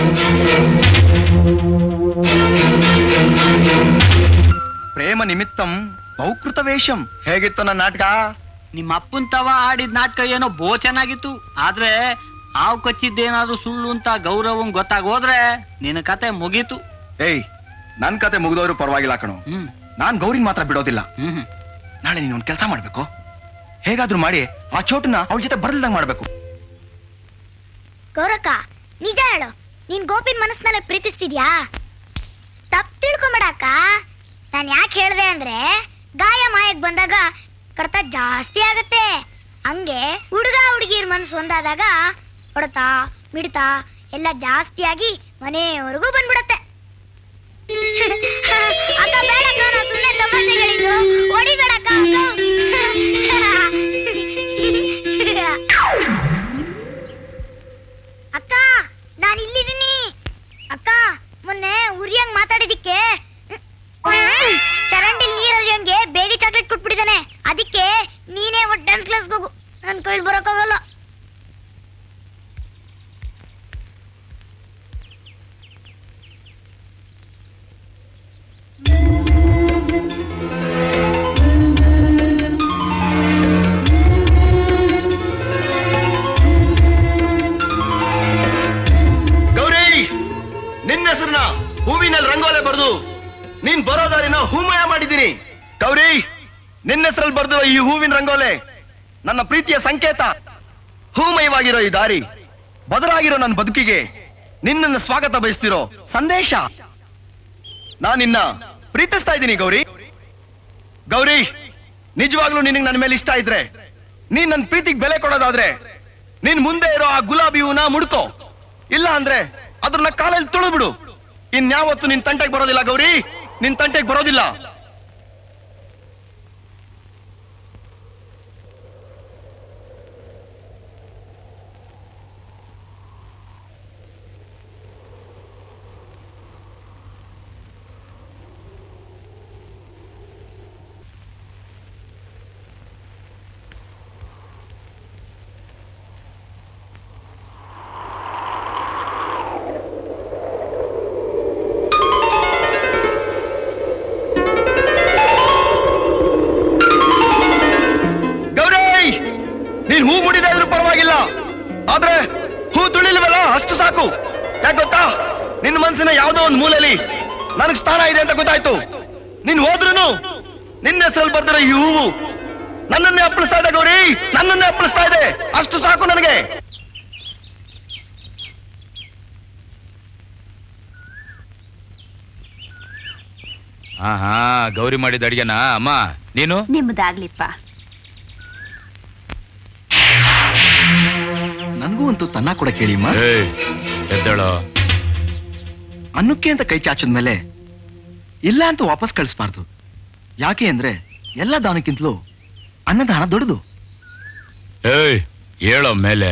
ಪ್ರೇಮ ನಿಮಿತ್ತಂ ಬಹುಕೃತ ವೇಷಂ ಹೇಗಿತ್ತು ನನ್ನ ನಾಟಕ ನಿಮ್ಮ ಅಪ್ಪನ್ ತವ ಆಡಿದ ನಾಟಕ ಏನೋ ಬೋ ಚೆನ್ನಾಗಿತ್ತು ಆದ್ರೆ ಹಾವು ಕಚ್ಚಿದ್ದೇನಾದ್ರೂ ಸುಳ್ಳು ಅಂತ ಗೌರವಂ ಗೊತ್ತಾಗೋದ್ರೆ ನಿನ್ನ ಕತೆ ಮುಗೀತು ಏಯ್ ನನ್ ಕತೆ ಮುಗಿದವರು ಪರವಾಗಿಲ್ಲ ಕಣು ನಾನ್ ಗೌರಿನ್ ಮಾತ್ರ ಬಿಡೋದಿಲ್ಲ ನಾಳೆ ನೀನು ಒಂದ್ ಕೆಲಸ ಮಾಡ್ಬೇಕು ಹೇಗಾದ್ರೂ ಮಾಡಿ ಆ ಚೋಟನ್ನ ಅವಳ ಜೊತೆ ಬರ್ಲ್ದಂಗ್ ಮಾಡ್ಬೇಕು ಗೌರಕ್ಕ ನಿಜ ಹೇಳು ನೀನ್ ಗೋಪಿನ್ ಮನಸ್ಸಿನಲ್ಲೇ ಪ್ರೀತಿಸ್ತಿದ್ಯಾ ತಪ್ಪು ತಿಳ್ಕೊಂಬೇಡಕ್ಕ ನಾನ್ ಯಾಕೆ ಹೇಳ್ದೆ ಅಂದ್ರೆ ಗಾಯ ಮಾಯಕ್ ಬಂದಾಗ ಕಡತ ಜಾಸ್ತಿ ಆಗತ್ತೆ ಹಂಗೆ ಹುಡುಗ ಹುಡುಗಿರ್ ಮನಸ್ಸು ಒಂದಾದಾಗ ಹೊಡೆತ ಮಿಡಿತ ಎಲ್ಲ ಜಾಸ್ತಿಯಾಗಿ ಮನೆಯವರೆಗೂ ಬಂದ್ಬಿಡತ್ತೆ ಅಕ್ಕ ಬೇಡಕ್ಕ ನಾ ಸುಮ್ಮನೆ ತಮಾಷೆ ಹೇಳಿದ್ದು ಹೊಡಿಬೇಡಕ್ಕ ಅಕ್ಕ ನಾನು ಇಲ್ಲಿದ್ದೀನಿ ಅಕ್ಕ ಮೊನ್ನೆ ಉರಿಯಂಗ್ ಮಾತಾಡಿದಿಕ್ಕೆ ಚರಂಡಿ ನೀರ್ ಹರಿಯಂಗೆ ಬೇದಿ ಚಾಕ್ಲೇಟ್ ಕೊಟ್ಬಿಟ್ಟಿದ್ದಾನೆ ಅದಕ್ಕೆ ನೀನೇ ಒಟ್ಟು ಡ್ಯಾನ್ಸ್ ಕ್ಲಾಸ್ ಹೋಗು ನನ್ ಕೈಲಿ ಬರೋಕ್ಕಾಗಲ್ಲ ಗೌರಿ ನಿನ್ನ ಹೆಸರನ್ನ ಹೂವಿನಲ್ಲಿ ರಂಗೋಲೆ ಬರೆದು ನೀನ್ ಬರೋ ದಾರಿನ ಹೂಮಯ ಮಾಡಿದ್ದೀನಿ ಗೌರಿ ನಿನ್ನ ಹೆಸರಲ್ಲಿ ಬರೆದಿರೋ ಈ ಹೂವಿನ ರಂಗೋಲೆ ನನ್ನ ಪ್ರೀತಿಯ ಸಂಕೇತ ಹೂಮಯವಾಗಿರೋ ಈ ದಾರಿ ಬದಲಾಗಿರೋ ನನ್ನ ಬದುಕಿಗೆ ನಿನ್ನನ್ನು ಸ್ವಾಗತ ಬಯಸ್ತಿರೋ ಸಂದೇಶ ನಾನಿನ್ನ ಪ್ರೀತಿಸ್ತಾ ಇದ್ದೀನಿ ಗೌರಿ ಗೌರಿ ನಿಜವಾಗ್ಲೂ ನಿನಗೆ ನನ್ನ ಮೇಲೆ ಇಷ್ಟ ಇದ್ರೆ ನೀನ್ ನನ್ನ ಪ್ರೀತಿಗೆ ಬೆಲೆ ಕೊಡೋದಾದ್ರೆ ನೀನ್ ಮುಂದೆ ಇರೋ ಆ ಗುಲಾಬಿ ಹೂನ ಮುಡ್ಕೋ ಇಲ್ಲ ಅಂದ್ರೆ ಅದ್ರನ್ನ ಕಾಲಲ್ಲಿ ತುಳಿದ್ಬಿಡು ಇನ್ಯಾವತ್ತು ನಿನ್ ತಂಟೆಗೆ ಬರೋದಿಲ್ಲ ಗೌರಿ ನಿನ್ ತಂಟೆಗೆ ಬರೋದಿಲ್ಲ ಆದ್ರೆ ಹೂ ತುಳಿಲ್ವಲ್ಲ ಅಷ್ಟು ಸಾಕು ಯಾಕೆ ಗೊತ್ತಾ ನಿನ್ನ ಮನಸ್ಸಿನ ಯಾವುದೋ ಒಂದು ಮೂಲೆಯಲ್ಲಿ ನನಗ್ ಸ್ಥಾನ ಇದೆ ಅಂತ ಗೊತ್ತಾಯ್ತು ನೀನ್ ಹೋದ್ರುನು ನಿನ್ನ ಹೆಸರಲ್ಲಿ ಬರ್ದಿರೋ ಈ ಹೂವು ನನ್ನನ್ನೇ ಅಪ್ಪಳಿಸ್ತಾ ಇದೆ ಗೌರಿ ನನ್ನನ್ನೇ ಅಪ್ಪಳಿಸ್ತಾ ಇದೆ ಅಷ್ಟು ಸಾಕು ನನಗೆ ಹಾ ಹಾ ಗೌರಿ ಮಾಡಿದ ಅಡಿಗೆನಾ ಅಮ್ಮ ನೀನು ನಿಮ್ದಾಗ್ಲಿಪ್ಪ ನನಗೂ ಅಂತೂ ತನ್ನ ಕೂಡ ಕೇಳಿ ಅಮ್ಮ ಏಯ್ ಎದ್ದೇಳೋ ಅನ್ನಕ್ಕೆ ಅಂತ ಕೈ ಚಾಚಿದ್ಮೇಲೆ ಇಲ್ಲ ಅಂತ ವಾಪಸ್ ಕಳಿಸ್ಬಾರ್ದು ಯಾಕೆ ಅಂದ್ರೆ ಎಲ್ಲ ದಾನಕ್ಕಿಂತಲೂ ಅನ್ನದಾನ ದೊಡ್ಡದು ಏಯ್ ಹೇಳೋ ಮೇಲೆ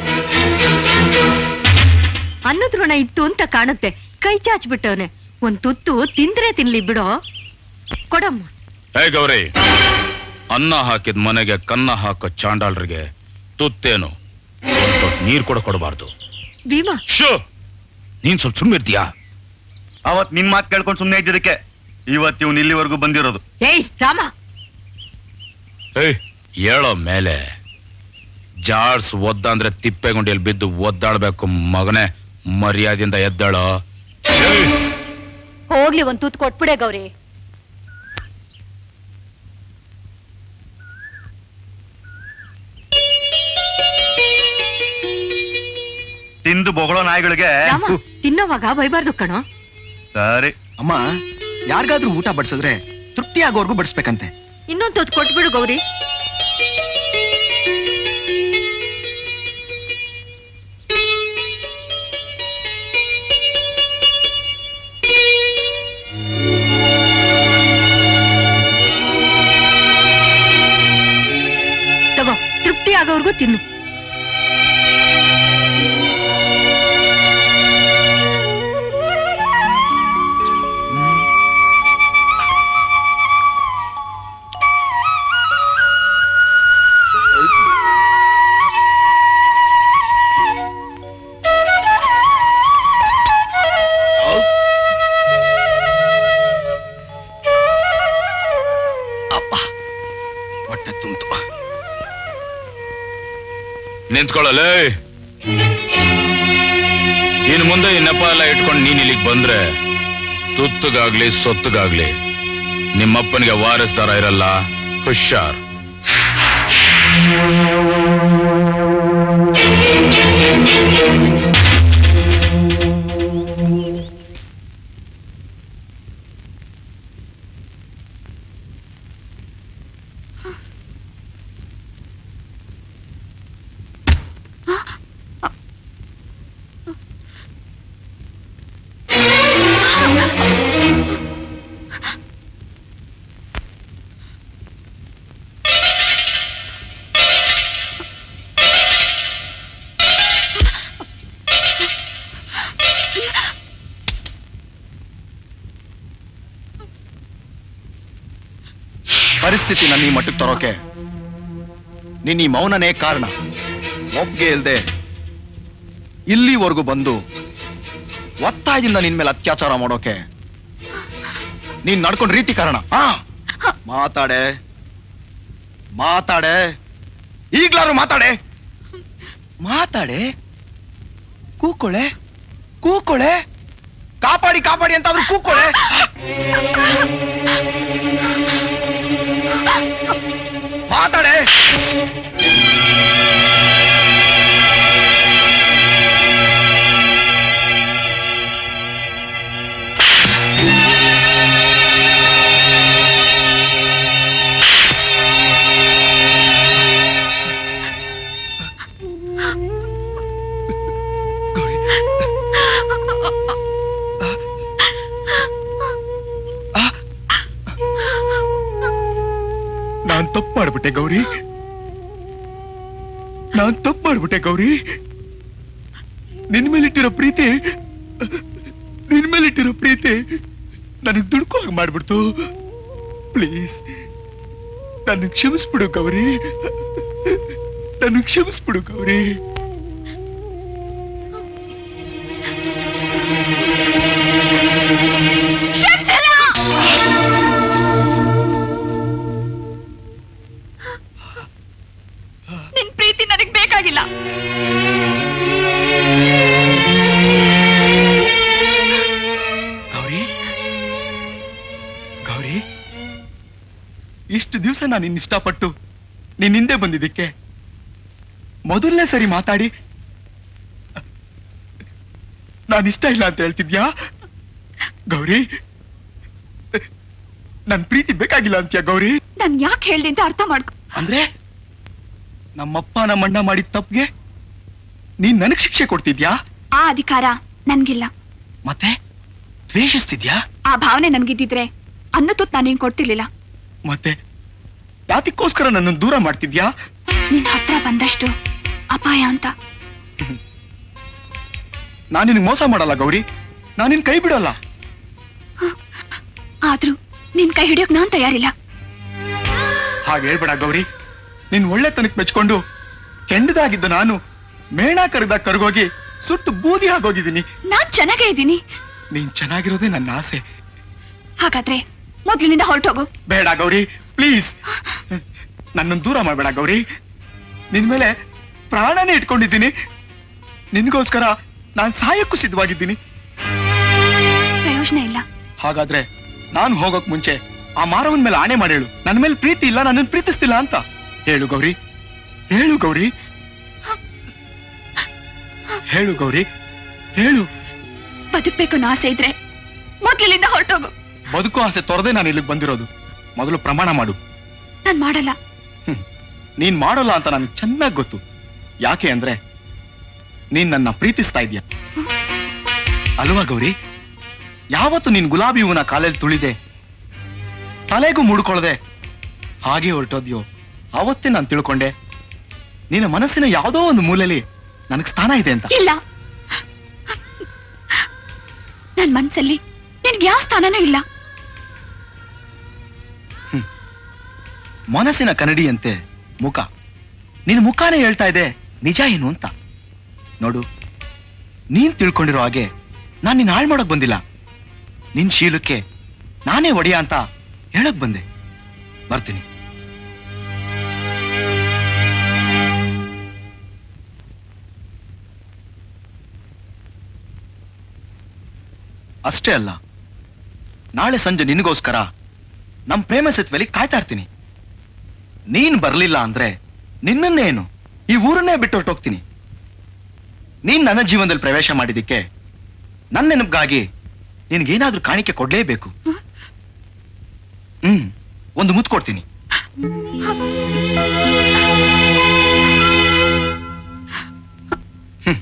ಅನ್ನದ ಋಣ ಇತ್ತು ಅಂತ ಕಾಣುತ್ತೆ ಕೈ ಚಾಚ್ಬಿಟ್ಟವನೆ ಒಂದ್ ತುತ್ತು ತಿಂದ್ರೆ ತಿನ್ಲಿ ಬಿಡೋ ಕೊಡಮ್ಮ ಏ ಗೌರಿ ಅನ್ನ ಹಾಕಿದ ಮನೆಗೆ ಕನ್ನ ಹಾಕೋ ಚಾಂಡಾಳ್ರಿಗೆ ತುತ್ತೇನು ಒಂದ್ ತೊಟ್ ನೀರ್ ಕೂಡ ಕೊಡಬಾರ್ದು ಭೀಮಾ ಶೋ ನೀನ್ ಸ್ವಲ್ಪ ಸುಮ್ಮಿರ್ತೀಯಾ ಅವತ್ ನಿನ್ ಮಾತು ಕೇಳ್ಕೊಂಡು ಸುಮ್ಮನೆ ಇದ್ದಿದ್ದಕ್ಕೆ ಇವತ್ತು ಇವ್ನು ಇಲ್ಲಿವರೆಗೂ ಬಂದಿರೋದು ಏಯ್ ರಾಮ ಏಯ್ ಹೇಳೋ ಮೇಲೆ ಜಾಡ್ಸ್ ಒದ್ದ ಅಂದ್ರೆ ತಿಪ್ಪೆಗುಂಡಿಯಲ್ಲಿ ಬಿದ್ದು ಒದ್ದಾಡ್ಬೇಕು ಮಗನೇ ಮರ್ಯಾದೆಯಿಂದ ಎದ್ದಾಳೋ ಹೋಗ್ಲಿ ಒಂದ್ ತುತ್ತು ಕೊಟ್ಬಿಡೆ ಗೌರಿ ತಿಂದು ಬೊಗಳೋ ನಾಯಿಗಳಿಗೆ ರಾಮ ತಿನ್ನೋವಾಗ ಬೈಬಾರ್ದು ಕಣೋ ಸರಿ ಅಮ್ಮ ಯಾರಿಗಾದ್ರೂ ಊಟ ಬಡಿಸಿದ್ರೆ ತೃಪ್ತಿ ಆಗೋರ್ಗೂ ಬಡಿಸ್ಬೇಕಂತೆ ಇನ್ನೊಂದ್ ತುತ್ತು ಕೊಟ್ಬಿಡು ಗೌರಿ ತಗೋ ತೃಪ್ತಿ ಆಗೋವರ್ಗೂ ತಿನ್ನು ಅಪ್ಪ ಹೊಟ್ಟೆ ತುಂಬಿತು ನಿಂತ್ಕೊಳ್ಳಲೇ ಇನ್ನು ಮುಂದೆ ಈ ನೆಪ ಎಲ್ಲ ಇಟ್ಕೊಂಡು ನೀನ್ ಇಲ್ಲಿಗೆ ಬಂದ್ರೆ ತುತ್ತಗಾಗ್ಲಿ ಸೊತ್ತಗಾಗ್ಲಿ ನಿಮ್ಮಪ್ಪನಿಗೆ ವಾರಸ್ದಾರ ಇರಲ್ಲ ಹುಷಾರ್ ಪರಿಸ್ಥಿತಿ ನನ್ನ ಈ ಮಟ್ಟಕ್ಕೆ ತರೋಕೆ ನಿನ್ನ ಈ ಮೌನನೇ ಕಾರಣ ಒಪ್ಗೆ ಇಲ್ದೆ ಇಲ್ಲಿವರೆಗೂ ಬಂದು ಒತ್ತಾಯದಿಂದ ನಿನ್ ಮೇಲೆ ಅತ್ಯಾಚಾರ ಮಾಡೋಕೆ ನೀನ್ ನಡ್ಕೊಂಡ್ ರೀತಿ ಕಾರಣ ಆ ಮಾತಾಡೆ ಮಾತಾಡೆ ಈಗ್ಲಾರು ಮಾತಾಡೆ ಮಾತಾಡೆ ಕೂಕೊಳೆ ಕೂಕೊಳೆ ಕಾಪಾಡಿ ಕಾಪಾಡಿ ಅಂತಾದ್ರೂ ಕೂಕೊಳೆ ಮಾತಾಡೆ ನಾನ್ ತಪ್ಪು ಮಾಡ್ಬಿಟ್ಟೆ ಗೌರಿ ನಾನ್ ತಪ್ಪು ಮಾಡ್ಬಿಟ್ಟೆ ಗೌರಿ ನಿನ್ ಮೇಲಿಟ್ಟಿರೋ ಪ್ರೀತಿ ನಿನ್ ಮೇಲಿಟ್ಟಿರೋ ಪ್ರೀತಿ ನನಗ್ ದುಡ್ಕೋ ಹಾಗೆ ಮಾಡ್ಬಿಡ್ತು ಪ್ಲೀಸ್ ನನ್ನ ಕ್ಷಮಿಸ್ಬಿಡು ಗೌರಿ ನನ್ನ ಕ್ಷಮಿಸ್ಬಿಡು ಗೌರಿ ನಿನ್ ಪ್ರೀತಿ ನನಗ್ ಬೇಕಾಗಿಲ್ಲ ಇಷ್ಟು ದಿವಸ ನಾನು ನಿನ್ನ ಇಷ್ಟಪಟ್ಟು ನೀನ್ ಹಿಂದೆ ಬಂದಿದ್ದಕ್ಕೆ ಮೊದಲನೇ ಸರಿ ಮಾತಾಡಿ ನಾನು ಇಷ್ಟ ಇಲ್ಲ ಅಂತ ಹೇಳ್ತಿದ್ಯಾ ಗೌರಿ ನನ್ ಪ್ರೀತಿ ಬೇಕಾಗಿಲ್ಲ ಅಂತ್ಯಾ ಗೌರಿ ನಾನ್ ಯಾಕೆ ಹೇಳ್ದೆ ಅಂತ ಅರ್ಥ ಮಾಡ್ಕೊ ಅಂದ್ರೆ ನಮ್ಮಪ್ಪ ನಮ್ಮಣ್ಣ ಮಾಡಿದ ತಪ್ಪಿಗೆ ನೀನ್ ನನಗ್ ಶಿಕ್ಷೆ ಕೊಡ್ತಿದ್ಯಾ ಆ ಅಧಿಕಾರ ನನ್ಗಿಲ್ಲ ಮತ್ತೆ ದ್ವೇಷಿಸ್ತಿದ್ಯಾ ಆ ಭಾವನೆ ನನ್ಗಿದ್ದಿದ್ರೆ ಅನ್ನೋ ತುತ್ತು ನಾನು ಕೊಡ್ತಿರ್ಲಿಲ್ಲ ಮತ್ತೆ ಯಾತಕ್ಕೋಸ್ಕರ ನನ್ನನ್ನು ದೂರ ಮಾಡ್ತಿದ್ಯಾ ನಿನ್ ಹತ್ರ ಬಂದಷ್ಟು ಅಪಾಯ ಅಂತ ನಾನು ನಿನಗೆ ಮೋಸ ಮಾಡಲ್ಲ ಗೌರಿ ನಾನು ನಿನ್ ಕೈ ಬಿಡಲ್ಲ ಆದ್ರೂ ನಿನ್ ಕೈ ಹಿಡಿಯೋಕ್ ನಾನ್ ತಯಾರಿಲ್ಲ ಹಾಗೆ ಹೇಳ್ಬೇಡ ಗೌರಿ ನಿನ್ ಒಳ್ಳೆತನಕ್ ಮೆಚ್ಕೊಂಡು ಕೆಂಡದಾಗಿದ್ದ ನಾನು ಮೇಣ ಕರೆದ ಕರ್ಗೋಗಿ ಸುಟ್ಟು ಬೂದಿ ಆಗೋಗಿದ್ದೀನಿ ನಾನ್ ಚೆನ್ನಾಗೇ ಇದ್ದೀನಿ ನೀನ್ ಚೆನ್ನಾಗಿರೋದೇ ನನ್ನ ಆಸೆ ಹಾಗಾದ್ರೆ ಮೊದ್ಲಿನಿಂದ ಹೊರಟೋಗು ಬೇಡ ಗೌರಿ ಪ್ಲೀಸ್ ನನ್ನನ್ನು ದೂರ ಮಾಡಬೇಡ ಗೌರಿ ನಿನ್ ಮೇಲೆ ಪ್ರಾಣನೇ ಇಟ್ಕೊಂಡಿದ್ದೀನಿ ನಿನ್ಗೋಸ್ಕರ ನಾನ್ ಸಾಯಕ್ಕೂ ಸಿದ್ಧವಾಗಿದ್ದೀನಿ ಪ್ರಯೋಜನ ಇಲ್ಲ ಹಾಗಾದ್ರೆ ನಾನು ಹೋಗೋಕ್ ಮುಂಚೆ ಆ ಮಾರವನ್ ಮೇಲೆ ಆಣೆ ಮಾಡಿ ಹೇಳು ನನ್ನ ಮೇಲೆ ಪ್ರೀತಿ ಇಲ್ಲ ನನ್ನನ್ನು ಪ್ರೀತಿಸ್ತಿಲ್ಲ ಅಂತ ಹೇಳು ಗೌರಿ ಹೇಳು ಗೌರಿ ಹೇಳು ಗೌರಿ ಹೇಳು ಬದುಕ್ಬೇಕು ಅನ್ನೋ ಆಸೆ ಇದ್ರೆ ಮೊದ್ಲಿನಿಂದ ಹೊರಟೋಗು ಬದುಕು ಆಸೆ ತೊರೆದೇ ನಾನು ಇಲ್ಲಿಗೆ ಬಂದಿರೋದು ಮೊದಲು ಪ್ರಮಾಣ ಮಾಡು ನಾನ್ ಮಾಡಲ್ಲ ನೀನ್ ಮಾಡೋಲ್ಲ ಅಂತ ನನ್ಗೆ ಚೆನ್ನಾಗಿ ಗೊತ್ತು ಯಾಕೆ ಅಂದ್ರೆ ನೀನ್ ನನ್ನ ಪ್ರೀತಿಸ್ತಾ ಇದೀಯ ಅಲ್ವಾ ಗೌರಿ ಯಾವತ್ತು ನೀನ್ ಗುಲಾಬಿ ಹೂವನ ಕಾಲಲ್ಲಿ ತುಳಿದೆ ತಲೆಗೂ ಮುಡ್ಕೊಳ್ದೆ ಹಾಗೆ ಹೊರಟೋದ್ಯೋ ಅವತ್ತೇ ನಾನು ತಿಳ್ಕೊಂಡೆ ನಿನ್ನ ಮನಸ್ಸಿನ ಯಾವುದೋ ಒಂದು ಮೂಲೆಯಲ್ಲಿ ನನಗ್ ಸ್ಥಾನ ಇದೆ ಅಂತ ಇಲ್ಲ ನನ್ ಮನ್ಸಲ್ಲಿ ನಿನ್ಗೆ ಯಾವ ಸ್ಥಾನನೂ ಇಲ್ಲ ಮನಸ್ಸಿನ ಕನ್ನಡಿಯಂತೆ ಮುಖ ನಿನ್ನ ಮುಖಾನೇ ಹೇಳ್ತಾ ಇದೆ ನಿಜ ಏನು ಅಂತ ನೋಡು ನೀನ್ ತಿಳ್ಕೊಂಡಿರೋ ಹಾಗೆ ನಾನ್ ನಿನ್ ಹಾಳು ಮಾಡಕ್ ಬಂದಿಲ್ಲ ನಿನ್ ಶೀಲಕ್ಕೆ ನಾನೇ ಒಡೆಯ ಅಂತ ಹೇಳಕ್ ಬಂದೆ ಬರ್ತೀನಿ ಅಷ್ಟೇ ಅಲ್ಲ ನಾಳೆ ಸಂಜೆ ನಿನಗೋಸ್ಕರ ನಮ್ ಪ್ರೇಮ ಸೇತುವೆಲಿ ಕಾಯ್ತಾ ಇರ್ತೀನಿ ನೀನ್ ಬರ್ಲಿಲ್ಲ ಅಂದ್ರೆ ನಿನ್ನನ್ನೇನು ಈ ಊರನ್ನೇ ಬಿಟ್ಟು ಹೊರಟೋಗ್ತೀನಿ ನೀನ್ ನನ್ನ ಜೀವನದಲ್ಲಿ ಪ್ರವೇಶ ಮಾಡಿದಿಕ್ಕೆ ನನ್ನ ನೆನಪಿಗಾಗಿ ನಿನ್ಗೇನಾದ್ರೂ ಕಾಣಿಕೆ ಕೊಡ್ಲೇಬೇಕು ಹ್ಮ್ ಒಂದು ಮುತ್ತು ಕೊಡ್ತೀನಿ ಹ್ಮ್.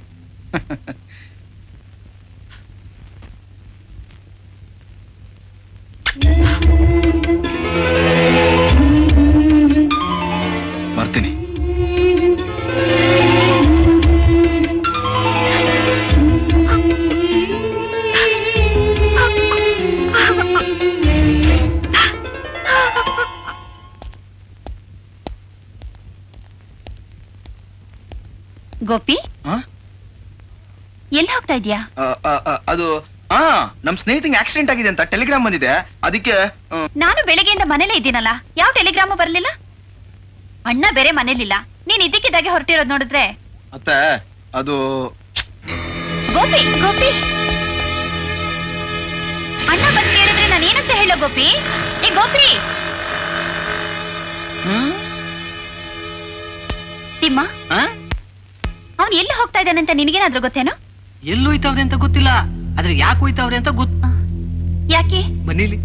ಬರ್ತೀನಿ ಗೋಪಿ ಆ? ಎಲ್ಲಿ ಹೋಗ್ತಾ ಇದ್ಯಾ ಆ, ಆ, ಆ, ಅದು ಆ ನಮ್ ಸ್ನೇಹಿತಂಗೆ ಆಕ್ಸಿಡೆಂಟ್ ಆಗಿದೆ ಅಂತ ಟೆಲಿಗ್ರಾಮ್ ಬಂದಿದೆ ಅದಕ್ಕೆ ಆ, ನಾನು ಬೆಳಗ್ಗೆಯಿಂದ ಮನೇಲೇ ಇದ್ದೀನಲ್ಲ ಯಾವ ಟೆಲಿಗ್ರಾಮು ಬರ್ಲಿಲ್ಲ ಅಣ್ಣ ಬೇರೆ ಮನೇಲಿಲ್ಲ ನೀನ್ ಇದ್ದಕ್ಕಿದ್ದಾಗೆ ಹೊರಟಿರೋದ್ ನೋಡಿದ್ರೆ ಅತ್ತೆ ಅದು ಗೋಪಿ ಗೋಪಿ ಅಣ್ಣ ಬಂದ್ ಕೇಳಿದ್ರೆ ನಾನು ಏನಂತ ಹೇಳೋ ಗೋಪಿ ಏ ಗೋಪಿ ತಿಮ್ಮ ಅವನ್ ಎಲ್ಲಿ ಹೋಗ್ತಾ ಇದ್ದಾನಂತ ನಿನಗೇನಾದ್ರೂ ಗೊತ್ತೇನೋ ಎಲ್ಲಿ ಹೋಯ್ತವ್ರೆ ಅಂತ ಗೊತ್ತಿಲ್ಲ ಆದ್ರೆ ಯಾಕೆ ಹೋಯ್ತವ್ರೆ ಅಂತ ಗೊತ್ತ ಯಾಕೆ ಮನೇಲಿ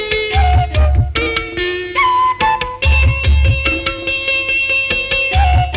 Thank you.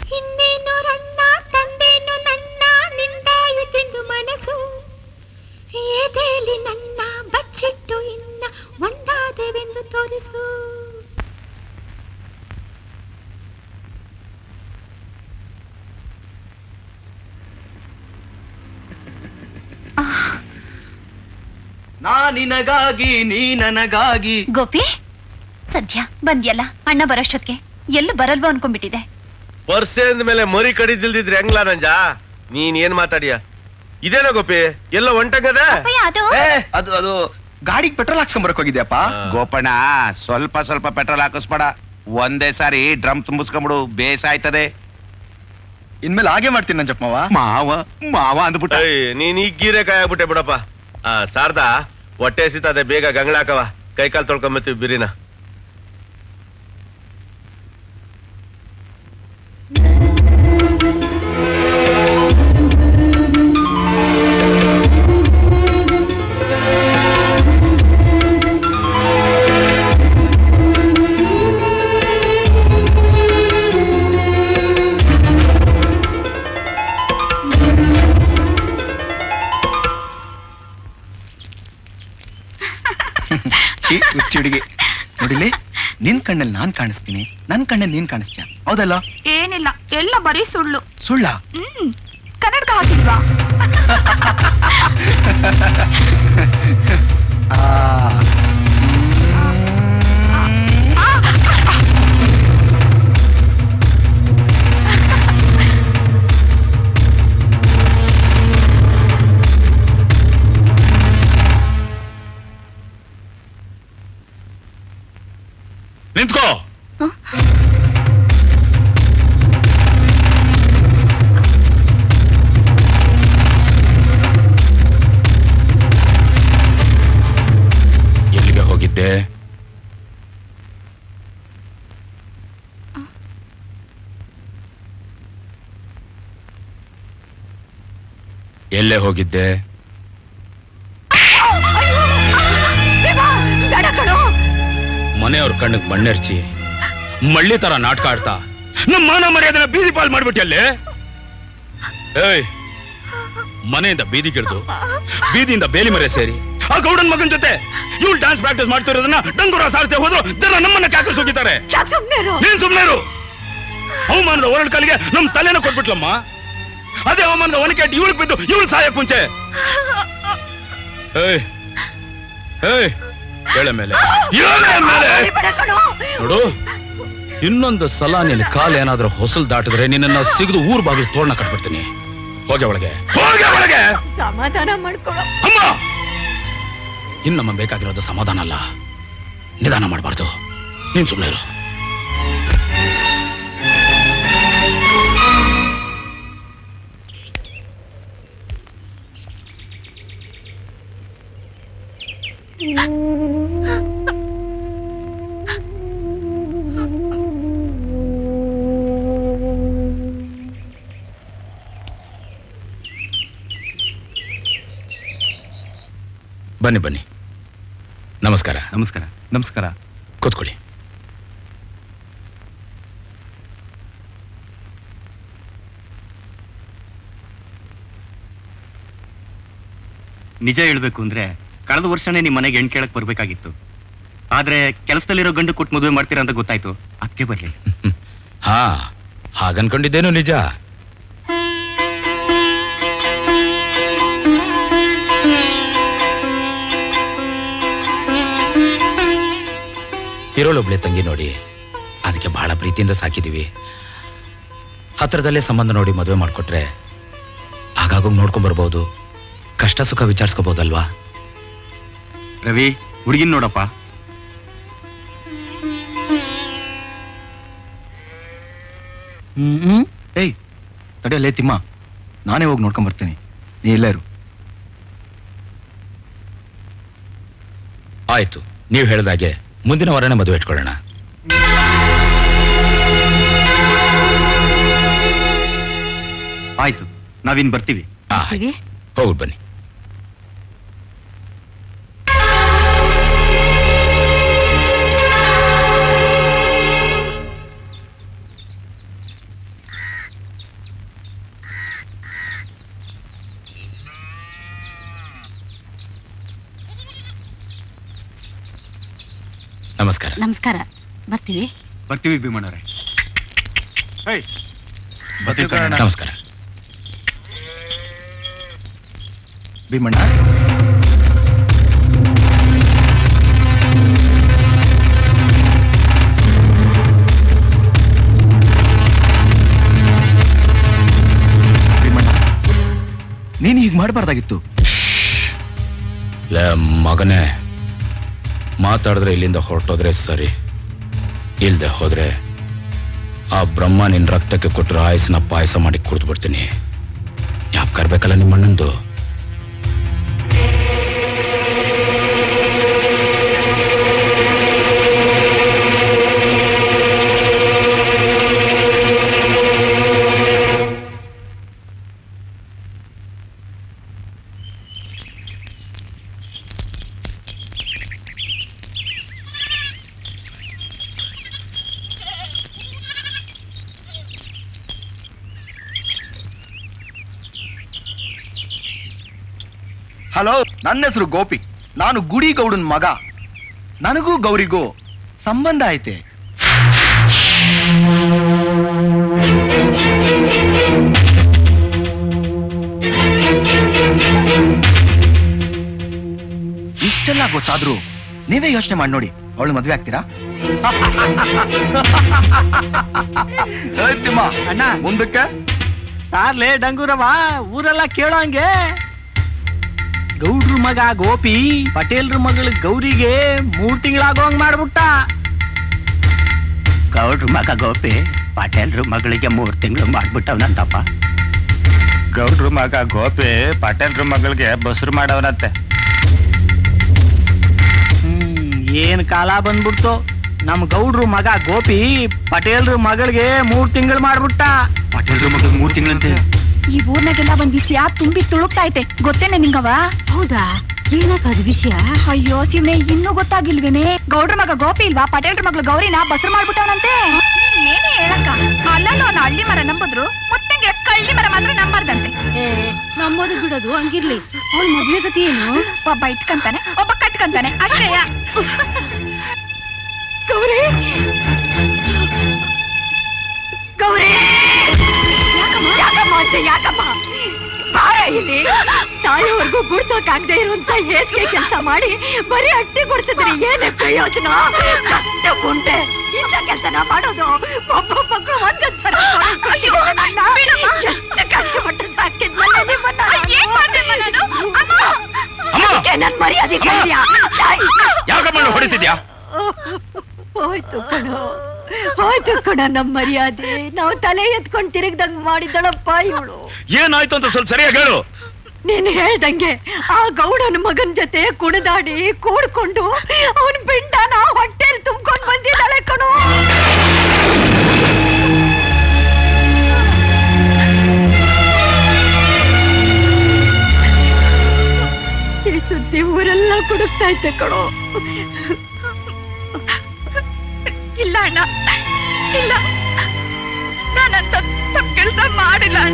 ಇನ್ನೇನು ರನ್ನ ತಂದೇನು ನನ್ನ ನಿಂದಾಯುತ್ತೆಂದು ಮನಸ್ಸು ಎದೆಯಲ್ಲಿ ನನ್ನ ಬಚ್ಚಿಟ್ಟು ಇನ್ನ ಒಂದಾದೆವೆಂದು ತೋರಿಸು ನಾ ನಿನಗಾಗಿ ನೀ ನನಗಾಗಿ ಗೋಪಿ ಸದ್ಯ ಬಂದ್ಯಲ್ಲ ಅಣ್ಣ ಬರೋಷ್ಟೊತ್ಗೆ ಎಲ್ಲೂ ಬರಲ್ವೋ ಅನ್ಕೊಂಡ್ಬಿಟ್ಟಿದೆ ಪರ್ಸೆ ಮೇಲೆ ಮರಿ ಕಡಿದಿಲ್ದಿದ್ರೆ ಹೆಂಗ್ಲಾ ನಂಜ ನೀನ್ ಏನ್ ಮಾತಾಡಿಯ ಇದೇನೋ ಗೋಪಿ ಎಲ್ಲ ಹೊಂಟಂಗದ ಏ, ಅದು ಅದು ಗಾಡಿಗೆ ಪೆಟ್ರೋಲ್ ಹಾಕ್ಸ್ಕೊಂಬರಕ್ ಹೋಗಿದ್ಯಪ್ಪ ಗೋಪಣ್ಣ ಸ್ವಲ್ಪ ಸ್ವಲ್ಪ ಪೆಟ್ರೋಲ್ ಹಾಕಿಸ್ಬೇಡ ಒಂದೇ ಸಾರಿ ಡ್ರಮ್ ತುಂಬಿಸ್ಕೊಂಬಿಡು ಬೇಸ ಆಯ್ತದೆ ಇನ್ಮೇಲೆ ಹಾಗೆ ಮಾಡ್ತೀನಿ ನಂಜಪ್ಪ ಮಾವ ಮಾವ ಮಾವ ಅಂದ್ಬಿಟ್ಟ ಏಯ್, ನೀನ್ ಈಗ ಗೀರೆ ಕಾಯಿ ಆಗ್ಬಿಟ್ಟೆ ಬಿಡಪ್ಪ ಆ ಸಾರ್ದ ಹೊಟ್ಟೆ ಸಿತದೆ ಬೇಗ ಗಂಗಳಾಕವ ಕೈ ಕಾಲ್ ತೊಳ್ಕೊಂಬತ್ತೀವಿ ಬಿರಿನ ಛೀ, ಹುಚ್ಚಿ ಹುಡುಗಿ ನೋಡಿಲಿ ನಿನ್ ಕಣ್ಣಲ್ಲಿ ನಾನ್ ಕಾಣಿಸ್ತೀನಿ ನನ್ ಕಣ್ಣಲ್ಲಿ ನೀನ್ ಕಾಣಿಸ್ತೀಯ ಹೌದಲ್ಲ ಏನಿಲ್ಲ ಎಲ್ಲ ಬರೀ ಸುಳ್ಳು ಸುಳ್ಳ ಹ್ಮ್ ಕನ್ನಡಕ ಹಾಕಿಲ್ವಾ ನಿಂತ್ಕೋ ಎಲ್ಲಿಗೆ ಹೋಗಿದ್ದೆ ಎಲ್ಲೇ ಹೋಗಿದ್ದೆ ಬೇಡ ಕಣೋ ಮನೆಯವ್ರ ಕಣ್ಣಿಗೆ ಮಣ್ಣೆರ್ಚಿ ಮಳ್ಳಿ ತರ ನಾಟಕ ಆಡ್ತಾ ನಮ್ಮ ಮಾನ ಮರ್ಯಾದೆನ ಬೀದಿ ಪಾಲ್ ಮಾಡ್ಬಿಟ್ಟಲ್ಲಿ ಏಯ್ ಮನೆಯಿಂದ ಬೀದಿಗಿಡ್ದು ಬೀದಿಯಿಂದ ಬೇಲಿ ಮರೆ ಸೇರಿ ಆ ಗೌಡನ್ ಮಗನ್ ಜೊತೆ ಇವ್ಳು ಡ್ಯಾನ್ಸ್ ಪ್ರಾಕ್ಟೀಸ್ ಮಾಡ್ತಿರೋದನ್ನ ಡಂಗುರ ಸಾರ್ತೆ ಹೋದ್ರು ಜನ ನಮ್ಮನ್ನ ಕಾಕಲ್ ಹೋಗಿದ್ದಾರೆ ನೀನ್ ಸುಮ್ನೆ ಇರು ಅವಮಾನದ ಹೊರಡ್ ಕಾಲಿಗೆ ನಮ್ ತಲೆನ ಕೊಟ್ಬಿಟ್ಲಮ್ಮ ಅದೇ ಅವಮಾನದ ಒನಕೆ ಇವಳಿಗೆ ಬಿದ್ದು ಇವಳು ಸಾಯಕ್ ಮುಂಚೆ ಏಯ್ ಏಯ್ ಹೇಳ ಮೇಲೆ ಹೇಳ ಮೇಲೆ ನೋಡು ಇನ್ನೊಂದು ಸಲ ನಿನ್ನ ಕಾಲ್ ಏನಾದ್ರೂ ಹೊಸಲ್ ದಾಟಿದ್ರೆ ನಿನ್ನ ಸಿಗದು ಊರ್ ಬಾಗಿಲು ತೋರಣ ಕಟ್ಬಿಡ್ತೀನಿ ಹೋಗೆ ಒಳಗೆ ಹೋಗೆ ಒಳಗೆ ಸಮಾಧಾನ ಮಾಡ್ಕೊಳ್ಳೋ ಅಮ್ಮ ಇನ್ನು ನಮ್ಮ ಬೇಕಾಗಿರೋದು ಸಮಾಧಾನ ಅಲ್ಲ ನಿಧಾನ ಮಾಡಬಾರ್ದು ನೀನ್ ಸುಮ್ಮನೆ ಇರು ಬನ್ನಿ ಬನ್ನಿ ನಮಸ್ಕಾರ ನಮಸ್ಕಾರ ನಮಸ್ಕಾರ ಕೂತ್ಕೊಳ್ಳಿ ನಿಜ ಹೇಳ್ಬೇಕು ಅಂದ್ರೆ ಕಳೆದ ವರ್ಷನೇ ನಿಮ್ ಮನೆಗೆ ಹೆಣ್ ಕೇಳಕ್ ಬರ್ಬೇಕಾಗಿತ್ತು ಆದ್ರೆ ಕೆಲಸದಲ್ಲಿರೋ ಗಂಡು ಕೊಟ್ಟು ಮದುವೆ ಮಾಡ್ತೀರಾ ಅಂತ ಗೊತ್ತಾಯ್ತು ಅದಕ್ಕೆ ಬರ್ಲಿಲ್ಲ ಹಾ ಹಾಗನ್ಕೊಂಡಿದ್ದೇನು ನಿಜ ಇರೋಳೊಬ್ಳೆ ತಂಗಿ ನೋಡಿ ಅದಕ್ಕೆ ಬಹಳ ಪ್ರೀತಿಯಿಂದ ಸಾಕಿದೀವಿ ಹತ್ರದಲ್ಲೇ ಸಂಬಂಧ ನೋಡಿ ಮದುವೆ ಮಾಡ್ಕೊಟ್ರೆ ಆಗಾಗ ನೋಡ್ಕೊಂಡ್ ಬರ್ಬೋದು ಕಷ್ಟ ಸುಖ ವಿಚಾರಿಸ್ಕೋಬಹುದಲ್ವಾ ರವಿ ಹುಡುಗಿನ್ ನೋಡಪ್ಪ ಹ್ಮ್ ಏಯ್ ತಡೆಯಲ್ಲೇ ತಿಮ್ಮ ನಾನೇ ಹೋಗಿ ನೋಡ್ಕೊಂಡ್ ಬರ್ತೀನಿ ನೀ ಇಲ್ಲೇ ಇರು ಆಯ್ತು ನೀವು ಹೇಳ್ದಾಗೆ ಮುಂದಿನ ವಾರನೇ ಮದುವೆ ಇಟ್ಕೊಳ್ಳೋಣ ಆಯ್ತು ನಾವಿನ್ ಬರ್ತೀವಿ ಹೋಗ್ಬಿಟ್ಟು ಬನ್ನಿ ನಮಸ್ಕಾರ ನಮಸ್ಕಾರ ಬರ್ತೀವಿ ಬರ್ತೀವಿ ಭೀಮಣ್ಣರೇ ನಮಸ್ಕಾರ ಭೀಮಣ್ಣ ಭೀಮಣ್ಣ ನೀನು ಹೀಗೆ ಮಾಡಬಾರ್ದಾಗಿತ್ತು ಲೇ ಮಗನೇ ಮಾತಾಡಿದ್ರೆ ಇಲ್ಲಿಂದ ಹೊರಟೋದ್ರೆ ಸರಿ ಇಲ್ದೆ ಹೋದ್ರೆ ಆ ಬ್ರಹ್ಮ ನಿನ್ ರಕ್ತಕ್ಕೆ ಕೊಟ್ಟರೆ ಆಯಸ್ಸನ್ನ ಪಾಯಸ ಮಾಡಿ ಕುಡಿದು ಬಿಡ್ತೀನಿ ಯಾಕೆ ಕರ್ಬೇಕಲ್ಲ ನಿಮ್ಮ ಅಣ್ಣಂದು ಹಲೋ ನನ್ನ ಹೆಸರು ಗೋಪಿ ನಾನು ಗುಡಿ ಗೌಡನ್ ಮಗ ನನಗೂ ಗೌರಿಗೂ ಸಂಬಂಧ ಐತೆ ಇಷ್ಟೆಲ್ಲ ಗೊತ್ತಾದ್ರು ನೀವೇ ಯೋಚನೆ ಮಾಡಿ ನೋಡಿ ಅವಳು ಮದ್ವೆ ಆಗ್ತೀರಾ ಹೇಳ್ತಿಮ್ಮ ಅಣ್ಣ ಮುಂದಕ್ಕೆ ಸಾರ್ಲೆ ಡಂಗೂರವ ಊರೆಲ್ಲ ಕೇಳೋಂಗೆ ಗೌಡ್ರ ಮಗ ಗೋಪಿ ಪಟೇಲ್ರ ಮಗಳು ಗೌರಿಗೆ ಮೂರ್ ತಿಂಗಳಾಗೋಂಗ್ ಮಾಡ್ಬಿಟ್ಟ ಗೌಡ್ರ ಮಗ ಗೋಪಿ ಪಟೇಲ್ರ ಮಗಳಿಗೆ ಮೂರ್ ತಿಂಗಳು ಮಾಡ್ಬಿಟ್ಟವನಂತಪ್ಪ ಗೌಡ್ರ ಮಗ ಗೋಪಿ ಪಟೇಲ್ರ ಮಗಳಿಗೆ ಬಸ್ರು ಮಾಡವನಂತೆ ಹ್ಮ್ ಏನ್ ಕಾಲ ಬಂದ್ಬಿಡ್ತು ನಮ್ ಗೌಡ್ರು ಮಗ ಗೋಪಿ ಪಟೇಲ್ರ ಮಗಳಿಗೆ ಮೂರ್ ತಿಂಗಳು ಮಾಡ್ಬಿಟ್ಟ ಪಟೇಲ್ರ ಮಗ ಮೂರ್ ತಿಂಗಳಂತೆ ಈ ಊರ್ನಾಗೆಲ್ಲ ಒಂದ್ ವಿಷಯ ತುಂಬಿ ತುಳುಕ್ತಾ ಐತೆ ಗೊತ್ತೇನೆ ನಿಂಗವ ಹೌದಾ ಏನಕ್ಕದು ವಿಷಯ ಅಯ್ಯೋ ಶಿವನೆ ಇನ್ನೂ ಗೊತ್ತಾಗಿಲ್ವೇನೆ ಗೌಡ್ರ ಮಗ ಗೋಪಿ ಇಲ್ವಾ ಪಟೇಲ್ರ ಮಗಳು ಗೌರಿನ ಬಸರು ಮಾಡ್ಬಿಟ್ಟವನಂತೆ ಏನೇ ಹೇಳಕ್ಕ ಅಲ್ಲಲ್ಲ ಅವ್ನ ಹಳ್ಳಿ ಮರ ನಂಬುದ್ರು ಮುತ್ತಂಗೆ ಕಳ್ಳಿ ಮರ ಮಾತ್ರ ನಂಬಾರ್ದಂತೆ ನಮ್ಮದು ಬಿಡೋದು ಹಂಗಿರ್ಲಿ ಅವ್ಳ ಮದ್ವೆ ಗತಿ ಏನು ಒಬ್ಬ ಇಟ್ಕಂತಾನೆ ಒಬ್ಬ ಕಟ್ಕಂತಾನೆ ಅಷ್ಟೇ ಗೌರಿ ಗೌರಿ ಯಾಕಮ್ಮ ಅಂತ ಯಾಕಮ್ಮ ಬಾರ ಇಲ್ಲಿ ಸಾಯೋವರೆಗೂ ಗುಡ್ಸೋಕಾಗದೆ ಇರುವಂತ ಹೇಸಿಗೆ ಕೆಲಸ ಮಾಡಿ ಬರೀ ಅಟ್ಟಿ ಗುಡ್ಸಿದ್ರಿ ಏನೇ ಪ್ರಯೋಜನ ಕಷ್ಟ ಗುಂಡೆ ಇಂಥ ಕೆಲಸನ ಮಾಡೋದು ಒಬ್ಬ ಮಕ್ಕಳು ಒಂದೊಂದ್ ಥರ ಕೊಡ್ತಿದ್ದಾರೆ ನನ್ನ. ಎಷ್ಟು ಕಷ್ಟಪಟ್ಟು ಸಾಕಿದ್ನಲ್ಲ ನಿಮ್ಮನ್ನ ಅದಕ್ಕೆ ನನ್ ಮರ್ಯಾದೆ ಕೇಳ್ದ್ಯಾ? ಯಾಕಮ್ಮ ಹೊಡಿತಿದ್ಯಾ ಹೋಯ್ತು ಕಣೋ ಹೋಯ್ತು ಕಣ ನಮ್ ಮರ್ಯಾದೆ ನಾವು ತಲೆ ಎತ್ಕೊಂಡ್ ತಿರುಗ್ದಂಗ್ ಮಾಡಿದಳಪ್ಪ ಇವಳು ಏನಾಯ್ತು ಅಂತ ಸ್ವಲ್ಪ ಸರಿಯಾಗಿ ಹೇಳು ನೀನ್ ಹೇಳ್ದಂಗೆ ಆ ಗೌಡನ ಮಗನ್ ಜೊತೆ ಕುಣಿದಾಡಿ ಕೂಡ್ಕೊಂಡು ಅವನ್ ಬಿಂಡನ ಹೊಟ್ಟೆಲ್ ತುಂಬ್ಕೊಂಡ್ ಬಂದಿದ್ದಾಳೆ ಕಣೋ ಈ ಸುದ್ದಿ ಊರೆಲ್ಲ ಕುಡಿಸ್ತಾ ಇದ್ದೆ ಕಣೋ ಇಲ್ಲ ಅಣ್ಣ ಇಲ್ಲ ನಾನಂತ ತಪ್ಪು ಕೆಲಸ ಮಾಡಿಲ್ಲ ಅಣ್ಣ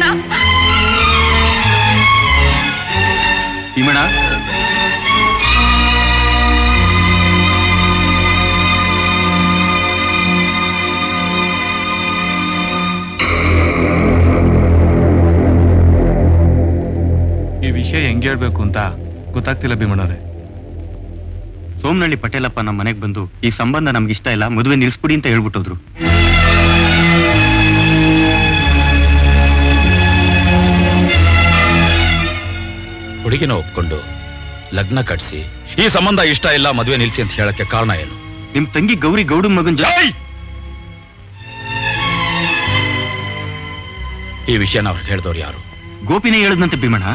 ಭೀಮಣ್ಣ ಈ ವಿಷಯ ಹೆಂಗ್ ಹೇಳ್ಬೇಕು ಅಂತ ಗೊತ್ತಾಗ್ತಿಲ್ಲ ಭೀಮಣ್ಣರೇ ಸೋಮನಹಳ್ಳಿ ಪಟೇಲಪ್ಪ ನಮ್ಮ ಮನೆಗೆ ಬಂದು ಈ ಸಂಬಂಧ ನಮ್ಗೆ ಇಷ್ಟ ಇಲ್ಲ ಮದುವೆ ನಿಲ್ಸ್ಬಿಡಿ ಅಂತ ಹೇಳ್ಬಿಟ್ಟೋದ್ರು ಹುಡುಗಿನ ಒಪ್ಕೊಂಡು ಲಗ್ನ ಕಟ್ಸಿ ಈ ಸಂಬಂಧ ಇಷ್ಟ ಇಲ್ಲ ಮದುವೆ ನಿಲ್ಸಿ ಅಂತ ಹೇಳಕ್ಕೆ ಕಾರಣ ಏನು ನಿಮ್ ತಂಗಿ ಗೌರಿ ಗೌಡನ್ ಮಗನ್ ಜೊತೆ ಈ ವಿಷಯನ ಅವ್ರಿಗೆ ಹೇಳಿದವ್ರು ಯಾರು ಗೋಪಿನೇ ಹೇಳದ್ನಂತೆ ಭೀಮಣ್ಣ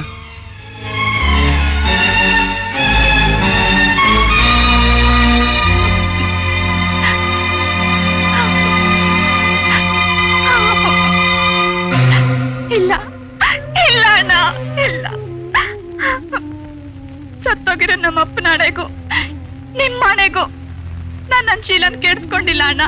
ಇಲ್ಲ ಇಲ್ಲ ಅಣ್ಣ ಇಲ್ಲ ಸತ್ತೋಗಿರೋ ನಮ್ಮ ಅಪ್ಪನ ಹಣೆಗೂ ನಿಮ್ಮ ಹಣೆಗೂ ನಾನ್ ನನ್ ಶೀಲನ್ ಕೆಡ್ಸ್ಕೊಂಡಿಲ್ಲ ಅಣ್ಣ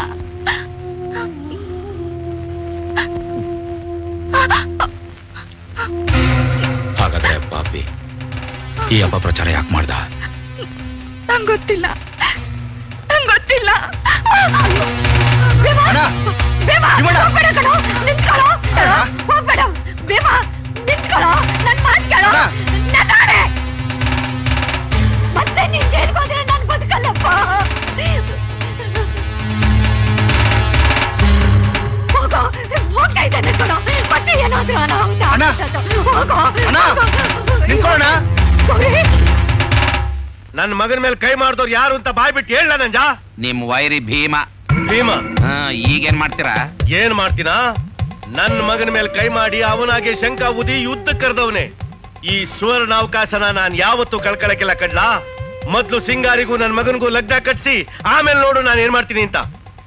ಹಾಗಾದ್ರೆ ಪಾಪಿ ಈ ಅಪಪ್ರಚಾರ ಯಾಕೆ ಮಾಡ್ದ ನಂಗ್ ಗೊತ್ತಿಲ್ಲ ನಂಗ್ ಗೊತ್ತಿಲ್ಲ ಭೀಮಾ! ಭೀಮಾ, ಹೋಗ್ಬೇಡ ಕಣೋ, ನಿಂತ್ಕೊಳ್ಳೋ. ಹೋಗ್ಬೇಡ. ಭೀಮಾ, ನಿಂತ್ಕೊಳ್ಳೋ. ನನ್ ಮಾತ್ ಕೇಳೋ. ನಗಾಡೆ. ಮತ್ತೆ ನೀನ್ ಜೈಲ್ಗ್ ಹೋದ್ರೆ ನಾನ್ ಬದುಕಲ್ಲಪ್ಪ. ಹೋಗೋ, ಹೋಗ್ತಾ ಇದ್ದಾನೆ ಕಣೋ. ಮತ್ತೆ ಏನಾದ್ರೂ ಅನಾಹುತ ಆಗ್ಬಿಟ್ಟದ್ದು. ಹೋಗೋ, ಹೋಗೋ. ನಿಂತ್ಕೊಳ್ಳೋಣ ಗೌರಿ, ನನ್ನ ಮಗನ ಮೇಲೆ ಕೈ ಮಾಡಿದವ್ರು ಯಾರು ಅಂತ ಬಾಯ್ಬಿಟ್ಟು ಹೇಳ ನಂಜ ನಿಮ್ ವೈರಿ ಭೀಮ ಭೀಮ ಹಾ ಈಗೇನ್ ಮಾಡ್ತೀರಾ ಏನ್ ಮಾಡ್ತೀನಾ ನನ್ನ ಮಗನ ಮೇಲೆ ಕೈ ಮಾಡಿ ಅವನಾಗೆ ಶಂಕ ಉದಿ ಯುದ್ಧ ಕರೆದವನೇ ಈ ಸುವರ್ಣ ಅವಕಾಶನ ನಾನ್ ಯಾವತ್ತೂ ಕಳ್ಕೊಳಕ್ಕಿಲ್ಲ ಕಡ್ಲಾ ಮೊದ್ಲು ಸಿಂಗಾರಿಗೂ ನನ್ನ ಮಗನಿಗೂ ಲಗ್ನ ಕಟ್ಸಿ ಆಮೇಲೆ ನೋಡು ನಾನು ಏನ್ ಮಾಡ್ತೀನಿ ಅಂತ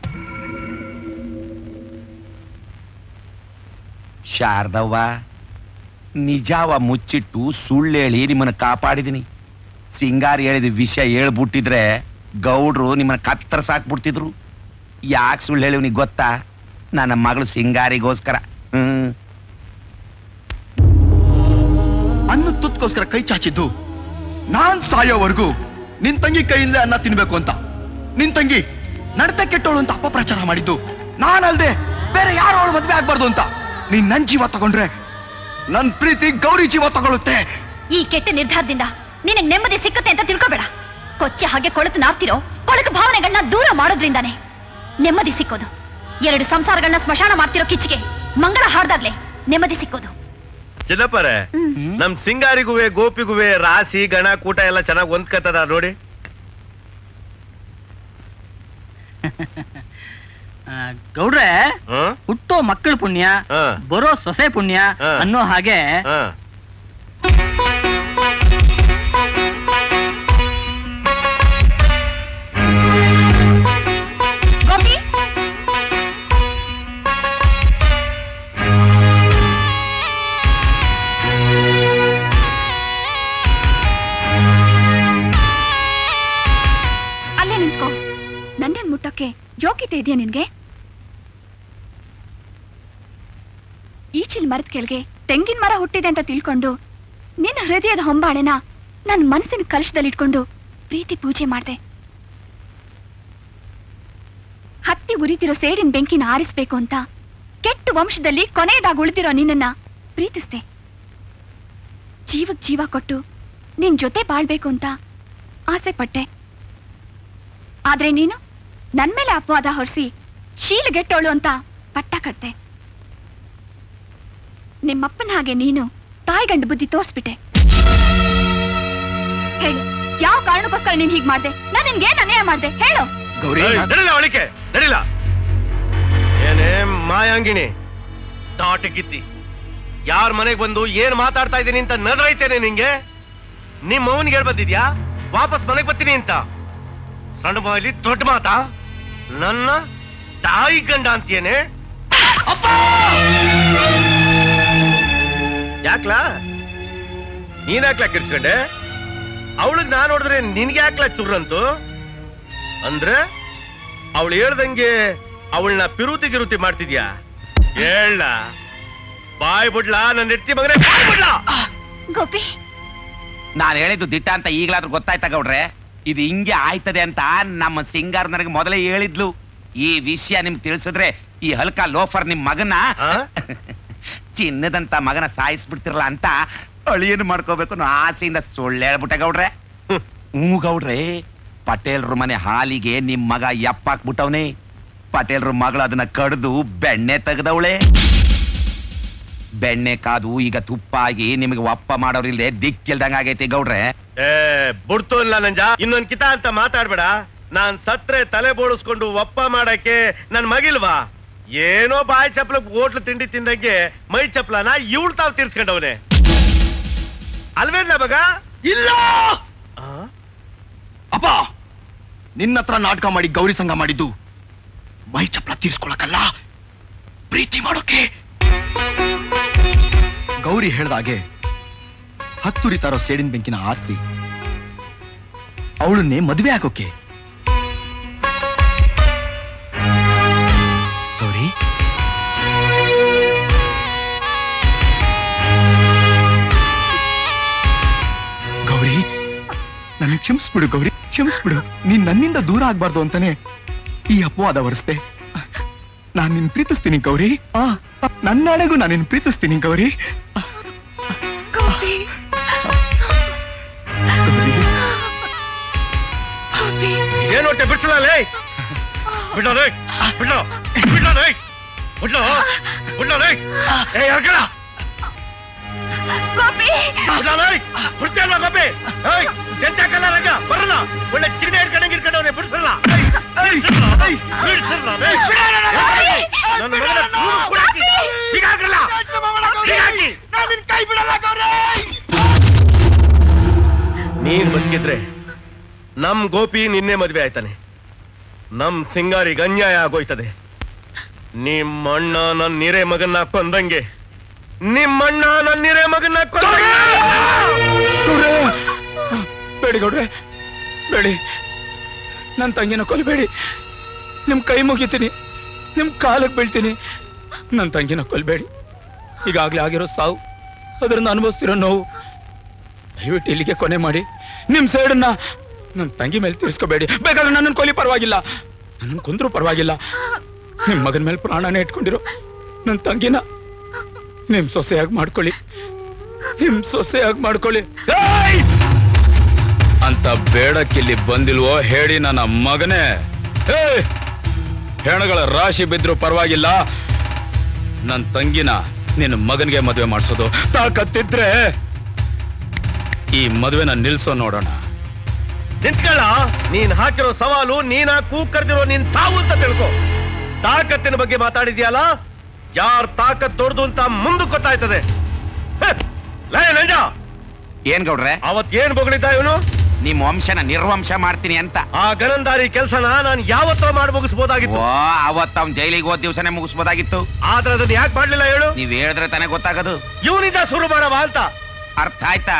ಶಾರದವ್ವ ನಿಜಾವ ಮುಚ್ಚಿಟ್ಟು ಸುಳ್ಳೇಳಿ ನಿಮ್ಮನ್ನ ಕಾಪಾಡಿದೀನಿ ಸಿಂಗಾರಿ ಹೇಳಿದ ವಿಷಯ ಹೇಳ್ಬಿಟ್ಟಿದ್ರೆ ಗೌಡ್ರು ನಿಮ್ಮನ್ನ ಕತ್ತರ ಸಾಕ್ಬಿಡ್ತಿದ್ರು ಯಾಕೆ ಸುಳ್ಳು ಹೇಳಿವ್ನಿಗೆ ಗೊತ್ತಾ ನನ್ನ ಮಗಳು ಸಿಂಗಾರಿಗೋಸ್ಕರ ಹ್ಮ್ ಅನ್ನ ತುತ್ಕೋಸ್ಕರ ಕೈ ಚಾಚಿದ್ದು ನಾನ್ ಸಾಯೋವರೆಗೂ ನಿನ್ ತಂಗಿ ಕೈಯಿಂದ ಅನ್ನ ತಿನ್ಬೇಕು ಅಂತ ನಿನ್ ತಂಗಿ ನಡತೆ ಕೆಟ್ಟೋಳು ಅಂತ ಅಪಪ್ರಚಾರ ಮಾಡಿದ್ದು ನಾನಲ್ದೆ ಬೇರೆ ಯಾರು ಅವಳು ಮದ್ವೆ ಆಗ್ಬಾರ್ದು ಅಂತ ನೀನ್ ನನ್ ಜೀವ ತಗೊಂಡ್ರೆ ನನ್ ಪ್ರೀತಿ ಗೌರಿ ಜೀವ ತಗೊಳುತ್ತೆ ಈ ಕೆಟ್ಟ ನಿರ್ಧಾರದಿಂದ ನಿನಗ್ ನೆಮ್ಮದಿ ಸಿಕ್ಕತ್ತೆ ಅಂತ ತಿಳ್ಕೊಬೇಡ ಕೊಚ್ಚೆ ಹಾಗೆ ಕೊಳತು ನಾರ್ತಿರೋ ಕೊಳಕು ಭಾವನೆಗಳನ್ನ ದೂರ ಮಾಡೋದ್ರಿಂದಾನೆ ನೆಮ್ಮದಿ ಸಿಕ್ಕೋದು ಎರಡು ಸಂಸಾರಗಳನ್ನ ಸ್ಮಶಾನ ಮಾಡ್ತಿರೋ ಕಿಚ್ಚಿಗೆ ಮಂಗಳ ಹಾಡ್ದಾಗ್ಲೇ ನೆಮ್ಮದಿ ಸಿಕ್ಕೋದು ಚಿನ್ನಪ್ಪರೆ ನಮ್ ಸಿಂಗಾರಿಗುವೆ ಗೋಪಿಗುವೆ ರಾಸಿ ಗಣ ಕೂಟ ಎಲ್ಲ ಚೆನ್ನಾಗಿ ಹೊಂದ್ಕತದ ನೋಡಿ ಆ, ಗೌಡ್ರೆ ಹುಟ್ಟೋ ಮಕ್ಕಳ ಪುಣ್ಯ ಬರೋ ಸೊಸೆ ಪುಣ್ಯ ಅನ್ನೋ ಹಾಗೆ ಗೋಪಿ ಅಲ್ಲೇ ನಿಂತ್ಕೋ ನನ್ನನ್ ಮುಟ್ಟಕ್ಕೆ ಯೋಗ್ಯತೆ ಇದೆಯಾ ನಿನ್ಗೆ ಈಚಿಲ್ ಮರದ ಕೆಳಗೆ ತೆಂಗಿನ ಮರ ಹುಟ್ಟಿದೆ ಅಂತ ತಿಳ್ಕೊಂಡು ನಿನ್ನ ಹೃದಯದ ಹೊಂಬಾಳೆನ ನನ್ನ ಮನಸ್ಸಿನ ಕಲಶದಲ್ಲಿಟ್ಕೊಂಡು ಪ್ರೀತಿ ಪೂಜೆ ಮಾಡ್ದೆ ಹತ್ತಿ ಉರಿತಿರೋ ಸೇಡಿನ ಬೆಂಕಿನ ಆರಿಸ್ಬೇಕು ಅಂತ ಕೆಟ್ಟ ವಂಶದಲ್ಲಿ ಕೊನೆಯದಾಗಿ ಉಳಿದಿರೋ ನಿನ್ನನ್ನ ಪ್ರೀತಿಸ್ದೆ ಜೀವಕ್ ಜೀವ ಕೊಟ್ಟು ನಿನ್ ಜೊತೆ ಬಾಳ್ಬೇಕು ಅಂತ ಆಸೆ ಪಟ್ಟೆ ಆದ್ರೆ ನೀನು ನನ್ ಮೇಲೆ ಅಪವಾದ ಹೊರಿಸಿ ಶೀಲಗೆಟ್ಟೋಳು ಅಂತ ಪಟ್ಟ ಕಟ್ತೆ ನಿಮ್ಮಪ್ಪನ ಹಾಗೆ ನೀನು ತಾಯಿಗಂಡು ಬುದ್ಧಿ ತೋರಿಸ್ಬಿಟ್ಟೆ ಹೇಳು ಯಾವ ಕಾರಣಕ್ಕೋಸ್ಕರ ನೀನ್ ಹೀಗ್ ಮಾಡ್ದೆ ನಾನು ನಿನ್ಗೆ ಏನ್ ಅನ್ಯಾಯ ಮಾಡ್ದೆ ಹೇಳು ಗೌರಿ ಏಯ್, ನಡಿಲ್ಲ ಅವಳಿಕೆ ನಡಿಲ್ಲ ಏನೇ ಮಾಯಾಂಗಿಣಿ ತಾಟಗಿದ್ದಿ ಯಾರ ಮನೆಗ್ ಬಂದು ಏನ್ ಮಾತಾಡ್ತಾ ಇದ್ದೀನಿ ಅಂತ ನದ್ರೈತೇನೆ ನಿಂಗೆ ನಿಮ್ ಅವನ್ಗೆ ಹೇಳ್ ಬಂದಿದ್ಯಾ ವಾಪಸ್ ಮನೆಗ್ ಬರ್ತೀನಿ ಅಂತ ಸಣ್ಣ ಬಾಯಲ್ಲಿ ದೊಡ್ಡ ಮಾತಾ ನನ್ನ ತಾಯಿ ಗಂಡ ಅಂತೀಯೇನೆ ಯಾಕ್ಲಾ ನೀನ್ ಯಾಕ್ಲಾ ಕಿರ್ಸ್ಕೊಂಡೆ ಅವಳಗ್ ನಾ ನೋಡಿದ್ರೆ ನಿನ್ಗೆ ಯಾಕ್ಲಾ ಚುರ್ರಂತು ಅಂದ್ರೆ ಅವಳು ಹೇಳ್ದಂಗೆ ಅವಳನ್ನ ಪಿರುತಿ ಗಿರುತಿ ಮಾಡ್ತಿದ್ಯಾ ಹೇಳ ಬಾಯ್ ಬಿಡ್ಲಾ ನನ್ನ ಎತ್ತಿ ಮಗನೇ ಬಾಯ್ ಬಿಡ್ಲಾ ಗೋಪಿ ನಾನು ಹೇಳಿದ್ದು ದಿಟ್ಟ ಅಂತ ಈಗಲಾದ್ರೂ ಗೊತ್ತಾಯ್ತಾ ಗೌಡ್ರೆ ಇದು ಹಿಂಗೆ ಆಯ್ತದೆ ಅಂತ ನಮ್ಮ ಸಿಂಗಾರ್ ನನಗೆ ಮೊದಲೇ ಹೇಳಿದ್ಲು ಈ ವಿಷಯ ನಿಮ್ಗೆ ತಿಳಿಸಿದ್ರೆ ಈ ಹಲ್ಕ ಲೋಫರ್ ನಿಮ್ ಮಗನ ಚಿನ್ನದಂತ ಮಗನ ಸಾಯಿಸ್ಬಿಡ್ತಿರಲ್ಲ ಅಂತ ಅಳಿಯನ್ ಮಾಡ್ಕೋಬೇಕು ಅನ್ನೋ ಆಸೆಯಿಂದ ಸುಳ್ಳು ಹೇಳ್ಬಿಟ್ಟೆ ಗೌಡ್ರೆ ಹ್ಞೂ ಗೌಡ್ರೆ ಪಟೇಲ್ರ ಮನೆ ಹಾಲಿಗೆ ನಿಮ್ ಮಗ ಎಪ್ಪಾಕ್ಬಿಟ್ಟವ್ನೆ ಪಟೇಲ್ರ ಮಗಳು ಅದನ್ನ ಕಡ್ದು ಬೆಣ್ಣೆ ತೆಗ್ದವಳೆ ಬೆಣ್ಣೆ ಕಾದು ಈಗ ತುಪ್ಪ ಆಗಿ ನಿಮಗೆ ಒಪ್ಪ ಮಾಡೋರಿಲ್ದೆ ದಿಕ್ಕಿಲ್ದಂಗ ಆಗೈತಿ ಗೌಡ್ರೆ ಏ ಬುಡ್ತು ಇಲ್ಲ ನಂಜ ಇನ್ನೊಂದ್ ಕಿತ ಅಂತ ಮಾತಾಡ್ಬೇಡ ನಾನ್ ಸತ್ರೆ ತಲೆ ಬೋಳಿಸ್ಕೊಂಡು ಒಪ್ಪ ಮಾಡಕ್ಕೆ ನನ್ ಮಗಿಲ್ವಾ ಏನೋ ಬಾಯಿ ಚಪ್ಲ ಹೋಟ್ಲು ತಿಂಡಿ ತಿಂದಂಗೆ ಮೈ ಚಪ್ಲನ ಇವಳು ತಾವ್ ತೀರ್ಸ್ಕೊಂಡವನೆ ಅಲ್ವೇನ ಮಗ ಇಲ್ಲ ಅಪ್ಪ ನಿನ್ನ ಹತ್ರ ನಾಟಕ ಮಾಡಿ ಗೌರಿ ಸಂಘ ಮಾಡಿದ್ದು ಮೈ ಚಪ್ಲ ತೀರ್ಸ್ಕೊಳಕಲ್ಲ ಪ್ರೀತಿ ಮಾಡೋಕೆ ಗೌರಿ ಹೇಳ್ದಾಗೆ ಹತ್ತುರಿತಾರೋ ಸೇಡಿನ ಬೆಂಕಿನ ಆರಿಸಿ ಅವಳನ್ನೇ ಮದುವೆ ಆಗೋಕೆ ಗೌರಿ ಗೌರಿ ನನಗೆ ಕ್ಷಮಿಸ್ಬಿಡು ಗೌರಿ ಕ್ಷಮಿಸ್ಬಿಡು ನೀನ್ ನನ್ನಿಂದ ದೂರ ಆಗ್ಬಾರ್ದು ಅಂತಾನೆ ಈ ಅಪವಾದ ಹೊರಿಸ್ದೆ ನಾನ್ ನಿನ್ ಪ್ರೀತಿಸ್ತೀನಿ ಗೌರಿ ಆ, ನನ್ನಾಣೆಗೂ ನಾನು ನಿನ್ ಪ್ರೀತಿಸ್ತೀನಿ ಗೌರಿ ಏನು ಹೊಟ್ಟೆ ಬಿಡ್ಸಲ್ಲ ಲೇ ಬಿಡೋ ರೇ ಬಿಡೋ ಬಿಡೋ ರೇ ಬಿಡೋ ಬಿಡೋ ರೇ ಏ ಹೊರ್ಗಡ ಬಿಡೋ ರೇ ಬಿಡ್ತೇಲ್ವಾ ಗೋಪಿ ಏಯ್ ಜಂಚಾಕಲ್ಲ ರಂಗ ಬರಲ್ಲ ಒಳ್ಳೆ ಚಿಗಣೆ ಹಿಡ್ಕೊಂಡಂಗೆ ಇರ್ಕೊಂಡವ್ನೆ ಬಿಡ್ಸಲ್ಲ ಬಿಡ್ಸಲ್ಲ ಬಿಡ್ಸಲ್ಲ ರೇ ನನ್ನ ಮಗನ ಕೂರು ಕುಡಾಕಿ ಹೀಗಾಗಲ್ಲ ಹೀಗಾಗಿ ನಾನು ನಿನ್ ಕೈ ಬಿಡಲ್ಲ ಗೌರಿ ನೀನ್ ಬದುಕಿದ್ರೆ ನಮ್ ಗೋಪಿ ನಿನ್ನೆ ಮದ್ವೆ ಆಯ್ತಾನೆ ನಮ್ ಸಿಂಗಾರಿಗೆ ಅನ್ಯಾಯ ಆಗೋಯ್ತದೆ ನಿಮ್ಮಣ್ಣ ನನ್ ನಿರೆ ಮಗನ್ನ ಕೊಂದಂಗೆ ನಿಮ್ಮಣ್ಣ ನನ್ ನಿರೆ ಮಗನ್ನ ಕೊಂದಂಗೆ ಬೇಡಿ ಗೌಡ್ರೆ ಬೇಡಿ ನನ್ನ ತಂಗಿನ ಕೊಲ್ಬೇಡಿ ನಿಮ್ ಕೈ ಮುಗಿತೀನಿ ನಿಮ್ ಕಾಲಕ್ಕೆ ಬೀಳ್ತೀನಿ ನನ್ನ ತಂಗಿನ ಕೊಲ್ಬೇಡಿ ಈಗಾಗ್ಲೇ ಆಗಿರೋ ಸಾವು ಅದರಿಂದ ಅನುಭವಿಸ್ತಿರೋ ನೋವು ದಯವಿಟ್ಟು ಇಲ್ಲಿಗೆ ಕೊನೆ ಮಾಡಿ ನಿಮ್ ಸೈಡನ್ನ ನನ್ನ ತಂಗಿ ಮೇಲೆ ತೀರಿಸ್ಕೋಬೇಡಿ ಬೇಕಾದ್ರೆ ನನ್ನನ್ನು ಕೊಲಿ ಪರವಾಗಿಲ್ಲ ನನ್ನನ್ನು ಕೊಂದ್ರು ಪರವಾಗಿಲ್ಲ ನಿಮ್ ಮಗನ ಮೇಲೆ ಪ್ರಾಣನೇ ಇಟ್ಕೊಂಡಿರೋ ನನ್ನ ತಂಗಿನ ನಿಮ್ ಸೊಸೆಯಾಗಿ ಮಾಡ್ಕೊಳ್ಳಿ ನಿಮ್ ಸೊಸೆಯಾಗಿ ಮಾಡ್ಕೊಳ್ಳಿ ಏಯ್! ಅಂತ ಬೇಡಕ್ಕಿಲ್ಲಿ ಬಂದಿಲ್ವೋ ಹೇಳಿ ನನ್ನ ಮಗನೇ ಹೇ ಹೆಣಗಳ ರಾಶಿ ಬಿದ್ರು ಪರವಾಗಿಲ್ಲ ನನ್ನ ತಂಗಿನ ನಿನ್ನ ಮಗನಿಗೆ ಮದುವೆ ಮಾಡಿಸೋದು ತಾಕತ್ತಿದ್ರೆ ಈ ಮದುವೆನ ನಿಲ್ಸೋ ನೋಡೋಣ ನಿಂತ್ಕೊಳ್ಳ ನೀನ್ ಹಾಕಿರೋ ಸವಾಲು ನೀನ ಕೂಗ್ ಕರೆದಿರೋ ನೀನ್ ಸಾವು ಅಂತ ತಿಳ್ಕೊ ತಾಕತ್ತಿನ ಬಗ್ಗೆ ಮಾತಾಡಿದ್ಯಲ್ಲ ಯಾರ್ ತಾಕತ್ ದೊಡ್ಡದು ಅಂತ ಮುಂದಕ್ಕೆ ಗೊತ್ತಾಯ್ತದೆ ಹೆ, ಲೇ ನಂಜ ಏನ್ ಗೌಡ್ರೆ ಅವತ್ ಏನ್ ಬೊಗಳಿದ್ದ ಇವನು ನಿಮ್ ವಂಶನ ನಿರ್ವಂಶ ಮಾಡ್ತೀನಿ ಅಂತ ಆ ಗನಂದಾರಿ ಕೆಲ್ಸನ ನಾನ್ ಯಾವತ್ತೋ ಮಾಡಿ ಮುಗಿಸ್ಬೋದಾಗಿತ್ತು ಓ ಅವತ್ ಅವ್ನ್ ಜೈಲಿಗೆ ಹೋದ್ ದಿವಸನೇ ಮುಗಿಸ್ಬೋದಾಗಿತ್ತು ಆದ್ರೆ ಅದನ್ನ ಯಾಕೆ ಮಾಡ್ಲಿಲ್ಲ ಹೇಳು ನೀವ್ ಹೇಳಿದ್ರೆ ತಾನೇ ಗೊತ್ತಾಗೋದು ಇವನಿಂದ ಶುರು ಮಾಡವ ಅಂತ ಅರ್ಥ ಆಯ್ತಾ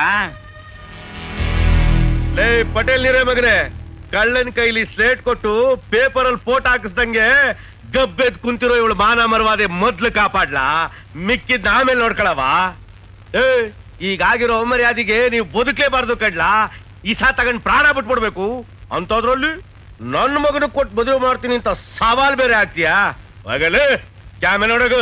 ಲೇ ಪಟೇಲ್ ನೀರೇ ಮಗನೇ ಕಳ್ಳನ್ ಕೈಲಿ ಸ್ಲೇಟ್ ಕೊಟ್ಟು ಪೇಪರ್ ಅಲ್ಲಿ ಫೋಟೋ ಹಾಕಿಸ್ದಂಗೆ ಗಬ್ಬೆದ್ ಕುಂತಿರೋ ಇವಳು ಮಾನ ಮರವಾದೆ ಮೊದ್ಲು ಕಾಪಾಡ್ಲಾ ಮಿಕ್ಕಿದ್ ಆಮೇಲೆ ನೋಡ್ಕೊಳವ ಏ ಈಗಾಗಿರೋ ಮರ್ಯಾದಿಗೆ ನೀವು ಬದುಕಲೇಬಾರ್ದು ಕಡ್ಲಾ ಈ ಸಾ ತಗೊಂಡ್ ಪ್ರಾಣ ಬಿಟ್ಬಿಡ್ಬೇಕು ಅಂತದ್ರಲ್ಲಿ ನನ್ನ ಮಗನ ಕೊಟ್ಟು ಮದುವೆ ಮಾಡ್ತೀನಿ ಅಂತ ಸವಾಲ್ ಬೇರೆ ಆಗ್ತೀಯಾ ಹೋಗಲೇ ಕ್ಯಾಮೆ ನೋಡಗು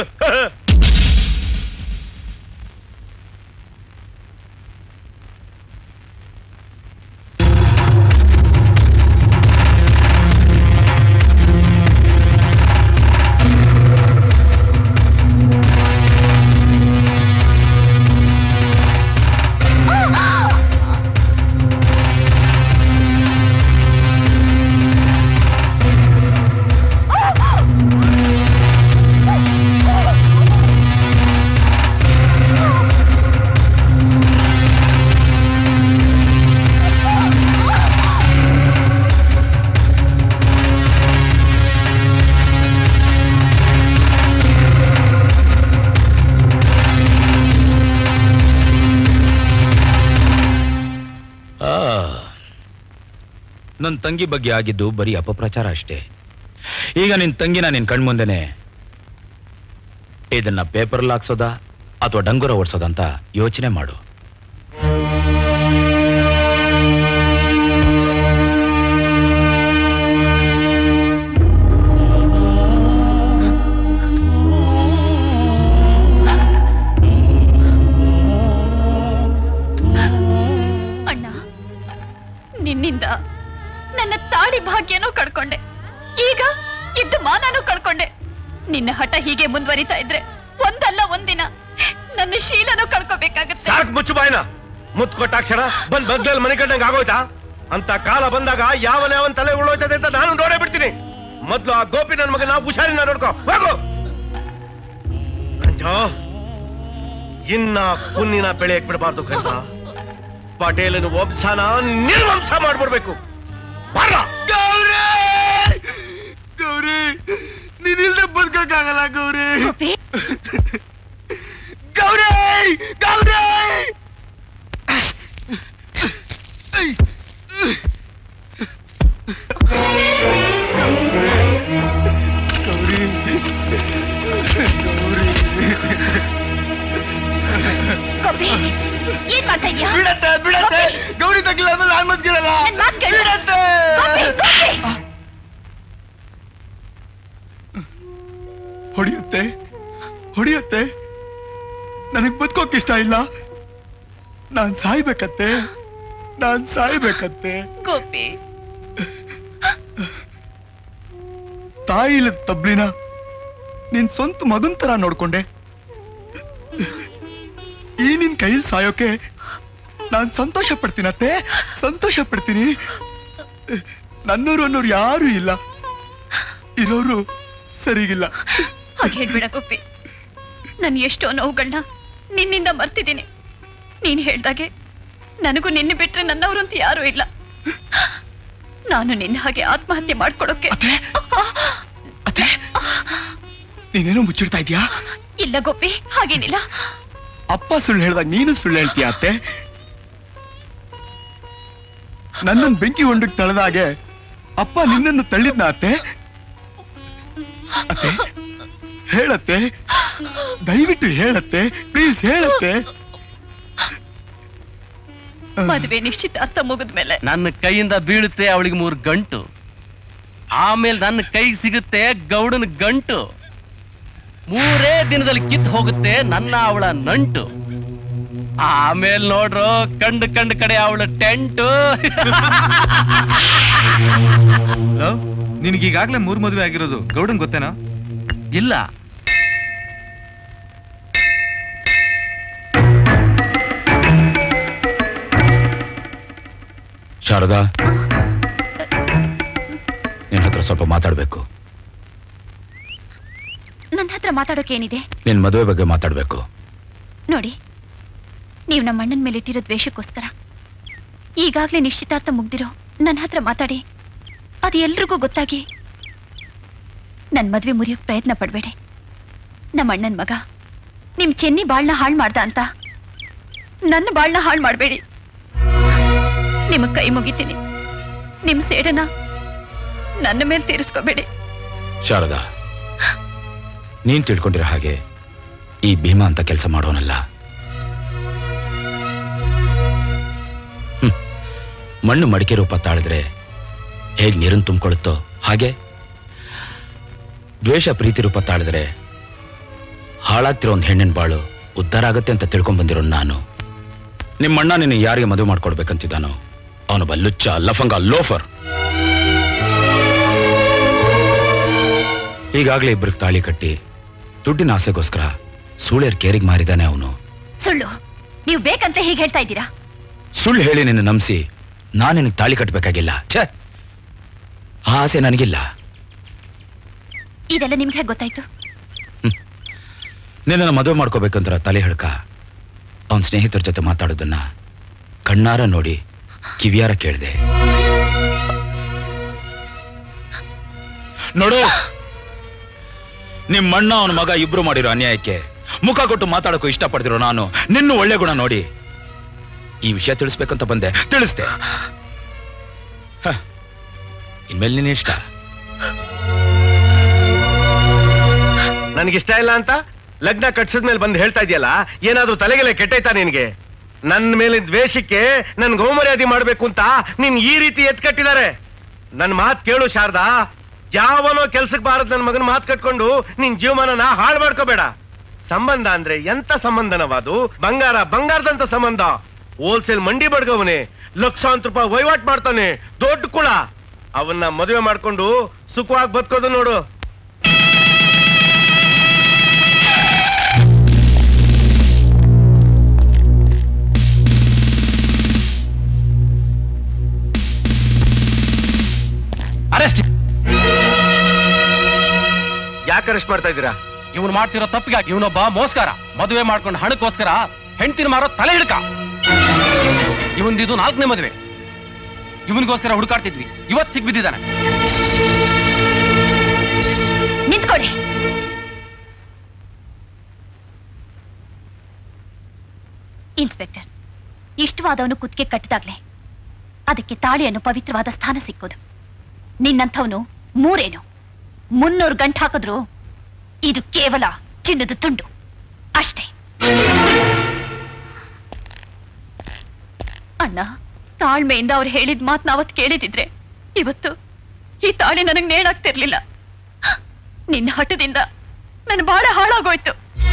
ನನ್ನ ತಂಗಿ ಬಗ್ಗೆ ಆಗಿದ್ದು ಬರೀ ಅಪಪ್ರಚಾರ ಅಷ್ಟೇ ಈಗ ನಿನ್ ತಂಗಿನ ನಿನ್ ಕಣ್ಮುಂದೆನೆ ಇದನ್ನ ಪೇಪರ್ ಹಾಕ್ಸೋದಾ ಅಥವಾ ಡಂಗುರ ಓಡಿಸೋದಂತ ಯೋಚನೆ ಮಾಡು ಅಣ್ಣ ನಿನ್ನಿಂದ ನನ್ನ ತಾಳಿ ಭಾಗ್ಯನೂ ಕಳ್ಕೊಂಡೆ ಈಗ ಇದ್ದು ಮಾನನೂ ಕಳ್ಕೊಂಡೆ ನಿನ್ನ ಹಠ ಹೀಗೆ ಮುಂದುವರಿತಾ ಇದ್ರೆ ಒಂದಲ್ಲ ಒಂದಿನ ನನ್ನ ಶೀಲನೂ ಕಳ್ಕೋಬೇಕಾಗತ್ತೆ ಸಾಕ್ ಮುಚ್ಚು ಬಾಯ್ನ ಮುತ್ ಕೊಟ್ಟಾಕ್ಷಣ ಬಂದ್ ಬಗ್ಲಲ್ಲಿ ಮನೆ ಕಂಡಂಗ್ ಆಗೋಯ್ತಾ ಅಂತ ಕಾಲ ಬಂದಾಗ ಯಾವನ ಯಾವನ್ ತಲೆ ಉಳ್ಳೋಯ್ತದೆ ಅಂತ ನಾನು ನೋಡೇ ಬಿಡ್ತೀನಿ ಮೊದ್ಲು ಆ ಗೋಪಿ ನನ್ ಮಗನ ಹುಷಾರಿನ ನೋಡ್ಕೋ ಹೋಗು ಅಂಜೋ, ಇನ್ನ ಕುನ್ನಿನ ಬೆಳೆಯಕ್ ಬಿಡಬಾರ್ದು ಕಂದ ಪಟೇಲನ ವಂಶನ ನಿರ್ವಂಶ ಮಾಡ್ಬಿಡ್ಬೇಕು ಬರ್ರ ಗೌರಿ ನೀನಿಲ್ದೆ ಬದುಕಕ್ಕಾಗಲ್ಲ ಗೌರಿ ಗೌರಿ ಗೌರಿ ಗೋಪಿ ಏನ್ ಮಾಡ್ತಾ ಇದ್ಯಾ ಬಿಡತ್ತೆ ಬಿಡತ್ತೆ ಗೌರಿ ತಗ್ಲಿಲ್ಲ ಅಂದ್ರೆ ನಾನ್ ಬದುಕಿರಲ್ಲ ನನ್ ಮಾತ್ ಕೇಳು. ಬಿಡತ್ತೆ ಗೋಪಿ, ಗೋಪಿ! ಅತ್ತೆ ಹೊಡಿಯತ್ತೆ ನನಗ್ ಬದುಕೋಕ್ ಇಷ್ಟ ಇಲ್ಲ ನಾನ್ ಸಾಯ್ಬೇಕತ್ತೆ ನಾನ್ ಸಾಯ್ಬೇಕತ್ತೆ ಗೋಪಿ ತಾಯಿ ಇಲ್ಲದ ತಬ್ಲಿನ ನಿನ್ ಸ್ವಂತ ಮಗನ್ ತರ ನೋಡ್ಕೊಂಡೆ ಈ ನಿನ್ ಕೈಯಲ್ಲಿ ಸಾಯೋಕೆ ನಾನ್ ಸಂತೋಷ ಪಡ್ತೀನತ್ತೆ ಸಂತೋಷ ಪಡ್ತೀನಿ ನನ್ನೂರು ಅನ್ನೋರು ಯಾರು ಇಲ್ಲ ಇರೋರು ಸರಿಗಿಲ್ಲ ಹಾಗೆ ಹೇಳ್ಬೇಡ ಗೋಪಿ ನಾನು ಎಷ್ಟೋ ನೋವುಗಳನ್ನ ನಿನ್ನಿಂದ ಮರ್ತಿದ್ದೀನಿ ನೀನ್ ಹೇಳ್ದಾಗೆ ನನಗೂ ನಿನ್ನ ಬಿಟ್ರೆ ನನ್ನವರು ಅಂತ ಯಾರೂ ಇಲ್ಲ ನಾನು ನಿನ್ನ ಹಾಗೆ ಆತ್ಮಹತ್ಯೆ ಮಾಡ್ಕೊಡೋಕೆ ನೀನೇನೋ ಮುಚ್ಚಿಡ್ತಾ ಇದ್ಯಾ ಇಲ್ಲ ಗೋಪಿ ಹಾಗೇನಿಲ್ಲ ಅಪ್ಪ ಸುಳ್ಳು ಹೇಳ್ದಾಗ ನೀನು ಸುಳ್ಳು ಹೇಳ್ತೀಯ ಅತ್ತೆ ನನ್ನನ್ನು ಬೆಂಕಿ ಹೊಂಡಕ್ಕೆ ತಳೆದಾಗೆ ಅಪ್ಪ ನಿನ್ನನ್ನು ತಳ್ಳಿದ್ನ ಅತ್ತೆ ಅತ್ತೆ ಹೇಳತ್ತೆ ದಯವಿಟ್ಟು ಹೇಳತ್ತೆ ಪ್ಲೀಸ್ ಹೇಳತ್ತೆ ಮದುವೆ ನಿಶ್ಚಿತಾರ್ಥ ಮುಗಿದ್ಮೇಲೆ ನನ್ನ ಕೈಯಿಂದ ಬೀಳುತ್ತೆ ಅವಳಿಗೆ ಮೂರು ಗಂಟು ಆಮೇಲೆ ನನ್ನ ಕೈಗೆ ಸಿಗುತ್ತೆ ಗೌಡನ ಗಂಟು ಮೂರೇ ದಿನದಲ್ಲಿ ಕಿತ್ತು ಹೋಗುತ್ತೆ ನನ್ನ ಅವಳ ನಂಟು ಆಮೇಲೆ ನೋಡ್ರು ಕಂಡು ಕಂಡು ಕಡೆ ಅವಳ ಟೆಂಟು ನಿನಗೀಗಾಗ್ಲೇ ಮೂರ್ ಮದುವೆ ಆಗಿರೋದು ಗೌಡನ್ ಗೊತ್ತೇನಾ ಇಲ್ಲ ಶಾರದಾ ನಿನ್ನ ಹತ್ರ ಸ್ವಲ್ಪ ಮಾತಾಡ್ಬೇಕು ನನ್ನ ಹತ್ರ ಮಾತಾಡೋಕೇನಿದೆ ನಿನ್ ಮದುವೆ ಬಗ್ಗೆ ಮಾತಾಡ್ಬೇಕು ನೋಡಿ ನೀವು ನಮ್ಮ ಅಣ್ಣನ ಮೇಲೆ ಇಟ್ಟಿರೋ ದ್ವೇಷಕ್ಕೋಸ್ಕರ ಈಗಾಗಲೇ ನಿಶ್ಚಿತಾರ್ಥ ಮುಗ್ದಿರೋ ನನ್ನ ಹತ್ರ ಮಾತಾಡಿ ಅದು ಎಲ್ರಿಗೂ ಗೊತ್ತಾಗಿ ನನ್ನ ಮದ್ವೆ ಮುರಿಯೋಕ್ ಪ್ರಯತ್ನ ಪಡಬೇಡಿ ನಮ್ಮ ಅಣ್ಣನ ಮಗ ನಿಮ್ ಚೆನ್ನಿ ಬಾಳ್ನ ಹಾಳು ಮಾಡ್ದ ಅಂತ ನನ್ನ ಬಾಳ್ನ ಹಾಳು ಮಾಡಬೇಡಿ ನಿಮಗ್ ಕೈ ಮುಗಿತೀನಿ ನಿಮ್ ಸೇಡನ ನನ್ನ ಮೇಲೆ ತೀರಿಸ್ಕೋಬೇಡಿ ಶಾರದಾ ನೀನ್ ತಿಳ್ಕೊಂಡಿರೋ ಹಾಗೆ ಈ ಭೀಮಾ ಅಂತ ಕೆಲಸ ಮಾಡೋನಲ್ಲ ಹ್ಮ್. ಮಣ್ಣು ಮಡಿಕೆ ರೂಪ ತಾಳಿದ್ರೆ ಹೇಗ್ ನೀರನ್ನು ತುಂಬಿಕೊಳ್ಳುತ್ತೋ ಹಾಗೆ ದ್ವೇಷ ಪ್ರೀತಿ ರೂಪ ತಾಳಿದ್ರೆ ಹಾಳಾಗ್ತಿರೋ ಒಂದು ಹೆಣ್ಣಿನ ಬಾಳು ಉದ್ಧಾರ ಆಗತ್ತೆ ಅಂತ ತಿಳ್ಕೊಂಡ್ ಬಂದಿರೋ ನಾನು ನಿಮ್ಮಣ್ಣ ನಿನ್ನ ಯಾರಿಗೆ ಮದುವೆ ಮಾಡ್ಕೊಡ್ಬೇಕಂತಿದ್ದಾನೋ ಅವನೊಬ್ಬ ಲುಚ್ಚ ಲಫಂಗ ಲೋಫರ್ ಈಗಾಗಲೇ ಇಬ್ಬರಿಗೆ ತಾಳಿ ಕಟ್ಟಿ ದುಡ್ಡಿನ ಆಸೆಗೋಸ್ಕರ ಸೂಳೆರ್ ಕೇರಿಗೆ ಮಾರಿದಾನೆ ಅವನು ಸುಳ್ಳು ನೀವು ಬೇಕಂತ ಹೀಗೆ ಹೇಳ್ತಾ ಇದ್ದೀರಾ ಸುಳ್ಳು ಹೇಳಿ ನಿನ್ನ ನಂಬಿಸಿ ನಾನು ನಿನಗೆ ತಾಳಿ ಕಟ್ಟಬೇಕಾಗಿಲ್ಲ ಛೇ ಆ ಆಸೆ ನನಗಿಲ್ಲ ಇದೆಲ್ಲ ನಿಮ್ಗೆ ಹೇಗೆ ಗೊತ್ತಾಯ್ತು ನಿನ್ನನ್ನು ಮದುವೆ ಮಾಡ್ಕೋಬೇಕಂದ್ರ ತಲೆ ಹಿಡ್ಕ ಅವನ ಸ್ನೇಹಿತರ ಜೊತೆ ಮಾತಾಡೋದನ್ನ ಕಣ್ಣಾರ ನೋಡಿ ಕಿವಿಯಾರ ಕೇಳಿದೆ ನೋಡು ನಿಮ್ಮಣ್ಣ ಅವನ ಮಗ ಇಬ್ರು ಮಾಡಿರೋ ಅನ್ಯಾಯಕ್ಕೆ ಮುಖ ಕೊಟ್ಟು ಮಾತಾಡೋಕ್ಕೂ ಇಷ್ಟಪಡ್ತಿರೋ ನಾನು ನಿನ್ನ ಒಳ್ಳೆ ಗುಣ ನೋಡಿ ಈ ವಿಷಯ ತಿಳಿಸ್ಬೇಕಂತ ಬಂದೆ ತಿಳಿಸ್ದೆ ಹ, ಇನ್ಮೇಲೆ ನಿನ್ನ ಇಷ್ಟ ನನ್ಗಿಷ್ಟ ಇಲ್ಲ ಅಂತ ಲಗ್ನ ಕಟ್ಸಿದ್ಮೇಲೆ ಬಂದು ಹೇಳ್ತಾ ಇದೆಯಲ್ಲ ಏನಾದ್ರೂ ತಲೆಗೆಲೆ ಕೆಟ್ಟೈತಾ ನಿನ್ಗೆ ನನ್ನ ಮೇಲೆ ದ್ವೇಷಕ್ಕೆ ನನ್ ಗೋಮರ್ಯಾದೆ ಮಾಡ್ಬೇಕು ಅಂತ ನೀನ್ ಈ ರೀತಿ ಎತ್ ಕಟ್ಟಿದ್ದಾರೆ ನನ್ ಮಾತ್ ಕೇಳು ಶಾರದಾ ಯಾವನೋ ಕೆಲ್ಸಕ್ಕೆ ಬಾರದ್ ನನ್ ಮಗನ ಮಾತ್ ಕಟ್ಕೊಂಡು ನಿನ್ ಜೀವಮಾನನ ಹಾಳು ಮಾಡ್ಕೋಬೇಡ ಸಂಬಂಧ ಅಂದ್ರೆ ಎಂತ ಸಂಬಂಧನವಾದು ಬಂಗಾರ ಬಂಗಾರದಂತ ಸಂಬಂಧ ಹೋಲ್ಸೇಲ್ ಮಂಡಿ ಬಡ್ಗವನೆ ಲಕ್ಷಾಂತರ ರೂಪಾಯಿ ವಹಿವಾಟ್ ಮಾಡ್ತಾನೆ ದೊಡ್ಡ ಕುಳ ಅವನ್ನ ಮದುವೆ ಮಾಡ್ಕೊಂಡು ಸುಖವಾಗಿ ಬದುಕೋದು ನೋಡು ಅರೆಸ್ಟ್ ಯಾಕೆ ಅರೆಸ್ಟ್ ಮಾಡ್ತಾ ಇದ್ದೀರಾ ಇವನು ಮಾಡ್ತಿರೋ ತಪ್ಪಿಗೆ ಇವನೊಬ್ಬ ಮೋಸ್ಕಾರ ಮದುವೆ ಮಾಡ್ಕೊಂಡು ಹಣಕ್ಕೋಸ್ಕರ ಹೆಂಡತಿನ ಮಾರೋ ತಲೆ ಹಿಡ್ಕ ಇವನ್ದಿದು ನಾಲ್ಕನೇ ಮದುವೆ ಇವನಿಗೋಸ್ಕರ ಹುಡುಕಾಡ್ತಿದ್ವಿ ಇವತ್ ಸಿಗ್ಬಿದ್ದಿದ್ದಾನೆ ನಿಂತ್ಕೊಳ್ಳಿ ಇನ್ಸ್ಪೆಕ್ಟರ್ ಇಷ್ಟವಾದವನು ಕುತ್ತಿಗೆ ಕಟ್ಟಿದಾಗ್ಲೇ ಅದಕ್ಕೆ ತಾಳಿ ಅನ್ನೋ ಪವಿತ್ರವಾದ ಸ್ಥಾನ ಸಿಕ್ಕೋದು ನಿನ್ನಂಥವನು ಮೂರೇನು ಮುನ್ನೂರು ಗಂಟು ಹಾಕಿದ್ರು ಇದು ಕೇವಲ ಚಿನ್ನದ ತುಂಡು ಅಷ್ಟೇ ಅಣ್ಣ ತಾಳ್ಮೆಯಿಂದ ಅವ್ರು ಹೇಳಿದ ಮಾತನ್ನ ಅವತ್ತು ಕೇಳಿದಿದ್ರೆ ಇವತ್ತು ಈ ತಾಳಿ ನನಗೆ ನೇಣಾಗ್ತಿರ್ಲಿಲ್ಲ ನಿನ್ನ ಹಠದಿಂದ ನನ್ನ ಬಾಳ ಹಾಳಾಗೋಯ್ತು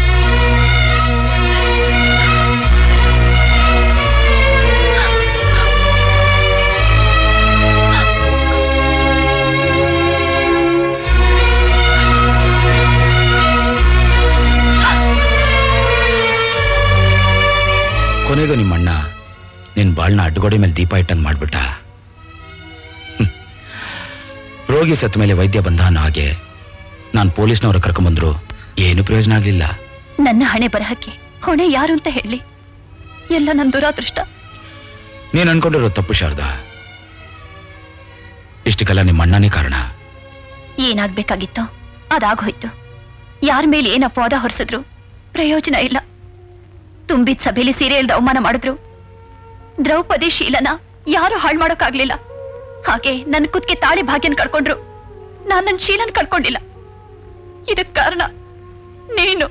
ಕೊನೆಗೂ ನಿಮ್ಮಣ್ಣ ನಿನ್ ಬಾಳ್ನ ಅಡ್ಡಗೋಡೆ ಮೇಲೆ ದೀಪ ಇಟ್ಟಂಗ್ ಮಾಡ್ಬಿಟ್ಟ ಹ್ಮ್. ರೋಗಿ ಸತ್ತ ಮೇಲೆ ವೈದ್ಯ ಬಂದ ಅನ್ನೋ ಹಾಗೆ ನಾನು ಪೊಲೀಸ್ನವ್ರ ಕರ್ಕೊಂಬಂದ್ರು ಏನು ಪ್ರಯೋಜನ ಆಗ್ಲಿಲ್ಲ ನನ್ನ ಹಣೆ ಬರಹಕ್ಕೆ ಹೊಣೆ ಯಾರು ಅಂತ ಹೇಳಿ ಎಲ್ಲ ನನ್ನ ದುರಾದೃಷ್ಟ ನೀನ್ ಅನ್ಕೊಂಡಿರೋ ತಪ್ಪು ಶಾರದಾ ಇಷ್ಟಕ್ಕೆಲ್ಲ ನಿಮ್ಮ ಅಣ್ಣನೇ ಕಾರಣ ಏನಾಗ್ಬೇಕಾಗಿತ್ತೋ ಅದಾಗೋಯ್ತು ಯಾರ ಮೇಲೆ ಏನ್ ಅಪವಾದ ಹೊರಿಸಿದ್ರು ಪ್ರಯೋಜನ ಇಲ್ಲ ತುಂಬಿದ ಸಭೆಯಲ್ಲಿ ಸೀರೆ ಇಲ್ದ ಅವಮಾನ ಮಾಡಿದ್ರು ದ್ರೌಪದಿ ಶೀಲನ ಯಾರು ಹಾಳು ಮಾಡೋಕ್ಕಾಗ್ಲಿಲ್ಲ ಹಾಗೆ ನನ್ನ ಕುತ್ತಿಗೆ ತಾಳಿ ಭಾಗ್ಯನ್ ಕಳ್ಕೊಂಡ್ರು ನಾನ್ ನನ್ನ ಶೀಲನ್ ಕಳ್ಕೊಂಡಿಲ್ಲ ಇದಕ್ ಕಾರಣ ನೀನು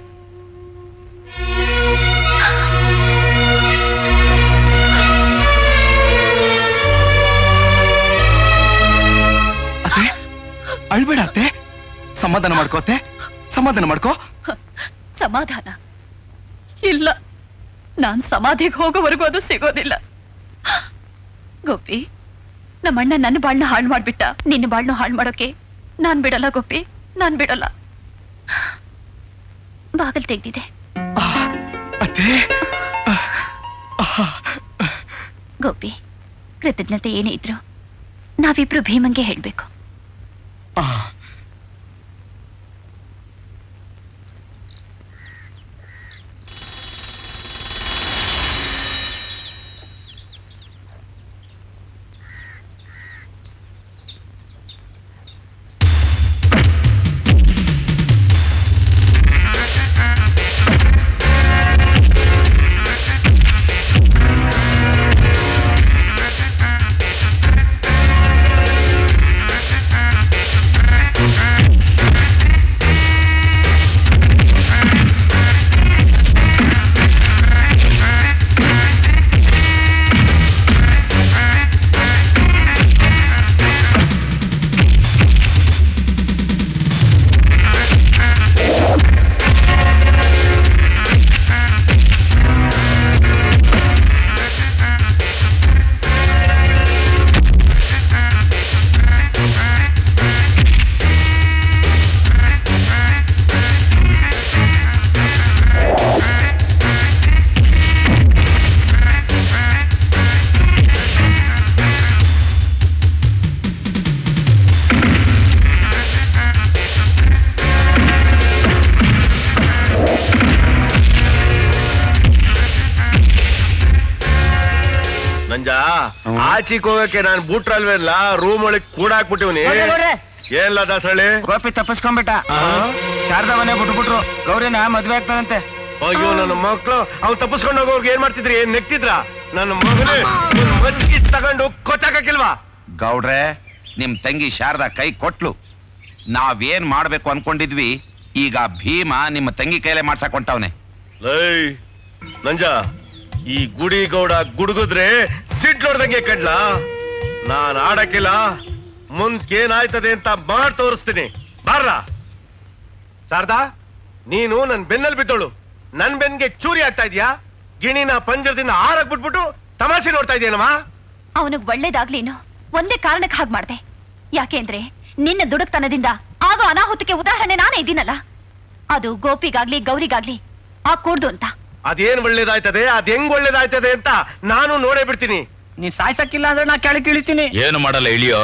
ಅತ್ತೆ ಅಳ್ಬೇಡ ಅತ್ತೆ ಸಮಾಧಾನ ಮಾಡ್ಕೋತೆ ಸಮಾಧಾನ ಮಾಡ್ಕೋ ಸಮಾಧಾನ ಇಲ್ಲ ನಾನ್ ಸಮಾಧಿಗೆ ಹೋಗೋವರೆಗೂ ಅದು ಸಿಗೋದಿಲ್ಲ ಗೋಪಿ ನಮ್ಮಣ್ಣ ನನ್ನ ಬಾಳ್ನ ಹಾಳು ಮಾಡ್ಬಿಟ್ಟ ನಿನ್ನ ಬಾಳ್ನ ಹಾಳು ಮಾಡೋಕೆ ನಾನ್ ಬಿಡಲ್ಲ ಗೋಪಿ ನಾನ್ ಬಿಡಲ್ಲ ಬಾಗಲ್ ತೆಗ್ದಿದೆ ಗೋಪಿ ಕೃತಜ್ಞತೆ ಏನೇ ಇದ್ರು ನಾವಿಬ್ರು ಭೀಮಂಗೆ ಹೇಳ್ಬೇಕು ನಂಜ ಆಚಿಕ್ ಹೋಗಕ್ಕೆ ನಾನು ಬೂಟ್ರಲ್ವೇಲ್ಲ ರೂಮ್ ಒಳಗ್ ಕೂಡಾಕ್ಬಿಟ್ಟಿವ್ನಿ ನೋಡ್ರಿ, ನೋಡ್ರಿ. ಏನ್ಲ ದಾಸಳ್ಳಿ ಗೋಪಿ ತಪ್ಪಿಸ್ಕೊಂಡ್ಬಿಟ್ಟ ಶಾರದಾ ಮನೆ ಬಿಟ್ಬಿಟ್ರು ಗೌರಿನ ಮದ್ವೆ ಆಗ್ತಾನಂತೆ ಅಯ್ಯೋ ನನ್ನ ಮಕ್ಳು ಅವ್ನು ತಪ್ಪಿಸ್ಕೊಂಡು ಹೋಗೋರ್ಗೆ ಏನ್ ಮಾಡ್ತಿದ್ರಿ ಏನ್ ನೆಕ್ತಿದ್ರ ನನ್ನ ಮಗನೇ ಒಂದ್ ಮಚ್ಚಿಗೆ ತಗೊಂಡು ಕೊಚ್ಚಾಕಿಲ್ವಾ ಗೌಡ್ರೆ ನಿಮ್ ತಂಗಿ ಶಾರದಾ ಕೈ ಕೊಟ್ಲು ನಾವೇನ್ ಮಾಡ್ಬೇಕು ಅನ್ಕೊಂಡಿದ್ವಿ ಈಗ ಭೀಮ ನಿಮ್ಮ ತಂಗಿ ಕೈಲೇ ಮಾಡ್ಸಕ್ ಹೊಂಟವ್ನೆ ಲೈ ನಂಜ ಈ ಗುಡಿ ಗೌಡ ಗುಡುಗುದ್ರೆ ಸಿಡ್ಲೊಡ್ದಂಗೆ ಕಡ್ಲ ನಾನ್ ಆಡಕ್ಕಿಲ್ಲ ಮುಂದ್ಕೇನಾಯ್ತದೆ ಅಂತ ಮಾಡ್ ತೋರಿಸ್ತೀನಿ ಬಾರ್ಲ ಶಾರದಾ ನೀನು ನನ್ ಬೆನ್ನಲ್ಲಿ ಬಿದ್ದೋಳು ನನ್ ಬೆನ್ಗೆ ಚೂರಿ ಆಗ್ತಾ ಇದೀಯಾ ಗಿಣಿನ ಪಂಜರದಿಂದ ಆರಕ್ ಬಿಟ್ಬಿಟ್ಟು ತಮಾಷೆ ನೋಡ್ತಾ ಇದೀಯನಮ್ಮ ಅವನಿಗೆ ಒಳ್ಳೇದಾಗ್ಲೇನೋ ಒಂದೇ ಕಾರಣಕ್ಕೆ ಹಾಗೆ ಮಾಡ್ದೆ ಯಾಕೆಂದ್ರೆ ನಿನ್ನ ದುಡುಕ್ತನದಿಂದ ಆಗೋ ಅನಾಹುತಕ್ಕೆ ಉದಾಹರಣೆ ನಾನೇ ಇದ್ದೀನಲ್ಲ ಅದು ಗೋಪಿಗಾಗ್ಲಿ ಗೌರಿಗಾಗ್ಲಿ ಆ ಕೂಡ್ದು ಅಂತ ಅದೇನ್ ಒಳ್ಳೇದಾಯ್ತದೆ ಅದ್ ಹೆಂಗ್ ಒಳ್ಳೇದಾಯ್ತದೆ ಅಂತ ನಾನು ನೋಡೇ ಬಿಡ್ತೀನಿ ನೀ ಸಾಯ್ಸಕ್ಕಿಲ್ಲ ಅಂದ್ರೆ ನಾ ಕೆಳಗೆ ಇಳಿತೀನಿ ಏನು ಮಾಡಲ್ಲ ಇಳಿಯೋ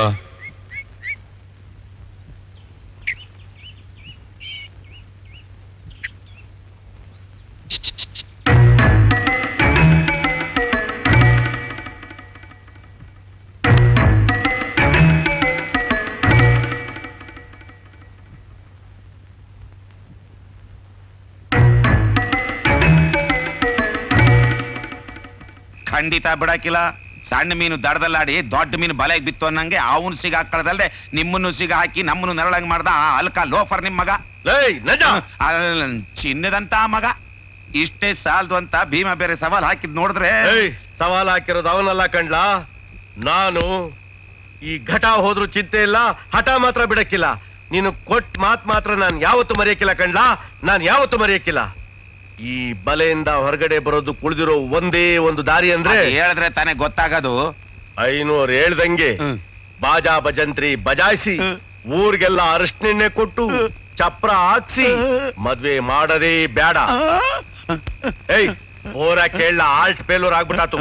ಖಂಡಿತ ಬಿಡಾಕಿಲ್ಲ ಸಣ್ಣ ಮೀನು ದಡದಲ್ಲಾಡಿ ದೊಡ್ಡ ಮೀನು ಬಲೆಗೆ ಬಿತ್ತು ಅನ್ನಂಗೆ ಅವನು ಸಿಗ ಹಾಕಳದಲ್ದೆ ನಿಮ್ಮನ್ನು ಸಿಗ ಹಾಕಿ ನಮ್ಮನ್ನು ನೆರಳಂಗ್ ಮಾಡ್ದ ಆ ಅಲ್ಕ ಲೋಫರ್ ನಿಮ್ ಮಗ ಅಲ್ಲ, ಚಿನ್ನದಂತ ಮಗ ಇಷ್ಟೇ ಸಾಲದು ಅಂತ ಭೀಮ ಬೇರೆ ಸವಾಲ್ ಹಾಕಿದ್ ನೋಡಿದ್ರೆ ಏಯ್ ಸವಾಲ್ ಹಾಕಿರೋದು ಅವನಲ್ಲ ಕಂಡ್ಲಾ ನಾನು ಈ ಘಟ ಹೋದ್ರು ಚಿಂತೆ ಇಲ್ಲ ಹಠ ಮಾತ್ರ ಬಿಡಕ್ಕಿಲ್ಲ ನೀನು ಕೊಟ್ ಮಾತ್ ಮಾತ್ರ ನಾನು ಯಾವತ್ತು ಮರೆಯಕ್ಕಿಲ್ಲ ಕಣ್ಲಾ ನಾನು ಯಾವತ್ತು ಮರೆಯಕ್ಕಿಲ್ಲ ಈ ಬಲೆಯಿಂದ ಹೊರಗಡೆ ಬರೋದು ಕುಳಿದಿರೋ ಒಂದೇ ಒಂದು ದಾರಿ ಅಂದ್ರೆ ಅದ್ ಹೇಳಿದ್ರೆ ತಾನೇ ಗೊತ್ತಾಗೋದು ಐನೂರು ಹೇಳ್ದಂಗೆ ಬಾಜಾ ಭಜಂತ್ರಿ ಬಜಾಯಿಸಿ ಊರಿಗೆಲ್ಲ ಅರಶಿನೆಣ್ಣೆ ಕೊಟ್ಟು ಚಪ್ರ ಹಾಕ್ಸಿ ಮದ್ವೆ ಮಾಡದೇ ಬೇಡ ಏಯ್ ಓರ ಕೇಳ ಆಲ್ಟ್ ಫೇಲೂರ್ ಆಗ್ಬಿಟ್ಟಾತು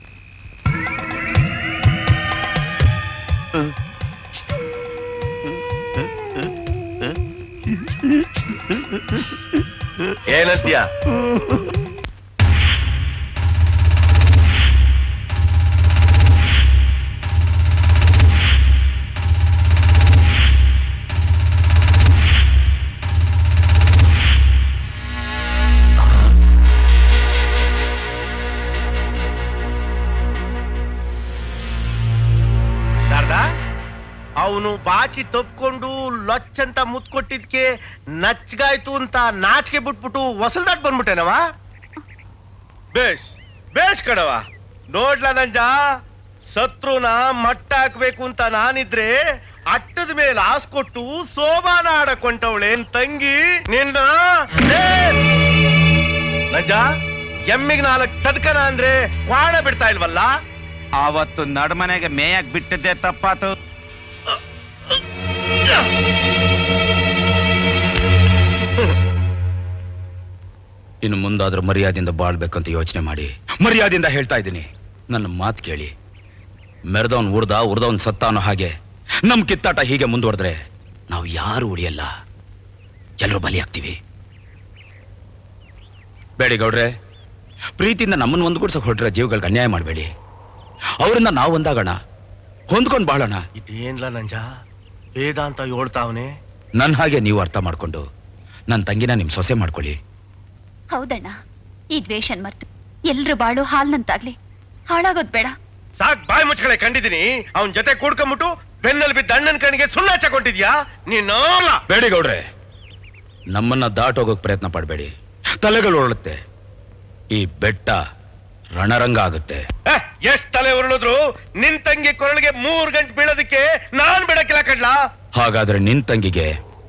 ಏನಂತೀಯ ಶಾರದಾ ಅವನು ಬಾಚಿ ತಪ್ಕೊಂಡು ಲೊಚ್ ಅಂತ ಮುತ್ ಕೊಟ್ಟಿದ್ಕೆ ನಚ್ಗಾಯ್ತು ಅಂತ ನಾಚಿಕೆ ಬಿಟ್ಬಿಟ್ಟು ಹೊಸಲ್ದಾಟ್ ಬಂದ್ಬಿಟ್ಟೆನವ ಬೇಷ್ ಬೇಷ್ ಕಣವ ನೋಡ್ಲ ನಂಜ ಶತ್ರುನ ಮಟ್ಟ ಹಾಕ್ಬೇಕು ಅಂತ ನಾನಿದ್ರೆ ಅಟ್ಟದ ಮೇಲೆ ಆಸ್ಕೊಟ್ಟು ಸೋಬಾನ ಆಡಕೊಂಡವಳೆ ತಂಗಿ ನಿನ್ನ ಏ! ನಂಜ ಎಮ್ಮಿಗೆ ನಾಲ್ಕು ತದ್ಕನ ಅಂದ್ರೆ ಕ್ವಾಣ ಬಿಡ್ತಾ ಇಲ್ವಲ್ಲ ಆವತ್ತು ನಡ್ಮನೆಗೆ ಮೇಯಕ್ ಬಿಟ್ಟಿದ್ದೆ ತಪ್ಪಾತು ಇನ್ನು ಮುಂದಾದ್ರೂ ಮರ್ಯಾದೆಯಿಂದ ಬಾಳ್ಬೇಕಂತ ಯೋಚನೆ ಮಾಡಿ ಮರ್ಯಾದೆಯಿಂದ ಹೇಳ್ತಾ ಇದ್ದೀನಿ ನನ್ನ ಮಾತು ಕೇಳಿ ಮೆರೆದವನ್ ಉರ್ದ ಉರ್ದವನ್ ಸತ್ತ ಅನ್ನೋ ಹಾಗೆ ನಮ್ ಕಿತ್ತಾಟ ಹೀಗೆ ಮುಂದುವರೆದ್ರೆ ನಾವು ಯಾರು ಉಳಿಯಲ್ಲ ಎಲ್ಲರೂ ಬಲಿಯಾಗ್ತೀವಿ ಬೇಡಿ ಗೌಡ್ರೆ ಪ್ರೀತಿಯಿಂದ ನಮ್ಮನ್ನು ಒಂದುಗೂಡ್ಸಕ್ ಹೊರಟ್ರೆ ಜೀವಗಳಿಗೆ ಅನ್ಯಾಯ ಮಾಡಬೇಡಿ ಅವರಿಂದ ನಾವು ಒಂದಾಗೋಣ ಹೊಂದ್ಕೊಂಡು ಬಾಳೋಣ ಇದೇನ್ಲ ನಂಜ ವೇದಾಂತ ಹೇಳ್ತಾವನೆ ನನ್ನ ಹಾಗೆ ನೀವು ಅರ್ಥ ಮಾಡ್ಕೊಂಡು ನನ್ನ ತಂಗಿನ ನಿಮ್ ಸೊಸೆ ಮಾಡ್ಕೊಳ್ಳಿ ಹೌದಣ್ಣ ಈ ದ್ವೇಷನ್ ಮರ್ತು ಎಲ್ರು ಬಾಳು ಹಾಲ್ನಂತಾಗ್ಲಿ ಹಾಳಾಗೋದ್ ಬೇಡ ಸಾಕ್ ಬಾಯಿ ಮುಚ್ಕಳೆ ಕಂಡಿದ್ದೀನಿ ಅವನ್ ಜೊತೆ ಕೂಡ್ಕೊಂಬಿಟ್ಟು ಬೆನ್ನಲ್ಲಿ ಬಿದ್ದ ಅಣ್ಣನ ಕಣ್ಣಿಗೆ ಸುಣ್ಣ ಹಚ್ಚಕೊಂಡಿದ್ಯಾ ನೀನು ಬೇಡಿ ಗೌಡ್ರೆ ನಮ್ಮನ್ನ ದಾಟೋಗೋಕ್ ಪ್ರಯತ್ನ ಪಡಬೇಡಿ ತಲೆಗಳು ಹೊರಳುತ್ತೆ ಈ ಬೆಟ್ಟ ರಣರಂಗ ಆಗುತ್ತೆ ಎಷ್ಟ್ ತಲೆ ಉರುಳಿದ್ರು ನಿನ್ ತಂಗಿ ಕೊರಳಿಗೆ ಮೂರ್ ಗಂಟೆ ಬೀಳೋದಕ್ಕೆ ನಾನ್ ಬಿಡಕ್ಕಿಲ್ಲ ಕಡ್ಲಾ ಹಾಗಾದ್ರೆ ನಿನ್ ತಂಗಿಗೆ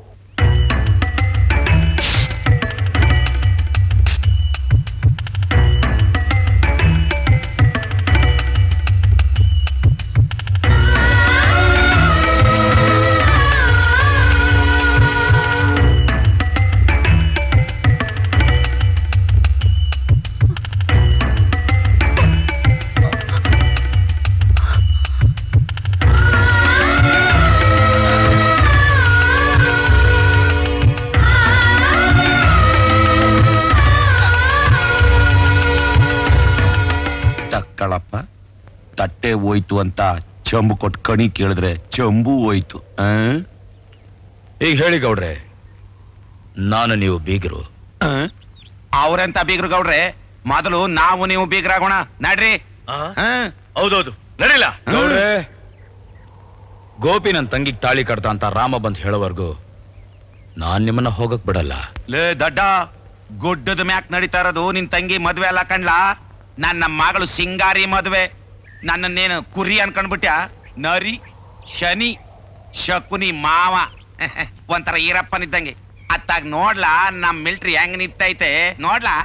ತಕ್ಕಳಪ್ಪ ತಟ್ಟೆ ಹೋಯ್ತು ಅಂತ ಚಂಬು ಕೊಟ್ಟು ಕಣಿ ಕೇಳಿದ್ರೆ ಚಂಬು ಹೋಯ್ತು ಆ? ಈಗ ಹೇಳಿ ಗೌಡ್ರೆ ನಾನು ನೀವು ಬೀಗರು ಆ? ಅವ್ರೆಂತ ಬೀಗ್ರು ಗೌಡ್ರೆ ಮೊದಲು ನಾವು ನೀವು ಬೀಗ್ರಾಗೋಣ ನಡ್ರಿ ಹೌದೌದು ನಡಿಲ್ಲ ಗೌಡ್ರೆ ಗೋಪಿ ನನ್ನ ತಂಗಿಗೆ ತಾಳಿ ಕಟ್ತ ಅಂತ ರಾಮ ಬಂದ್ ಹೇಳೋವರೆಗೂ ನಾನ್ ನಿಮ್ಮನ್ನ ಹೋಗಕ್ ಬಿಡಲ್ಲ ಲೇ ದಡ್ಡ ಗುಡ್ಡದ ಮ್ಯಾಕ್ ನಡೀತಾ ಇರೋದು ನಿನ್ ತಂಗಿ ಮದ್ವೆ ಅಲ್ಲ ಕಣ್ಲಾ ನನ್ನ ಮಗಳು ಸಿಂಗಾರಿ ಮದ್ವೆ ನನ್ನನ್ನೇನು ಕುರಿ ಅನ್ಕೊಂಡ್ಬಿಟ್ಯಾ ನರಿ ಶನಿ ಶಕುನಿ ಮಾವ ಒಂಥರ ಈರಪ್ಪನಿದ್ದಂಗೆ ಅತ್ತಾಗ ನೋಡ್ಲಾ ನಮ್ ಮಿಲ್ಟ್ರಿ ಹೆಂಗ್ ನಿಂತೈತೆ ನೋಡ್ಲಾ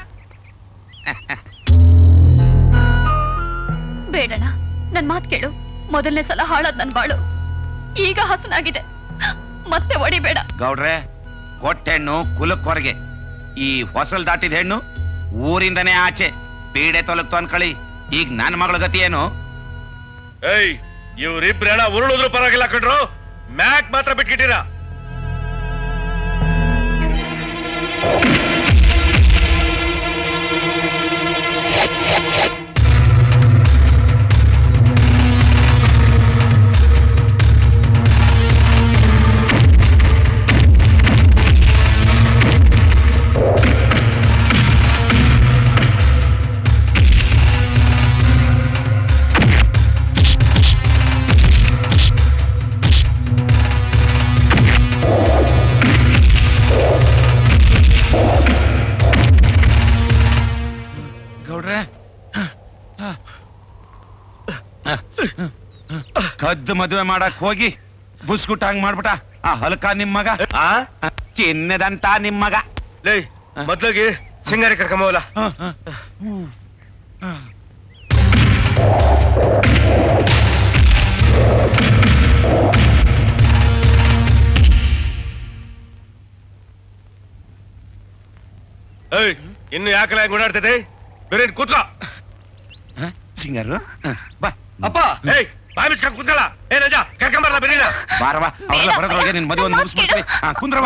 ಬೇಡಣ್ಣ ನನ್ ಮಾತ್ ಕೇಳು ಮೊದಲನೇ ಸಲ ಹಾಳಾದ್ ನನ್ ಬಾಳು ಈಗ ಹಸನಾಗಿದೆ ಮತ್ತೆ ಹೊಡಿಬೇಡ ಗೌಡ್ರೆ ಕೊಟ್ಟೆಣ್ಣು ಕುಲಕ್ ಹೊರಗೆ ಈ ಹೊಸಲ್ ದಾಟಿದ ಹೆಣ್ಣು ಊರಿಂದನೇ ಆಚೆ ಪೀಡೆ ತೊಲಗ್ತು ಅನ್ಕಳಿ ಈಗ ನನ್ನ ಮಗಳ ಗತಿ ಏನು ಏಯ್ ಇವ್ರಿಬ್ರೆಣ ಉರುಳಿದ್ರು ಪರವಾಗಿಲ್ಲ ಕಣ್ರು ಮ್ಯಾಕ್ ಮಾತ್ರ ಬಿಟ್ಕಿಟ್ಟಿರ ಗೌಡ್ರೆ ಕದ್ದು ಮದುವೆ ಮಾಡಕ್ ಹೋಗಿ ಬುಸ್ಕುಟ್ ಹಂಗ್ ಮಾಡ್ಬಿಟ್ಟ ಆ ಹಲ್ಕ ನಿಮ್ ಮಗ ಚಿನ್ನದಂತ ನಿಮ್ ಮಗ ಲೇ ಮೊದ್ಲಿಗೆ ಸಿಂಗಾರಿ ಕರ್ಕೊಂಬೋಲ್ಲ ಏಯ್ ಇನ್ನು ಯಾಕಲ ಗುಣಾಡ್ತದೆ ಬೇರೆ ಕೂತ್ಕೋ ಸಿಂಗರು ಬಾ ಅಪ್ಪ ಏಯ್ ಬಾಯ್ ಬಿಚ್ಕೊಂಡ್ ಕೂತ್ಕೊಳ್ಳ ಏ ರಜ ಕರ್ಕೊಂಬರಲ್ಲ ಬೆರೀನ ಬಾರವ ಅವ್ರೆಲ್ಲ ಬರೋದ್ರೊಳಗೆ ನಿನ್ ಮದುವೆ ಒಂದು ಮುಗಿಸ್ಬಿಡ್ತೀವಿ ಹಾ ಕುಂದ್ರವ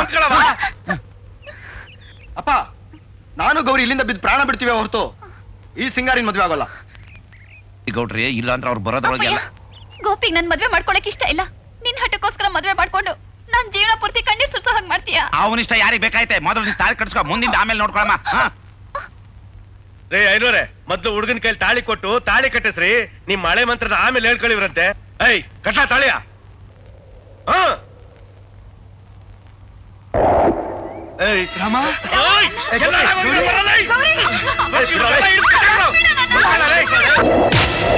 ಅಪ್ಪ ನಾನು ಗೌರಿ ಇಲ್ಲಿಂದ ಬಿದ್ದು ಪ್ರಾಣ ಬಿಡ್ತೀವಿ ಹೊರತು ಈ ಸಿಂಗಾರಿನ ಮದ್ವೆ ಆಗೋಲ್ಲ ಗೌಡ್ರಿ ಇಲ್ಲ ಅಂದ್ರೆ ಅವ್ರು ಬರೋದ್ರೊಳಗೆ ಎಲ್ಲ ಗೋಪಿಗ್ ನನ್ ಮದ್ವೆ ಮಾಡ್ಕೊಳಕ್ ಇಷ್ಟ ಇಲ್ಲ ನಿನ್ ಹಠಕ್ಕೋಸ್ಕರ ಮದ್ವೆ ಮಾಡ್ಕೊಂಡು ನಾನ್ ಜೀವನ ಪೂರ್ತಿ ಕಣ್ಣೀರ್ ಸುರ್ಸೋ ಹಾಗೆ ಮಾಡ್ತೀಯಾ ಅವನಿಷ್ಟ ಯಾರಿಗ್ ಬೇಕಾಯ್ತೆ ಮೊದಲು ನೀನ್ ತಾಳಿ ಕಟ್ಸ್ಕೊ ಮುಂದಿಂದ ಆಮೇಲೆ ನೋಡ್ಕೊಳಮ್ಮ ಹಾ ರೇ ಐನೂರೆ ಮೊದ್ಲು ಹುಡುಗನ ಕೈಲಿ ತಾಳಿ ಕೊಟ್ಟು ತಾಳಿ ಕಟ್ಟಿಸ್ರಿ ನಿಮ್ ಮಳೆ ಮಂತ್ರನ ಆಮೇಲೆ ಹೇಳ್ಕೊಳ್ಳಿವ್ರಂತೆ ಏಯ್ ಕಟ್ಲ ತಾಳಿಯ ಹಾ ಏಯ್ ರಾಮ ಏಯ್ ಎಲ್ಲ ಗೌರಿ ಬರಲ್ಲ, ಏಯ್. ಏಯ್, ಬಿಡಲ್ಲ, ಹಿಡ್ದು ಕಟ್ಟಾಕ್ರು. ಬಿಡಲ್ಲ, ಏಯ್.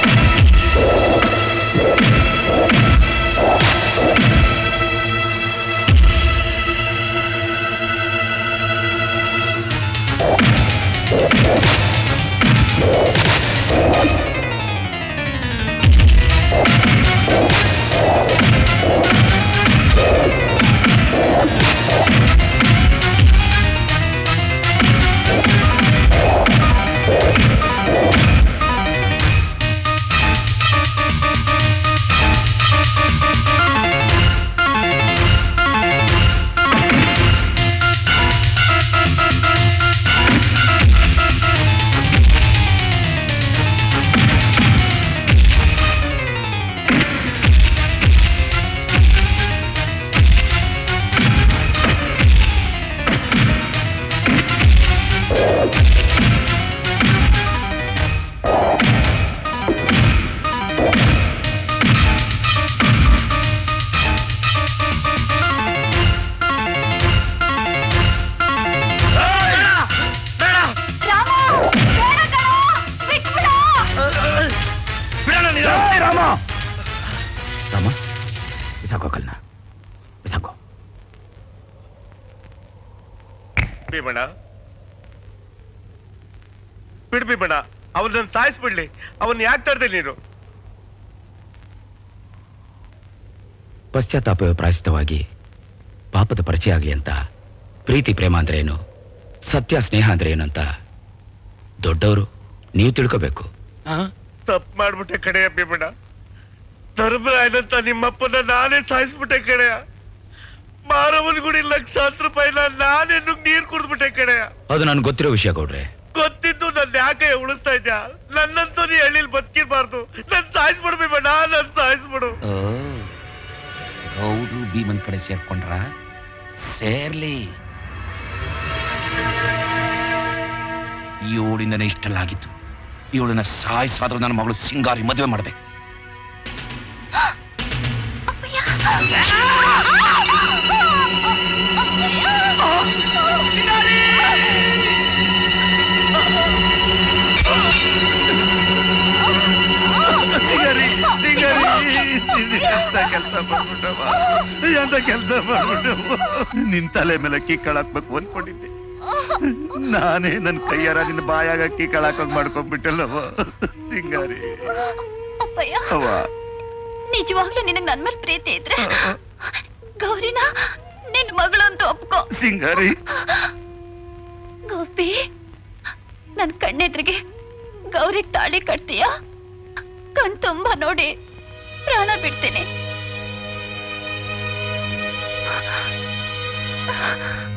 ರಾಮ ರಾಮ ಬಿಸಾಕೋ ಕಲ್ನ ಬಿಸಾಕೋ ಭೀಮಣ್ಣ ಬಿಡ್ ಭೀಮಣ್ಣ ಅವನ್ನ ಸಾಯಿಸ್ಬಿಡ್ಲಿ ಅವನ್ ಯಾಕೆ ತರ್ದೆ ನೀನು ಪಶ್ಚಾತ್ತಾಪವೇ ಪ್ರಾಯಶ್ಚಿತವಾಗಿ ಪಾಪದ ಪರಿಚಯ ಆಗಲಿ ಅಂತ ಪ್ರೀತಿ ಪ್ರೇಮ ಅಂದ್ರೆ ಏನು ಸತ್ಯ ಸ್ನೇಹ ಅಂದ್ರೆ ಏನು ಅಂತ ದೊಡ್ಡವರು ನೀವು ತಿಳ್ಕೋಬೇಕು ತಪ್ಪು ಮಾಡ್ಬಿಟ್ಟೆ ಕಡೆಯ ಭೀಮಣ್ಣ ಧರ್ಮರಾಯನಂತ ನಿಮ್ಮಪ್ಪನ ನಾನೇ ಸಾಯಿಸ್ಬಿಟ್ಟೆ ಕಡೆಯ ಮಾರವನ್ ಗುಡಿ ಲಕ್ಷಾಂತರ ರೂಪಾಯಿನ ನಾನೇ ನುಗ್ಗ್ ನೀರ್ ಕುಡ್ದ್ಬಿಟ್ಟೆ ಕಡೆಯ ಅದು ನನ್ಗೆ ಗೊತ್ತಿರೋ ವಿಷಯ ಗೌಡ್ರೆ ಗೊತ್ತಿದ್ದು ನನ್ನ ಯಾಕೆ ಉಳಿಸ್ತಾ ಇದ್ಯಾ ನನ್ನಂತೂ ನೀ ಹಳ್ಳಿಲ್ ಬದುಕಿರ್ಬಾರ್ದು ನನ್ ಸಾಯಿಸ್ಬಿಡು ಭೀಮಣ್ಣ ನನ್ ಸಾಯಿಸ್ಬಿಡು ಗೌಡ್ರು ಭೀಮನ್ ಕಡೆ ಸೇರ್ಕೊಂಡ್ರ ಸೇರ್ಲಿ ಇವಳಿಂದನೇ ಇಷ್ಟೆಲ್ಲ ಆಗಿತ್ತು ಇವಳನ್ನ ಸಾಯಿಸಾದ್ರೂ ನನ್ನ ಮಗಳು ಸಿಂಗಾರಿ ಮದುವೆ ಮಾಡ್ಬೇಕು ಸಿಂಗರಿ ಸಿಂಗರಿ ಎಂತ ಕೆಲಸ ಮಾಡ್ಬಿಟ್ಟವ ಎಂತ ಕೆಲಸ ಮಾಡ್ಬಿಟ್ಟವ ನಿನ್ ತಲೆ ಮೇಲೆ ಕಿಕ್ಕಳ್ ಹಾಕ್ಬೇಕು ಅನ್ಕೊಂಡಿದ್ದೆ ನಾನೇ ನನ್ ಕೈಯಾರ ನಿನ್ನ ಬಾಯಾಗ ಕಿಕ್ಕಳ್ ಹಾಕೋಗ್ ಮಾಡ್ಕೊಂಡ್ಬಿಟ್ಟಲ್ಲವ ಸಿಂಗಾರಿ ಅಪ್ಪಯ್ಯ ಅವ ನಿಜವಾಗ್ಲೂ ನಿನಗ್ ನನ್ ಮೇಲೆ ಪ್ರೀತಿ ಇದ್ರೆ ಗೌರಿನ ನಿನ್ ಮಗಳು ಅಂತ ಒಪ್ಕೋ ಸಿಂಗಾರಿ ಗೋಪಿ ನನ್ ಕಣ್ಣೆದ್ರಿಗೆ ಗೌರಿಗ್ ತಾಳಿ ಕಟ್ತೀಯಾ ಕಣ್ ತುಂಬಾ ನೋಡಿ ಪ್ರಾಣ ಬಿಡ್ತೀನಿ